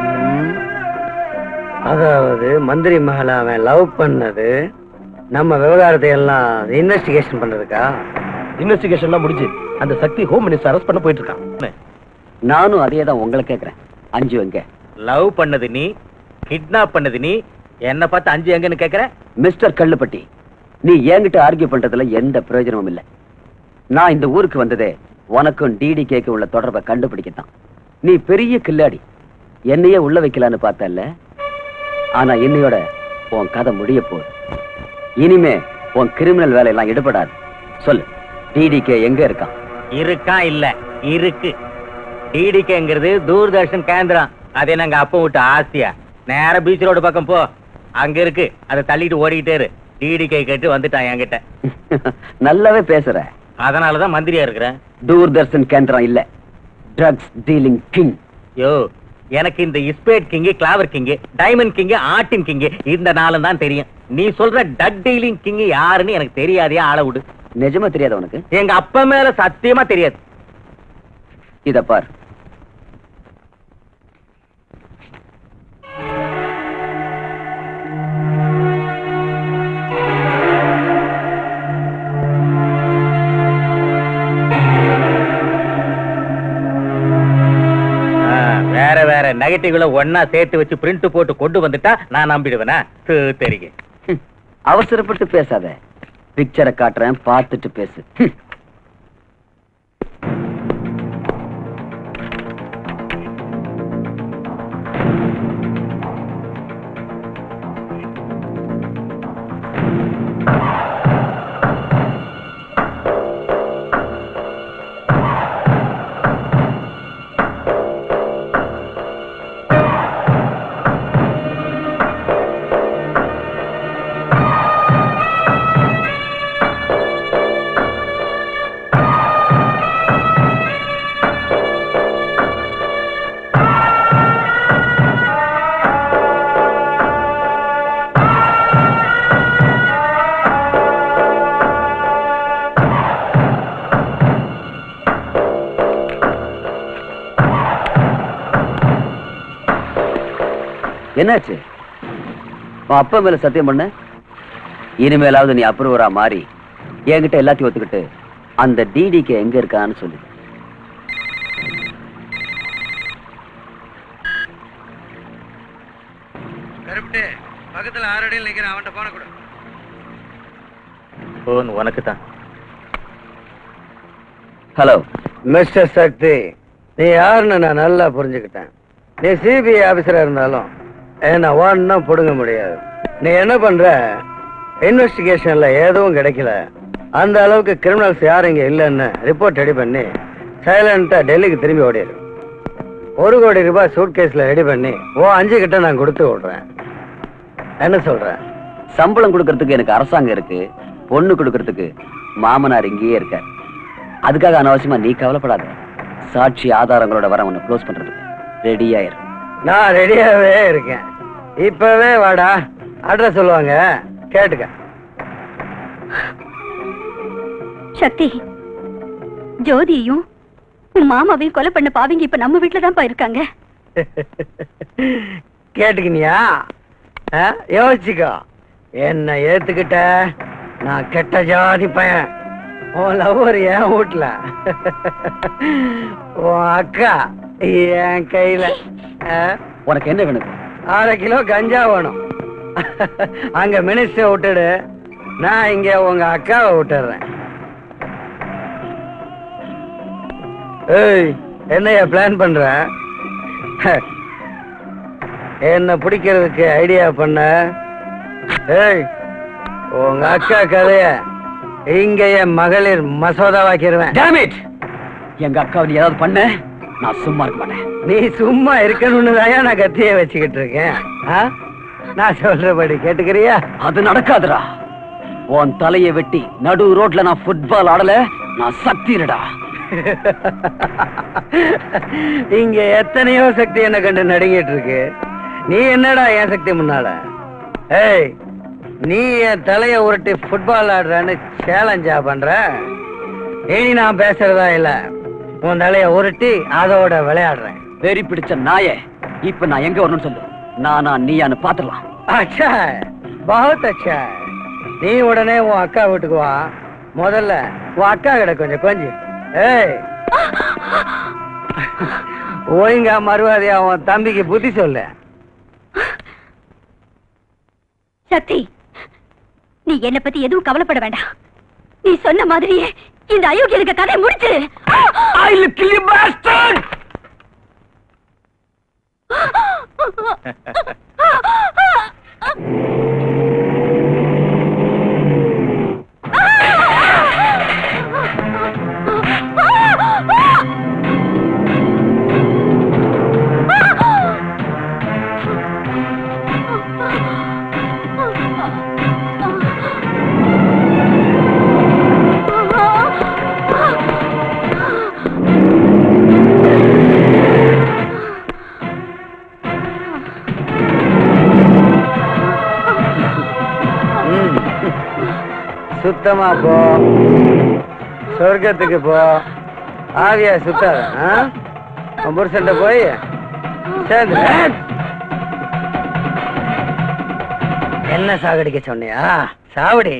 அதாவது மந்திரி மகளை அவன் லவ் பண்ணது நம்ம விவகாரத்தை எல்லாம் இன்வெஸ்டிகேஷன் பண்றதுக்கா இன்வெஸ்டிகேஷன்லாம் முடிஞ்சு அந்த சக்தி ஹோம் மினிஸ்டர் அரெஸ்ட் பண்ண போயிட்டு இருக்கான் நானும் அதே தான் உங்களை கேட்கறேன் அஞ்சு எங்க லவ் பண்ணது நீ கிட்னாப் பண்ணது நீ என்ன பார்த்து அஞ்சு எங்கன்னு கேக்குற மிஸ்டர் கள்ளுப்பட்டி நீ என்கிட்ட ஆர்கியூ பண்றதுல எந்த பிரயோஜனமும் இல்லை நான் இந்த ஊருக்கு வந்ததே உனக்கும் டிடி கேக்கு உள்ள தொடர்பை கண்டுபிடிக்கத்தான் நீ பெரிய கில்லாடி என்னையே உள்ள வைக்கலான்னு பார்த்தல்ல ஆனா என்னையோட உன் கதை முடிய போகுது இனிமே உன் கிரிமினல் வேலையெல்லாம் ஈடுபடாது சொல்லு டிடிகே எங்க இருக்கான் இருக்கா இல்ல இருக்கு டிடிகேங்கிறது தூர்தர்ஷன் கேந்திரம் அது என்னங்க அப்ப விட்டு ஆசியா நேரா பீச் ரோடு பக்கம் போ அங்க இருக்கு அதை தள்ளிட்டு ஓடிக்கிட்டே இரு டிடிகே கேட்டு வந்துட்டான் என்கிட்ட நல்லாவே பேசுற அதனாலதான் மந்திரியா இருக்கிறேன் தூர்தர்ஷன் கேந்திரம் இல்ல ட்ரக்ஸ் டீலிங் கிங் யோ எனக்கு இந்த இஸ்பேட் கிங்கு கிளாவர் கிங்கு டைமண்ட் கிங்கு ஆட்டின் கிங்கு இந்த நாளும் தான் தெரியும் நீ சொல்ற டக் டீலிங் கிங் யாருன்னு எனக்கு தெரியாதே ஆள விடு நிஜமா தெரியாத உனக்கு எங்க அப்பா மேல சத்தியமா தெரியாது இத பார் ஆ, வேற வேற நெகட்டிவ்ல ஒன்னா சேர்த்து வச்சு பிரிண்ட் போட்டு கொண்டு வந்துட்டா நான் நம்பிடுவேனா தெரியுங்க ஹம், அவசரப்பட்டு பேசாத பிக்சரை காட்டுறேன் பார்த்துட்டு பேசு ஹம். என்னாச்சு உன் அப்பா மேல சத்தியம் பண்ண இனிமேலாவது நீ அப்ரூவரா மாறி என்கிட்ட எல்லாத்தையும் ஒத்துக்கிட்டு அந்த டிடிக்கு எங்க இருக்கான்னு சொல்லு கருப்பிட்டு பக்கத்துல ஆறு அடியில் நிக்கிறேன் அவன்கிட்ட போன கூட போன் உனக்கு தான் ஹலோ மிஸ்டர் சக்தி நீ யாருன்னு நான் நல்லா புரிஞ்சுக்கிட்டேன் நீ சிபிஐ ஆபீசரா இருந்தாலும் என்ன ஒன்னும் புடுங்க முடியாது நீ என்ன பண்ற இன்வெஸ்டிகேஷன்ல எதுவும் கிடைக்கல அந்த அளவுக்கு கிரிமினல்ஸ் யாரும் இங்க இல்லைன்னு ரிப்போர்ட் ரெடி பண்ணி சைலண்டா டெல்லிக்கு திரும்பி ஓடிடு ஒரு கோடி ரூபாய் சூட் கேஸ்ல ரெடி பண்ணி ஓ அஞ்சு கிட்ட நான் கொடுத்து விடுறேன் என்ன சொல்ற சம்பளம் கொடுக்கறதுக்கு எனக்கு அரசாங்கம் இருக்கு பொண்ணு கொடுக்கறதுக்கு மாமனார் இங்கேயே இருக்க அதுக்காக அனாவசியமா நீ கவலைப்படாத சாட்சி ஆதாரங்களோட வர உன்னை க்ளோஸ் பண்றதுக்கு ரெடியாயிரு நான் ரெடியாவே இருக்கேன் இப்பவே வாடா அட்ரஸ் சொல்லுவாங்க கேட்டுக்க சக்தி ஜோதியையும் உன் மாமாவையும் கொலை பண்ண பாவிங்க இப்ப நம்ம வீட்டுல தான் இருக்காங்க கேட்டுக்கினியா ஆ? யோசிச்சுக்கோ என்ன ஏத்துக்கிட்ட நான் கெட்ட ஜாதி பையன் உன் லவ்வர் என் வீட்டுல உன் அக்கா என் கையில ஆ? உனக்கு என்ன வேணும் அரை கிலோ கஞ்சா வேணும் அங்க மினிஸ்டர் விட்டுடு நான் இங்க உங்க அக்காவை விட்டுறேன் ஏய் என்னையா பிளான் பண்ற என்ன பிடிக்கிறதுக்கு ஐடியா பண்ண ஏய் உங்க அக்கா கதைய இங்க என் மகளிர் மசோதாவாக்கிடுவேன் டேமிட் எங்க அக்காவை நீ ஏதாவது பண்ண நான் சும்மா இருக்க மாட்டேன் நீ சும்மா இருக்கணும்னு தான் நான் கத்திய வச்சுக்கிட்டு இருக்கேன் ஆ? நான் சொல்றபடி கேட்டுக்கிறியா அது நடக்காதுடா உன் தலையை வெட்டி நடு ரோட்ல நான் ஃபுட்பால் ஆடல நான் சக்திடா இங்க எத்தனையோ சக்தி என்ன கண்டு நடுங்கிட்டு இருக்கு நீ என்னடா என் சக்தி முன்னால ஏய் நீ என் தலைய உருட்டி ஃபுட்பால் ஆடுறன்னு சேலஞ்சா பண்ற இனி நான் பேசுறதா இல்ல உன் தலைய உருட்டி அதோட விளையாடுறேன் வெறி பிடிச்ச நாயே இப்ப நான் எங்க வரணும்னு சொல்லு நானா நீயான்னு பாத்துடலாம் அச்சா பகுத் அச்சா நீ உடனே உன் அக்கா வீட்டுக்கு வா முதல்ல உன் அக்கா கிட்ட கொஞ்சம் கொஞ்சம் ஏய் ஒழுங்கா மறுவாதியா உன் தம்பிக்கு புத்தி சொல்லு சக்தி நீ என்ன பத்தி எதுவும் கவலைப்பட வேண்டாம் நீ சொன்ன மாதிரியே இந்த அயோக்கியனுக்கு கதை முடிச்சிரு I will kill you bastard! சுத்தமா போ சொர்க்கத்துக்கு போ ஆவியா சுத்தாத ஆ? உன் புருஷன்ட்ட போய் சேர்ந்து என்ன சாகடிக்க சொன்னியா சாவடி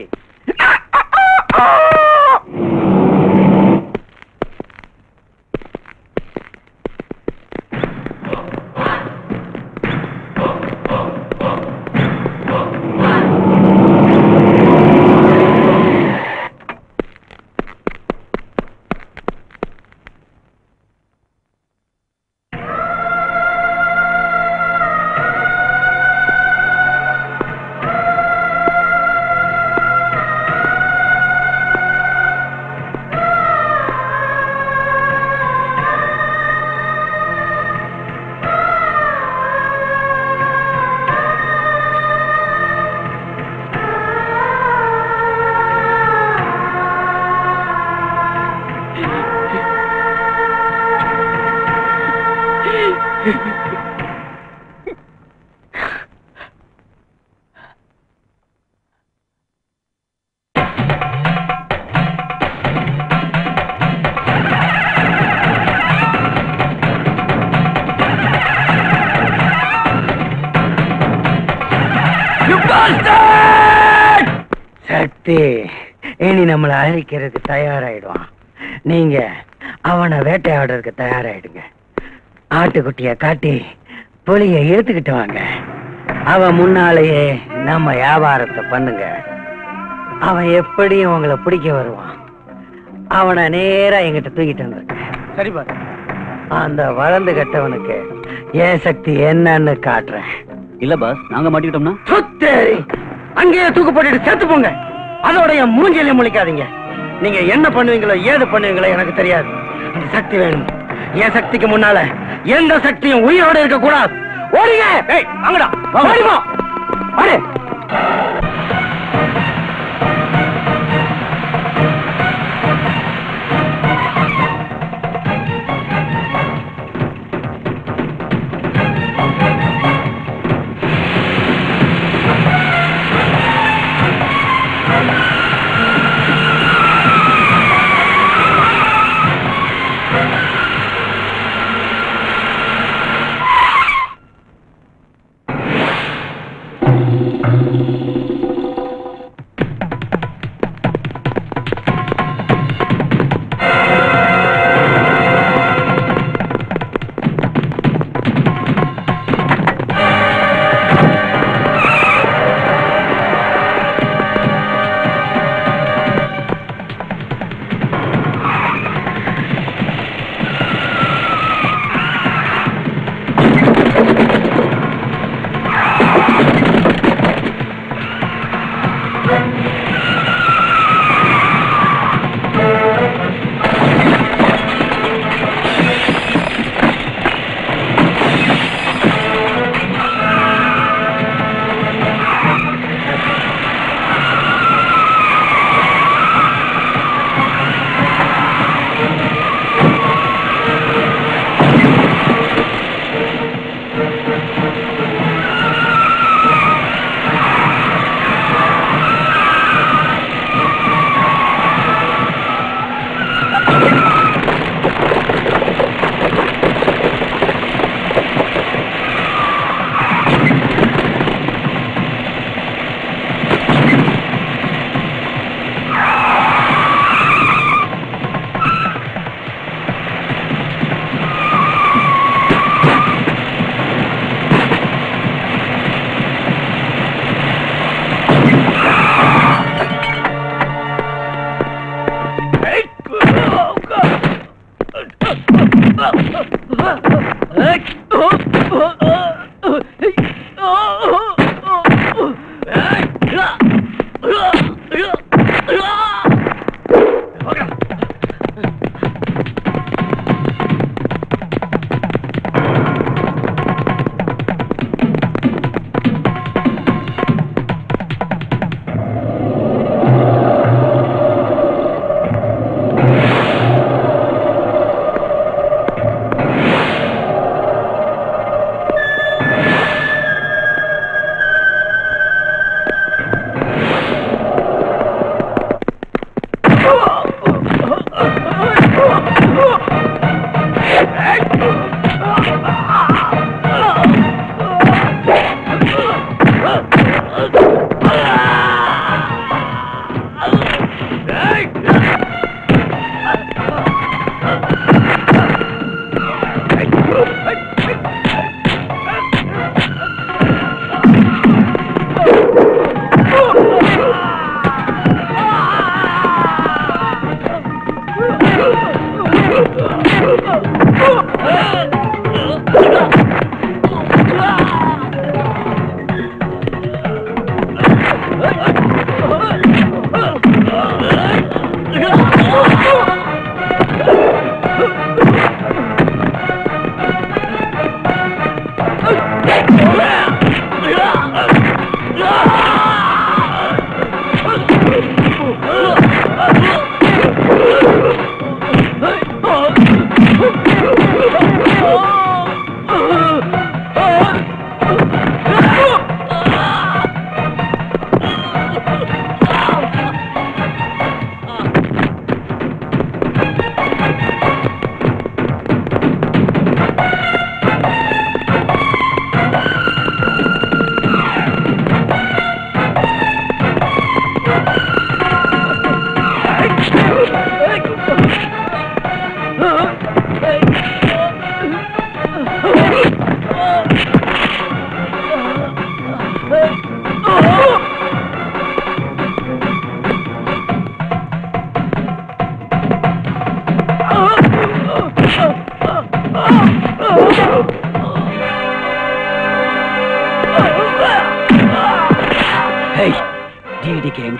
சக்தி இனி நம்மளை அழிக்கிறதுக்கு தயாராயிடுவான் நீங்க அவனை வேட்டையாடுறதுக்கு தயாராயிடுங்க ஆட்டுக்குட்டிய காட்டி புலிய இழுத்துக்கிட்டு வாங்க அவன் முன்னாலேயே நம்ம வியாபாரத்தை பண்ணுங்க அவன் எப்படியும் உங்களை பிடிக்க வருவான் அவனை நேரா எங்கிட்ட தூக்கிட்டு வந்துருங்க சரி பாரு அந்த வளர்ந்து கட்டவனுக்கு என் சக்தி என்னன்னு காட்டுறேன் இல்ல பாஸ் நாங்க மாட்டிக்கிட்டோம்னா சுத்தேரி அங்கேயே தூக்கு போட்டுட்டு செத்து போங்க அதோட என் மூஞ்சிலையும் முழிக்காதீங்க நீங்க என்ன பண்ணுவீங்களோ ஏது பண்ணுவீங்களோ எனக்கு தெரியாது அந்த சக்தி வேணும் என் சக்திக்கு முன்னால எந்த சக்தியும் உயிரோட இருக்க கூடாது ஓடிங்க ஏய் வாங்கடா ஓடிப்போ ஓடு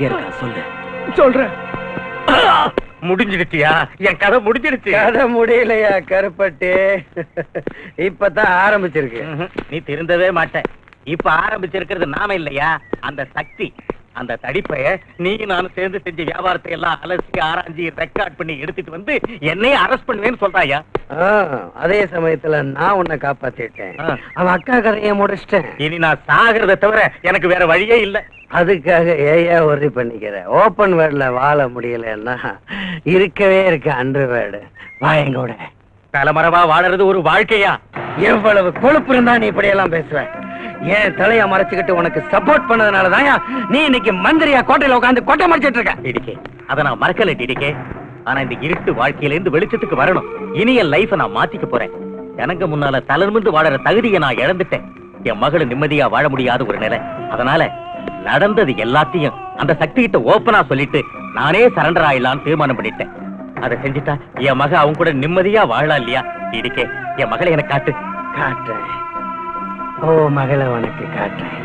எங்க இருக்கான் சொல்லு சொல்றேன் முடிஞ்சிடுச்சியா என் கதை முடிஞ்சிடுச்சு கதை முடியலையா கருப்பட்டி இப்பதான் ஆரம்பிச்சிருக்கு ம்ஹும். நீ திருந்தவே மாட்ட இப்ப ஆரம்பிச்சிருக்கிறது நாம இல்லையா அந்த சக்தி அந்த தடிப்பைய நீ நானும் சேர்ந்து செஞ்ச வியாபாரத்தை எல்லாம் அலசி ஆராய்ச்சி ரெக்கார்ட் பண்ணி எடுத்துட்டு வந்து என்னைய அரெஸ்ட் பண்ணுவேன்னு சொல்றாயா ஆ, அதே சமயத்துல நான் உன்னை காப்பாத்திட்டேன் ஆ. அவன் அக்கா கதையை முடிச்சிட்டேன் இனி நான் சாகிறத தவிர எனக்கு வேற வழியே இல்ல அதுக்காக ஏயா ஒரி பண்ணிக்கிற ஓப்பன் வேர்ட்ல வாழ முடியலன்னா இருக்கவே இருக்கு அண்டர் வேர்டு வாயங்கூட தலைமறைவா வாழறது ஒரு வாழ்க்கையா எவ்வளவு கொழுப்பு இருந்தா நீ இப்படி எல்லாம் பேசுவ ஏன் தலைய மறைச்சுக்கிட்டு உனக்கு சப்போர்ட் பண்ணதுனால நீ இன்னைக்கு மந்திரியா கோட்டையில உட்காந்து கொட்டை மறைச்சிட்டு இருக்க டிடிக்கே அத நான் மறக்கல டிடிக்கே ஆனா இந்த இருட்டு வாழ்க்கையில இருந்து வெளிச்சத்துக்கு வரணும் இனி என் லைஃப நான் மாத்திக்க போறேன் எனக்கு முன்னால தளர்ந்து வாழற தகுதியை நான் இழந்துட்டேன் என் மகளை நிம்மதியா வாழ முடியாத ஒரு நிலை அதனால நடந்தது எல்லாத்தையும் அந்த சக்தி கிட்ட ஓப்பனா சொல்லிட்டு நானே சரண்டர் ஆயிடலாம்னு தீர்மானம் பண்ணிட்டேன் அதை செஞ்சுட்டா என் மக அவங்க கூட நிம்மதியா வாழலாம் இல்லையா டிடிக்கே என் மகளை எனக்கு காட்டு காட்டுறேன் ஓ மகளை உனக்கு காட்டுறேன்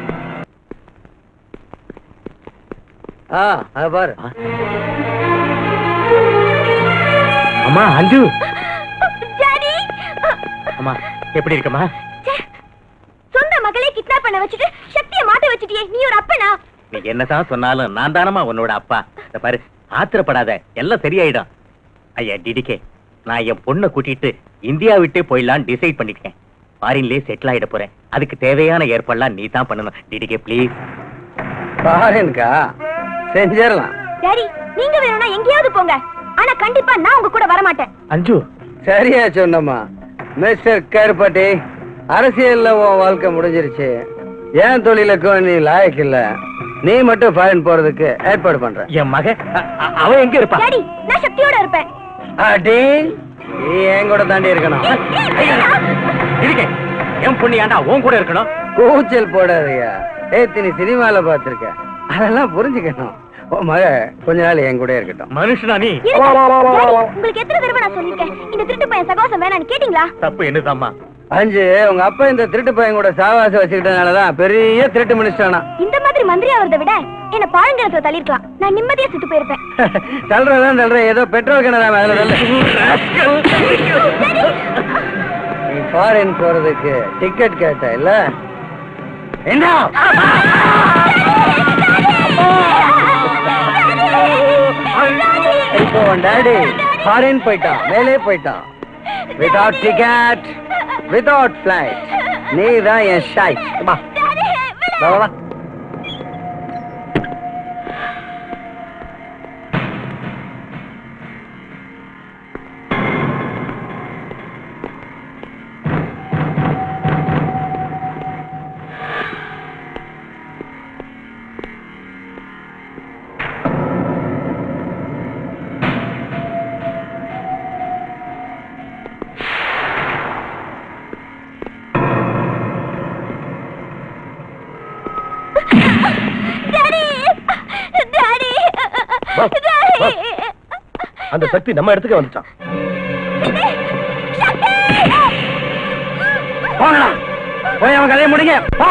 ஆ அத பாரு அம்மா அஞ்சு டாடி அம்மா எப்படி இருக்கம்மா சொந்த மகளே கிட்னாப் பண்ண வச்சுட்டு சக்தியை மாட்ட வச்சுட்டியே நீ ஒரு அப்பனா நீ என்னதான் சொன்னாலும் நான் தானமா உன்னோட அப்பா இந்த பாரு ஆத்திரப்படாத எல்லாம் சரியாயிடும் ஐயா டிடிகே நான் என் பொண்ணை கூட்டிட்டு இந்தியா விட்டே போயிடலான்னு டிசைட் பண்ணிட்டேன் ஃபாரின்லயே செட்டில் ஆயிட போறேன் அதுக்கு தேவையான ஏற்பாடுலாம் நீ தான் பண்ணணும் டிடிகே ப்ளீஸ் பாருங்கக்கா செஞ்சிடலாம் டாடி நீங்க வேணும்னா எங்கேயாவது போங்க ஆனா கண்டிப்பா நான் உங்க கூட வர மாட்டேன் அஞ்சு சரியா சொன்னம்மா மிஸ்டர் கருப்பட்டி அரசியல்ல உன் வாழ்க்கை முடிஞ்சிருச்சு ஏன் தொழிலுக்கும் நீ லாயக்கு இல்ல நீ மட்டும் ஃபாரின் போறதுக்கு ஏற்பாடு பண்ற என் மக அ- அ- அவ எங்க இருப்பா டாடி நான் சக்தியோட இருப்பேன் அடி நீ என் கூட தாண்டி இருக்கணும் ஏய், ஏய், வேண்டாம். டிடிகே என் பொண்ணு ஏன்டா உன் கூட இருக்கணும் கூச்சல் போடாதயா ஏத்தி நீ சினிமால பாத்திருக்க அதெல்லாம் புரிஞ்சுக்கணும் உன் மக கொஞ்ச நாள் என் கூட இருக்கட்டும் மனுஷனா நீ இருங்க. டாடி, உங்களுக்கு எத்தனை தடவை நான் சொல்லிருக்கேன் இந்த திருட்டு பையன் சகவாசம் வேணாம்னு கேட்டீங்களா தப்பு என்னதாம்மா அஞ்சு உங்க அப்பா இந்த திருட்டு பையன் கூட சாவாசம் வச்சுக்கிட்டனாலதான் பெரிய திருட்டு மினிஸ்டரானா இந்த மாதிரி மந்திரி ஆவறதை விட என்ன பாழங்கிணத்துல தள்ளிருக்கலாம் நான் நிம்மதியா செத்து போயிருப்பேன் தள்ளுறதான் தள்ளுற ஏதோ பெட்ரோல் கிணறாம அதுல தள்ளு. நீ ஃபாரின் போறதுக்கு டிக்கெட் கேட்ட இல்ல என்ன இப்போ உன் டாடி ஃபாரின் போயிட்டான் மேலே போயிட்டான் வித்வுட் டிக்கெட் வித்வுட் ஃபிளைட் நீ தான் என் ஷாய் வா வா, வா, வா டாடி டாடி வா, டாடி வா. அந்த சக்தி நம்ம இடத்துக்கு வந்துட்டான் சக்தி போங்கடா போய் அவன் கதையை முடிங்க போ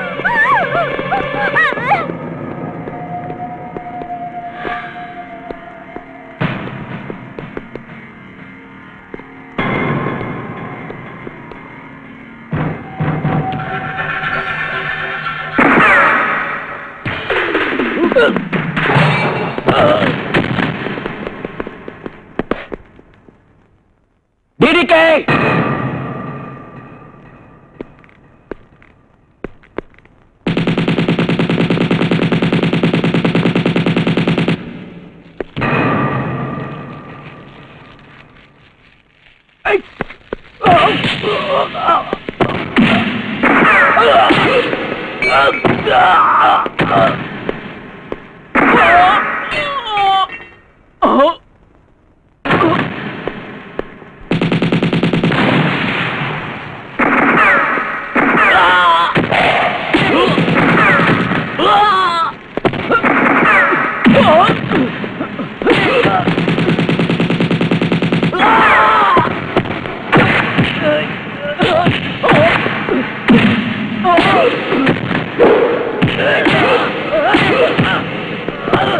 டிடிகே டாடி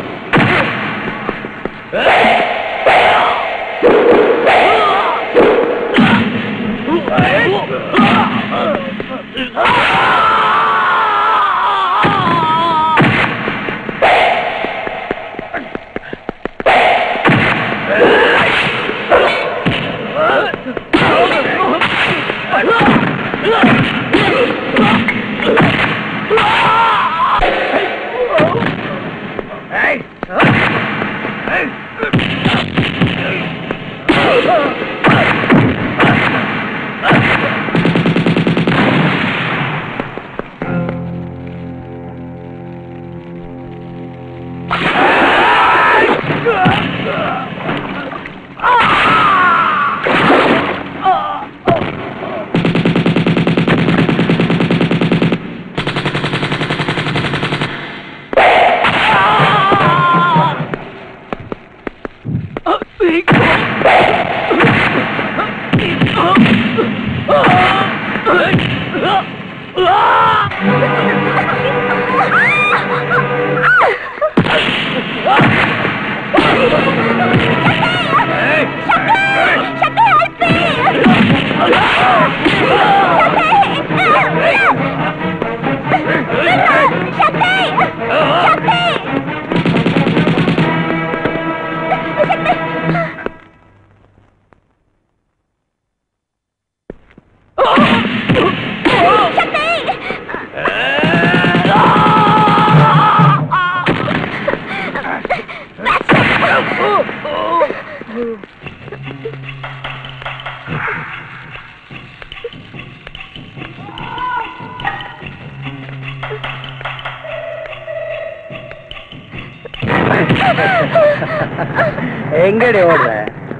எங்கடி ஓடுற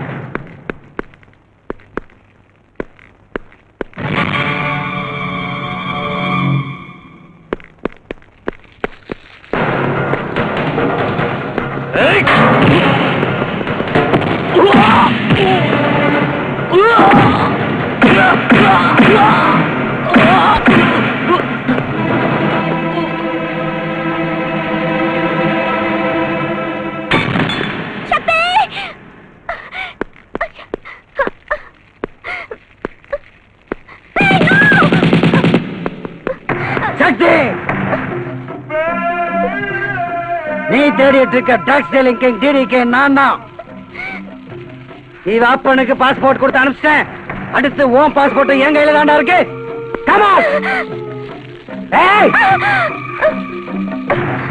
சக்தி நீ தேடிட்டு இருக்க ட்ரக்ஸ் டீலிங் கிங் டிடிகே நான் தான் இவ அப்பனுக்கு பாஸ்போர்ட் கொடுத்து அனுப்பிச்சிட்டேன் அடுத்து உன் பாஸ்போர்ட் என் கையில தாண்டா இருக்கு கமா ஏய்